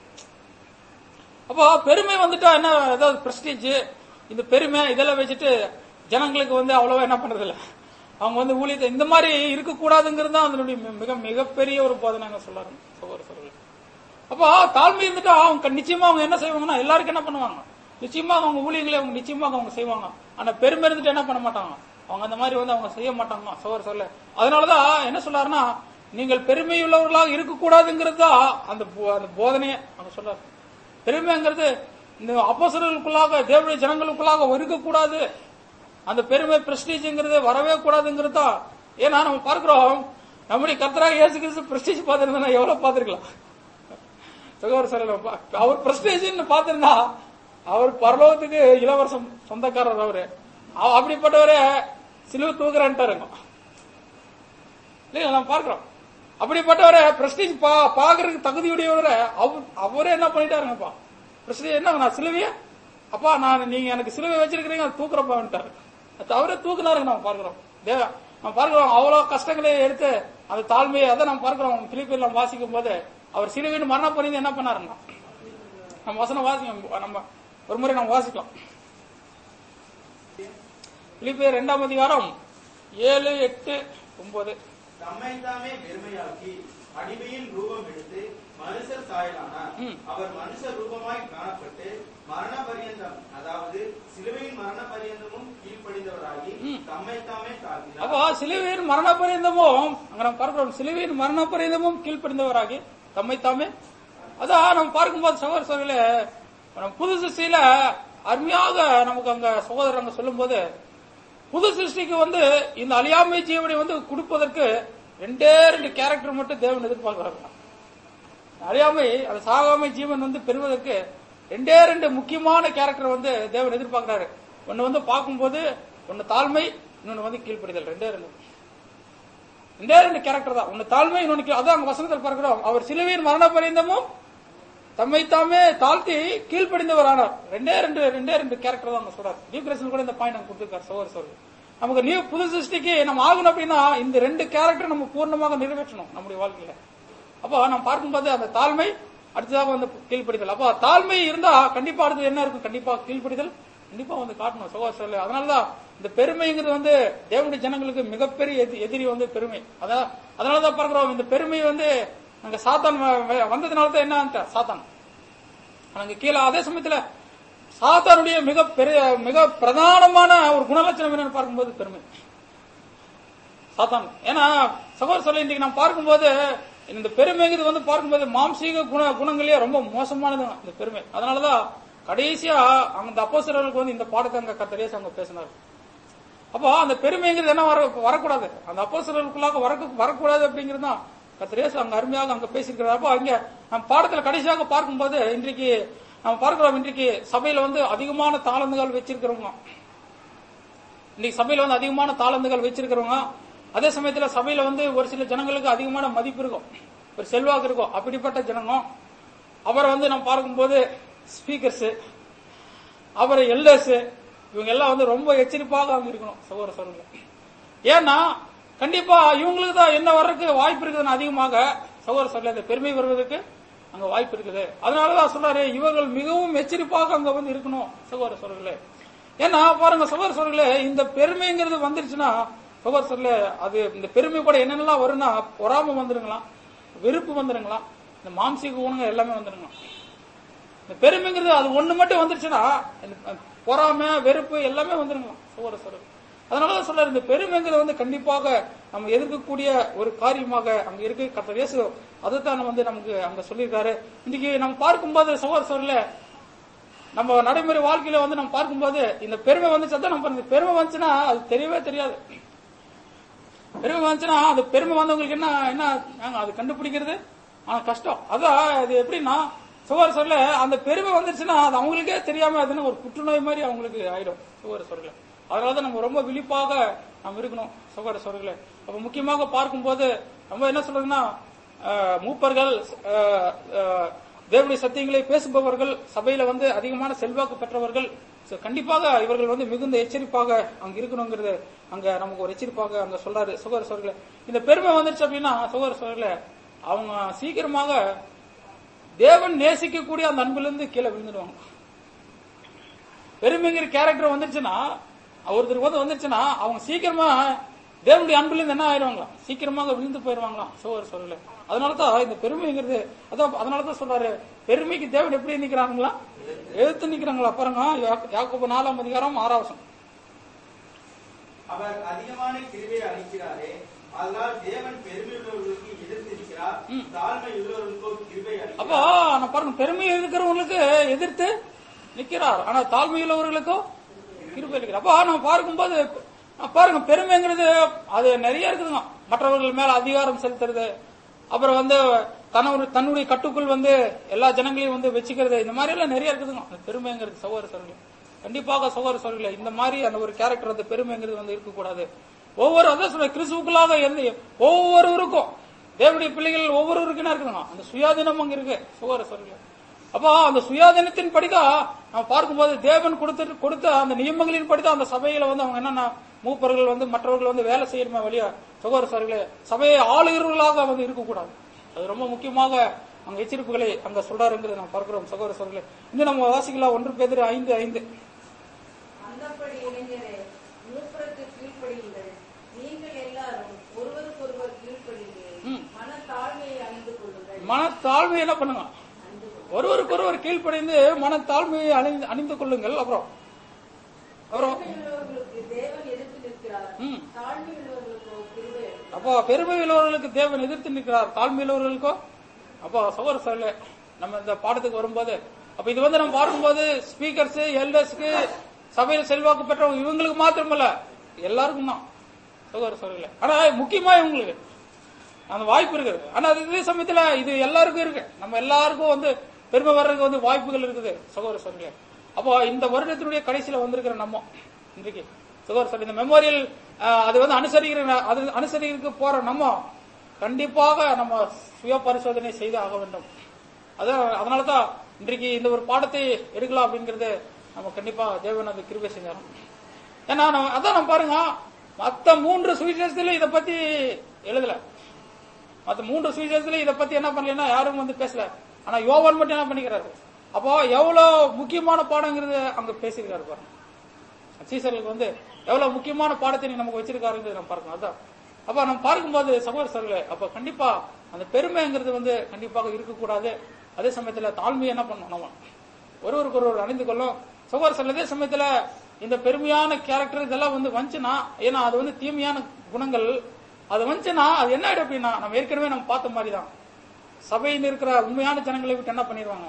அப்போ பெருமை வந்துட்டா என்ன ஏதாவது பிரஸ்டீஜ் இந்த பெருமை இதெல்லாம் வச்சுட்டு ஜனங்களுக்கு வந்து அவ்வளவா என்ன பண்றது இல்ல அவங்க வந்து ஊழியத்தை இந்த மாதிரி இருக்கக்கூடாதுங்கிறது தான் அதனுடைய மி- மிக மிகப்பெரிய ஒரு போதனை சொல்லாரு சகோதர சகோதரி அப்போ தாழ்மை இருந்துட்டா அவங்க நிச்சயமா அவங்க என்ன செய்வாங்கன்னா எல்லாருக்கும் என்ன பண்ணுவாங்க நிச்சயமா அவங்க ஊழியங்களை அவங்க நிச்சயமாக அவங்க செய்வாங்க ஆனா பெருமை இருந்துட்டு என்ன பண்ண மாட்டாங்க அவங்க அந்த மாதிரி வந்து அவங்க செய்ய மாட்டாங்க சகோதர சொல்ல அதனாலதான் என்ன சொல்றாருன்னா நீங்கள் பெருமையுள்ளவர்களாக இருக்கக்கூடாதுங்கிறது தான் அந்த போ- அந்த போதனையே அவங்க சொல்றாரு பெருமைங்கிறது இந்த அப்போசர்களுக்குள்ளாக தேவனுடைய ஜனங்களுக்குள்ளாக இருக்கக்கூடாது அந்த பெருமை பிரஸ்டீஜ்ங்கிறது வரவே கூடாதுங்கிறது தான் ஏன்னா நம்ம பார்க்கிறோம் நம்முடைய கர்த்தராக இயேசு கிறிஸ்து பிரஸ்டீஜ் பார்த்திருந்தா எவ்வளவு பார்த்திருக்கலாம் சகோதர சகோதரர்களே, பா- அவர் பிரஸ்டேஜ்னு பார்த்திருந்தா அவர் பரலோகத்துக்கு இளவரசம் சொந்தக்காரர் அவரு அ- அப்படிப்பட்டவரே சிலுவை தூக்குறேன்ட்டாருங்க இல்லையா நம்ம பார்க்கிறோம் அப்படிப்பட்டவரை பிரஸ்டீஜ் பா பாக்குறதுக்கு தகுதியுடையவரை அவர் அவரே என்ன பண்ணிட்டாருங்கப்பா பிரஸ்டீஜ் என்ன நான் சிலுவைய அப்பா நான் நீங்க எனக்கு சிலுவை வச்சிருக்கிறீங்க அது தூக்குறப்பான்ட்டாரு அது அவரே தூக்குனாருங்க நம்ம பார்க்கிறோம் தேவ நம்ம பார்க்கிறோம் அவ்வளவு கஷ்டங்களை எடுத்து அந்த தாழ்மையை அதை நம்ம பார்க்கிறோம் பிலிப்பில் நம்ம வாசிக்கும் போது அவர் சிலுவைன்னு மரணம் பண்ணி என்ன பண்ணாருங்க நம்ம வசனம் வாசிக்கும் நம்ம ஒரு முறை நம்ம வாசிக்கலாம் பிலிப்பியர் இரண்டாம் அதிகாரம் ஏழு எட்டு ஒன்பது தம்மைத்தாமே வெறுமையாக்கி அடிமையின் ரூபம் எடுத்து மனுஷர் சாயலானார் ம். அவர் மனுஷர் ரூபமாய் காணப்பட்டு மரண பரியந்தம் அதாவது சிலுவையின் மரண பரியந்தமும் கீழ்ப்படிந்தவராகி ம். தம்மைத்தாமே தாக்கினார் அப்போ சிலுவையின் மரண பரியந்தமும் அங்க நம்ம பார்க்கிறோம் சிலுவையின் மரண பரியந்தமும் கீழ்ப்படிந்தவராகி தம்மை தாமே அதான் நம்ம பார்க்கும்போது சகோதர சகோதரிகளே நம்ம புது சிருஷ்டியில அருமையாக நமக்கு அங்க சகோதரர் அங்க சொல்லும்போது புது சிருஷ்டிக்கு வந்து இந்த அழியாமை ஜீவனை வந்து கொடுப்பதற்கு ரெண்டே ரெண்டு கேரக்டர் மட்டும் தேவன் எதிர்பார்க்கிறாங்க அழியாமை அந்த சாகாமை ஜீவன் வந்து பெறுவதற்கு ரெண்டே ரெண்டு முக்கியமான கேரக்டர் வந்து தேவன் எதிர்பார்க்கிறாரு ஒன்னு வந்து பார்க்கும்போது ஒன்னு தாழ்மை இன்னொன்னு வந்து கீழ்ப்படிதல் ரெண்டே ரெண்டு ரெண்டே ரெண்டு கேரக்டர் தான் ஒன்னு தாழ்மை இன்னொன்னு கீழ்- அதான் அங்க வசனத்தில் பார்க்கிறோம் அவர் சிலுவையின் மரண பரியந்தமும் தம்மை தாமே தாழ்த்தி கீழ்ப்படிந்தவர் ஆனார் ரெண்டே ரெண்டு ரெண்டே ரெண்டு கேரக்டர் தான் அங்க சொல்றாரு டீப்ரேஷன் கூட இந்த பாயிண்ட் அங்க கொடுத்திருக்காரு சோர் சோர் நமக்கு நியூ புது சிருஷ்டிக்கு நம்ம ஆகணும் அப்படின்னா இந்த ரெண்டு கேரக்டர் நம்ம பூர்ணமாக நிறைவேற்றணும் நம்முடைய வாழ்க்கையில அப்போ நம்ம பார்க்கும்போது அந்த தாழ்மை அடுத்ததாக வந்து கீழ்ப்படிதல் அப்போ தாழ்மை இருந்தா கண்டிப்பா அடுத்தது என்ன இருக்கும் கண்டிப்பா கீழ்ப்படிதல் கண்டிப்பா வந்து காட்டணும் சகோதர அதனாலதான் இந்த பெருமைங்கிறது வந்து தேவனுடைய ஜனங்களுக்கு மிகப்பெரிய எதி- எதிரி வந்து பெருமை அதான் அதனாலதான் பார்க்கிறோம் இந்த பெருமை வந்து அங்க சாத்தான் வ- வ- வந்ததுனால தான் என்ன சாத்தான் அங்க கீழே அதே சமயத்துல சாத்தானுடைய மிக பெரிய மிக பிரதானமான ஒரு குணலட்சணம் என்னன்னு பார்க்கும்போது பெருமை சாத்தான் ஏன்னா சகோதர சொல்ல இன்றைக்கு நான் பார்க்கும்போது இந்த பெருமைங்கிறது வந்து பார்க்கும்போது மாம்சீக குண குணங்களே ரொம்ப மோசமானது இந்த பெருமை அதனாலதான் கடைசியா அந்த அப்போஸ்தலர்களுக்கு வந்து இந்த பாடத்தை அங்க கத்தரேஸ் அங்க பேசினார் அப்போ அந்த பெருமைங்கிறது என்ன வர வரக்கூடாது அந்த அப்போஸ்தலர்களுக்குள்ளாக வர வரக்கூடாது அப்படிங்கிறது தான் கத்தரேஸ் அங்க அருமையாக அங்க பேசியிருக்கிறார் அப்போ அங்க நம்ம பாடத்துல கடைசியாக பார்க்கும்போது இன்றைக்கு நம்ம பார்க்கிறோம் இன்றைக்கு சபையில வந்து அதிகமான தாளந்துகள் வச்சிருக்கிறவங்க இன்னைக்கு சபையில வந்து அதிகமான தாளந்துகள் வச்சிருக்கிறவங்க அதே சமயத்துல சபையில வந்து ஒரு சில ஜனங்களுக்கு அதிகமான மதிப்பு இருக்கும் ஒரு செல்வாக்கு இருக்கும் அப்படிப்பட்ட ஜனங்க அவரை வந்து நம்ம பார்க்கும்போது ஸ்பீக்கர்ஸ் அப்புறம் எல்டர்ஸ் இவங்க எல்லாம் வந்து ரொம்ப எச்சரிப்பாக அவங்க இருக்கணும் சகோதர சகோதரர்கள் ஏன்னா கண்டிப்பா இவங்களுக்கு தான் என்ன வர்றதுக்கு வாய்ப்பு இருக்குதுன்னு அதிகமாக சகோதர சொல்ல இந்த பெருமை வருவதற்கு அங்க வாய்ப்பு இருக்குது அதனாலதான் சொல்றாரு இவர்கள் மிகவும் எச்சரிப்பாக அங்க வந்து இருக்கணும் சகோதர சொல்றீங்களே ஏன்னா பாருங்க சகோதர சொல்றீங்களே இந்த பெருமைங்கிறது வந்துருச்சுன்னா சகோதர சொல்ல அது இந்த பெருமை கூட என்னென்னலாம் வரும்னா பொறாம வந்துருங்களாம் வெறுப்பு வந்துருங்களாம் இந்த மாம்சீக குணங்கள் எல்லாமே வந்துருங்களாம் இந்த பெருமைங்கிறது அது ஒண்ணு மட்டும் வந்துருச்சுன்னா இந்த பொறாமை வெறுப்பு எல்லாமே வந்துருங்களாம் சகோதர சொல்றது அதனாலதான் சொல்றாரு இந்த பெருமைங்கிறது வந்து கண்டிப்பாக நம்ம எதிர்க்கக்கூடிய ஒரு காரியமாக அங்க இருக்கு கத்த இயேசு அதைத்தான் வந்து நமக்கு அங்க சொல்லியிருக்காரு இன்னைக்கு நம்ம பார்க்கும்போது சகோதர சொல்ல நம்ம நடைமுறை வாழ்க்கையில வந்து நம்ம பார்க்கும்போது இந்த பெருமை வந்துச்சு தான் நம்ம இந்த பெருமை வந்துச்சுன்னா அது தெரியவே தெரியாது பெருமை வந்துச்சுன்னா அது பெருமை வந்தவங்களுக்கு என்ன என்ன நாங்க அது கண்டுபிடிக்கிறது ஆனா கஷ்டம் அதான் அது எப்படின்னா சுகர் சொல்ல அந்த பெருமை வந்துருச்சுன்னா அது அவங்களுக்கே தெரியாம அதுன்னு ஒரு புற்றுநோய் மாதிரி அவங்களுக்கு ஆயிடும் சுகர் சொல்ல அதனாலதான் நம்ம ரொம்ப விழிப்பாக நம்ம இருக்கணும் சுகர் சொல்ல அப்ப முக்கியமாக பார்க்கும்போது நம்ம என்ன சொல்றதுன்னா அஹ், மூப்பர்கள் அஹ், அஹ், தேவனுடைய சத்தியங்களை பேசுபவர்கள் சபையில வந்து அதிகமான செல்வாக்கு பெற்றவர்கள் So, கண்டிப்பாக இவர்கள் வந்து மிகுந்த எச்சரிப்பாக அங்க இருக்கணுங்கிறது அங்க நமக்கு ஒரு எச்சரிப்பாக அங்க சொல்றாரு சுகர் சொல்ல இந்த பெருமை வந்துருச்சு அப்படின்னா சுகர் சொல்ல அவங்க சீக்கிரமாக தேவன் நேசிக்கக்கூடிய அந்த அன்புல இருந்து கீழே விழுந்துடுவாங்க பெருமைங்கிற கேரக்டர் வந்துருச்சுன்னா ஒருத்தருக்கு வந்து வந்துருச்சுன்னா அவங்க சீக்கிரமா தேவனுடைய அன்புல இருந்து என்ன ஆயிடுவாங்களாம் சீக்கிரமாக விழுந்து போயிடுவாங்களாம் சோவர் சொல்லல அதனாலதான் இந்த பெருமைங்கிறது அதான் அதனாலதான் சொல்றாரு பெருமைக்கு தேவன் எப்படி நிக்கிறாங்களா எழுத்து நிக்கிறாங்களா பாருங்க யா- யாக்கோபு நாலாம் அதிகாரம் ஆறாவசம் அவர் அதிகமான கிருபையை அளிக்கிறாரே அதனால் தேவன் பெருமையுள்ளவர்களுக்கு எதிர்த்திருக்கிறார் தாழ்மை உள்ளவர்களுக்கோ கிருபை அப்போ அளிக்கிறார் நான் பாருங்க பெருமை இருக்கிறவங்களுக்கு எதிர்த்து நிக்கிறார் ஆனா தாழ்மையுள்ளவர்களுக்கோ கிருபை இருக்கிறார் அப்போ நம்ம பார்க்கும்போது நான் பாருங்க பெருமைங்கிறது அது நிறைய இருக்குதுங்க மற்றவர்கள் மேல அதிகாரம் செலுத்துறது அப்புறம் வந்து தன்னுடைய தன்னுடைய கட்டுக்குள் வந்து எல்லா ஜனங்களையும் வந்து வச்சுக்கிறது இந்த மாதிரி எல்லாம் நிறைய இருக்குதுங்க அந்த பெருமைங்கிறது சகோதர சோழர்கள் கண்டிப்பாக சகோதர சோழர்களே இந்த மாதிரி அந்த ஒரு கேரக்டர் அந்த பெருமைங்கிறது வந்து இருக்கக்கூடாது ஒவ்வொரு அதான் சொல்ற கிறிஸ்துவுக்குள்ளாக எந்த ஒவ்வொருவருக்கும் தேவனுடைய பிள்ளைகள் ஒவ்வொருவருக்கும் என்ன இருக்குதுங்க அந்த சுயாதீனம் அங்க இருக்கு சகோதர சோழர்களே அப்போ அந்த சுயாதீனத்தின் படிக்கா நம்ம பார்க்கும்போது தேவன் கொடுத்து கொடுத்த அந்த நியமங்களின் படிதான் அந்த சபையில வந்து அவங்க என்னன்னா மூப்பர்கள் வந்து மற்றவர்கள் வந்து வேலை செய்யணுமே வழியா சகோதர சோழர்களே சபையை ஆளுகிறவர்களாக வந்து இருக்கக்கூடாது அது ரொம்ப முக்கியமாக அங்க எச்சரிப்புகளை அங்க சொல்றாருங்கிறது நம்ம பார்க்கிறோம் சகோதர சோழர்களே இன்னும் நம்ம வாசிக்கலாம் ஒன்று பேர் ஐந்து ஐந்து அந்தப்படி இளைஞரே மூப்பருக்கு கீழ்ப்படியுங்கள் நீங்கள் எல்லாரும் ஒருவருக்கொருவர் கீழ்ப்படிந்து ம். மன தாழ்மையை அணிந்து கொள்ளுங்கள் மனத்தாழ்மை என்ன பண்ணுங்க ஒருவருக்கொருவர் கீழ்ப்படைந்து மனத்தாழ்மையை அணிந்து அணிந்து கொள்ளுங்கள் அப்புறம் அப்புறம் பெருமையுள்ளவர்களுக்கு தேவன் எதிர்த்து நிற்கிறார் ம். தாழ்மையுள்ளவர்களுக்கோ கிருபை அளிக்கிறார். அப்போ பெருமையுள்ளவர்களுக்கு தேவன் எதிர்த்து நிற்கிறார் தாழ்மையுள்ளவர்களுக்கோ அப்போ சகோதர சொல்ல நம்ம இந்த பாடத்துக்கு வரும்போது அப்ப இது வந்து நம்ம பார்க்கும்போது ஸ்பீக்கர்ஸ் எல்டர்ஸ்க்கு சபையில செல்வாக்கு பெற்றவங்க இவங்களுக்கு மாத்திரமல்ல எல்லாருக்கும் தான் சகோதர சொல்லல ஆனா முக்கியமா இவங்களுக்கு அந்த வாய்ப்பு இருக்குது ஆனா அது இதே சமயத்துல இது எல்லாருக்கும் இருக்கு நம்ம எல்லாருக்கும் வந்து பெருமை வர்றதுக்கு வந்து வாய்ப்புகள் இருக்குது சகோதர சொல்ல அப்போ இந்த வருடத்தினுடைய கடைசியில வந்திருக்கிற நம்ம இன்றைக்கு சகோதர சொல்ல இந்த மெமோரியல் அது வந்து அனுசரிக்கிற அது அனுசரிக்க போற நம்ம கண்டிப்பாக நம்ம சுய பரிசோதனை செய்து ஆக வேண்டும் அதான் அதனாலதான் இன்றைக்கு இந்த ஒரு பாடத்தை எடுக்கலாம் அப்படிங்கறது நம்ம கண்டிப்பா தேவன் அது கிருபை செஞ்சாரு ஏன்னா நம்ம அதான் நம்ம பாருங்க மத்த மூன்று சுவிசேஷத்துல இத பத்தி எழுதல மத்த மூன்று சுவிசேஷத்துல இத பத்தி என்ன பண்ணலன்னா யாரும் வந்து பேசல ஆனா யோவான் மட்டும் என்ன பண்ணிக்கிறாரு அப்போ எவ்வளவு முக்கியமான பாடங்கிறது அங்க பேசியிருக்காரு பாருங்க சீசர்களுக்கு வந்து எவ்வளவு முக்கியமான பாடத்தை நீ நமக்கு வச்சிருக்காருங்கிறது நம்ம பார்க்கணும் அதான் அப்ப நம்ம பார்க்கும்போது சகோதர சகோதரர்களே அப்ப கண்டிப்பா அந்த பெருமைங்கிறது வந்து கண்டிப்பாக இருக்கக்கூடாது அதே சமயத்துல தாழ்மை என்ன பண்ணணும் நம்ம ஒருவருக்கு ஒருவர் அணிந்து கொள்ளும் சகோதர சகோதரர் அதே சமயத்துல இந்த பெருமையான கேரக்டர் இதெல்லாம் வந்து வந்துச்சுன்னா ஏன்னா அது வந்து தீமையான குணங்கள் அது வந்துச்சுன்னா அது என்ன ஆயிடும் அப்படின்னா நம்ம ஏற்கனவே நம்ம பார்த்த மாதிரி தான் சபையில் இருக்கிற உண்மையான ஜனங்களை விட்டு என்ன பண்ணிடுவாங்க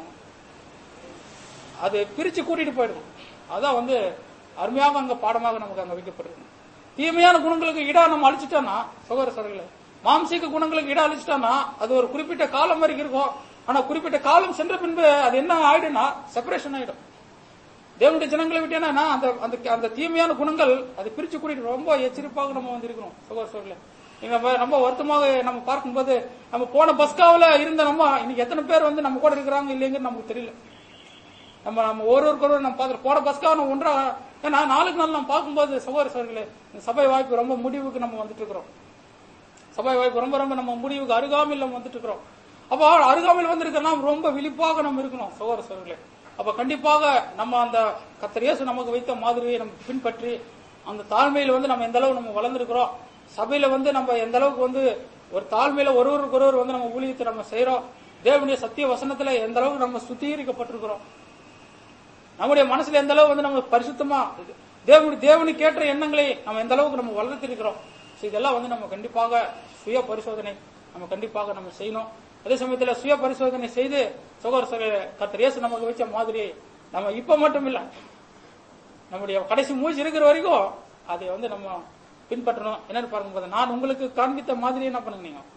அது பிரிச்சு கூட்டிட்டு போயிடும் அதான் வந்து அருமையாக அங்க பாடமாக நமக்கு அங்க வைக்கப்படுது தீமையான குணங்களுக்கு இடா நம்ம அழிச்சிட்டோம்னா சகோதர சகோதரர்களே மாம்சீக குணங்களுக்கு இடம் அழிச்சிட்டோம்னா அது ஒரு குறிப்பிட்ட காலம் வரைக்கும் இருக்கும் ஆனா குறிப்பிட்ட காலம் சென்ற பின்பு அது என்ன ஆயிடும்னா செப்பரேஷன் ஆயிடும் தேவனுடைய ஜனங்களை விட்டு என்னன்னா அந்த அந்த அந்த தீமையான குணங்கள் அது பிரிச்சு கூட்டிட்டு ரொம்ப எச்சரிப்பாக நம்ம வந்து இருக்கணும் சகோதர சகோதரர்களே நீங்க நம்ம- ரொம்ப வருத்தமாக நம்ம பார்க்கும்போது நம்ம போன பஸ்காவில இருந்த நம்ம இன்னைக்கு எத்தனை பேர் வந்து நம்ம கூட இருக்கிறாங்க இல்லைங்கிறது நமக்கு தெரியல நம்ம நம்ம ஒருவருக்கொருவர் நம்ம பார்த்து போன பஸ்காக நம்ம ஒன்றா ஏன்னா நாளுக்கு நாள் நம்ம பார்க்கும்போது சகோதர சகோதரர்களே இந்த சபை வாய்ப்பு ரொம்ப முடிவுக்கு நம்ம வந்துட்டு இருக்கிறோம் சபை வாய்ப்பு ரொம்ப ரொம்ப நம்ம முடிவுக்கு அருகாமையில் நம்ம வந்துட்டு இருக்கிறோம் அப்போ அருகாமையில் வந்திருக்கோம்னா ரொம்ப விழிப்பாக நம்ம இருக்கணும் சகோதர சகோதரர்களே அப்ப கண்டிப்பாக நம்ம அந்த கர்த்தர் இயேசு நமக்கு வைத்த மாதிரியை நம்ம பின்பற்றி அந்த தாழ்மையில வந்து நம்ம எந்த அளவு நம்ம வளர்ந்துருக்கிறோம் சபையில வந்து நம்ம எந்த அளவுக்கு வந்து ஒரு தாழ்மையில ஒருவருக்கு ஒருவர் வந்து நம்ம ஊழியத்தை நம்ம செய்யறோம் தேவனுடைய சத்திய வசனத்துல எந்த அளவுக்கு நம்ம சுத்திகரிக்கப்பட்டிருக்கிறோம் நம்முடைய மனசுல எந்த அளவு வந்து நம்ம பரிசுத்தமா தேவனுடைய தேவனுக்கு ஏற்ற எண்ணங்களை நம்ம எந்த அளவுக்கு நம்ம வளர்த்திருக்கிறோம் So இதெல்லாம் வந்து நம்ம கண்டிப்பாக சுய பரிசோதனை நம்ம கண்டிப்பாக நம்ம செய்யணும் அதே சமயத்துல சுய பரிசோதனை செய்து சகோதர சகோதர கர்த்தர் இயேசு நமக்கு வச்ச மாதிரியை நம்ம இப்ப மட்டும் இல்ல நம்முடைய கடைசி மூச்சு இருக்கிற வரைக்கும் அதை வந்து நம்ம பின்பற்றணும் என்னன்னு பாருங்க நான் உங்களுக்கு காண்பித்த மாதிரி என்ன பண்ணுங்க நீங்க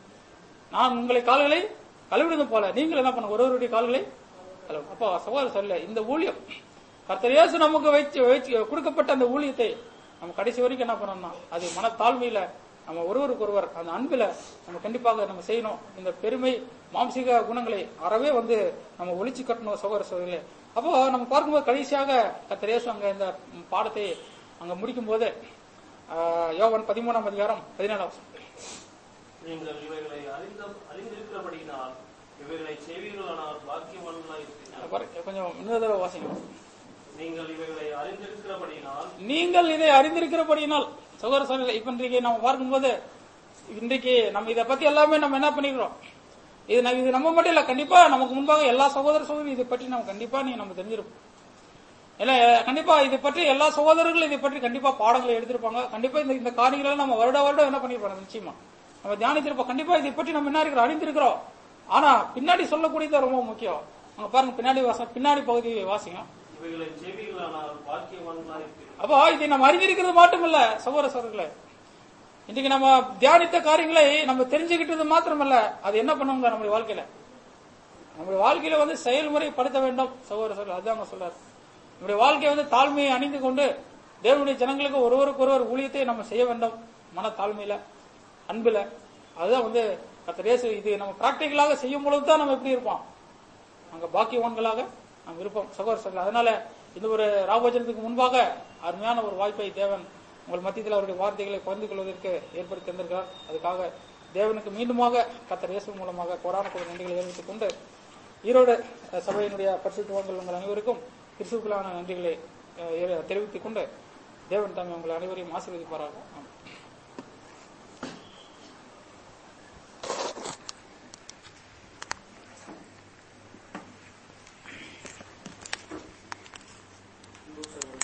நான் உங்களை கால்களை கழுவிடுவது போல நீங்கள் என்ன பண்ணுங்க ஒருவருடைய கால்களை கழுவு அப்போ சகோதர சொல்ல இந்த ஊழியம் கர்த்தர் இயேசு நமக்கு வச்சு வச்சு கொடுக்கப்பட்ட அந்த ஊழியத்தை நம்ம கடைசி வரைக்கும் என்ன பண்ணணும்னா அது மனத்தாழ்மையில நம்ம ஒருவருக்கு ஒருவர் அந்த அன்பில நம்ம கண்டிப்பாக நம்ம செய்யணும் இந்த பெருமை மாம்சீக குணங்களை அறவே வந்து நம்ம ஒழிச்சு கட்டணும் சகோதர சகோதரிகளே அப்போ நம்ம பார்க்கும்போது கடைசியாக கர்த்தர் இயேசு அங்க இந்த பாடத்தை அங்க முடிக்கும் போது யோவன் பதிமூணாம் அதிகாரம் பதினேழாம் வசனம். நீங்கள் இவைகளை அறிந்த அறிந்திருக்கிறபடியினால் இவைகளை செய்வீர்களானால் பாக்கியவான்களாய் இருப்பீர்கள் பாரு, கொஞ்சம் இன்னொரு தடவை வாசிங்க நீங்கள் இவைகளை அறிந்திருக்கிறபடியினால் நீங்கள் இதை அறிந்திருக்கிறபடியினால் சகோதர சகோதரி இப்ப இன்றைக்கு நம்ம பார்க்கும்போது இன்றைக்கு நம்ம இதை பத்தி எல்லாமே நம்ம என்ன பண்ணிக்கிறோம் இது நம்ம- இது நம்ம மட்டும் இல்ல கண்டிப்பா நமக்கு முன்பாக எல்லா சகோதர சகோதரி இதை பற்றி நம்ம கண்டிப்பா நீ நம்ம தெரிஞ்சிருப்போம் இல்ல கண்டிப்பா இதை பற்றி எல்லா சகோதரர்களும் இதை பற்றி கண்டிப்பா பாடங்களை எடுத்திருப்பாங்க கண்டிப்பா இந்த இந்த காரியங்களை நம்ம வருட வருடம் என்ன பண்ணிருப்போம் நிச்சயமா நம்ம தியானித்திருப்போம் கண்டிப்பா இதை பற்றி நம்ம என்ன இருக்கிறோம் அறிந்திருக்கிறோம் ஆனா பின்னாடி சொல்லக்கூடியது ரொம்ப முக்கியம் அங்க பாருங்க பின்னாடி வாச பின்னாடி பகுதி வாசிங்க இவைகளை செய்வீர்களானால் பாக்கியவான்களாய் இருப்பீர்கள் அப்போ இதை நம்ம அறிந்திருக்கிறது மட்டும் இல்ல சகோதர சகோதரர்களே இன்னைக்கு நம்ம தியானித்த காரியங்களை நம்ம தெரிஞ்சுக்கிட்டது மாத்திரமல்ல அது என்ன பண்ணுங்க நம்முடைய வாழ்க்கையில நம்முடைய வாழ்க்கையில வந்து செயல்முறைப்படுத்த வேண்டும் சகோதர சகோதரர் அதுதான் அவங்க சொல்றாரு நம்முடைய வாழ்க்கையை வந்து தாழ்மையை அணிந்து கொண்டு தேவனுடைய ஜனங்களுக்கு ஒருவருக்கு ஒருவர் ஊழியத்தை நம்ம செய்ய வேண்டும் மன தாழ்மையில அன்புல அதுதான் வந்து கர்த்தர் இயேசு இது நம்ம பிராக்டிக்கலாக செய்யும் பொழுது தான் நம்ம எப்படி இருப்போம் அங்க பாக்கியவான்களாக நாம் இருப்போம் சகோதர சகோதரர் அதனால இந்த ஒரு ராபோஜனத்துக்கு முன்பாக அருமையான ஒரு வாய்ப்பை தேவன் உங்கள் மத்தியத்தில் அவருடைய வார்த்தைகளை பகிர்ந்து கொள்வதற்கு ஏற்படுத்தி தந்திருக்கிறார் அதுக்காக தேவனுக்கு மீண்டுமாக கத்தர் இயேசு மூலமாக கோடான கோடி நன்றிகளை தெரிவித்துக் கொண்டு ஈரோடு அஹ், சபையினுடைய பரிசுத்துவங்கள் உங்கள் அனைவருக்கும் கிறிஸ்துக்களான நன்றிகளை அஹ், தெரிவித்துக் கொண்டு தேவன் தாமே உங்கள் அனைவரையும் ஆசீர்வதிப்பாராக ஆமென்.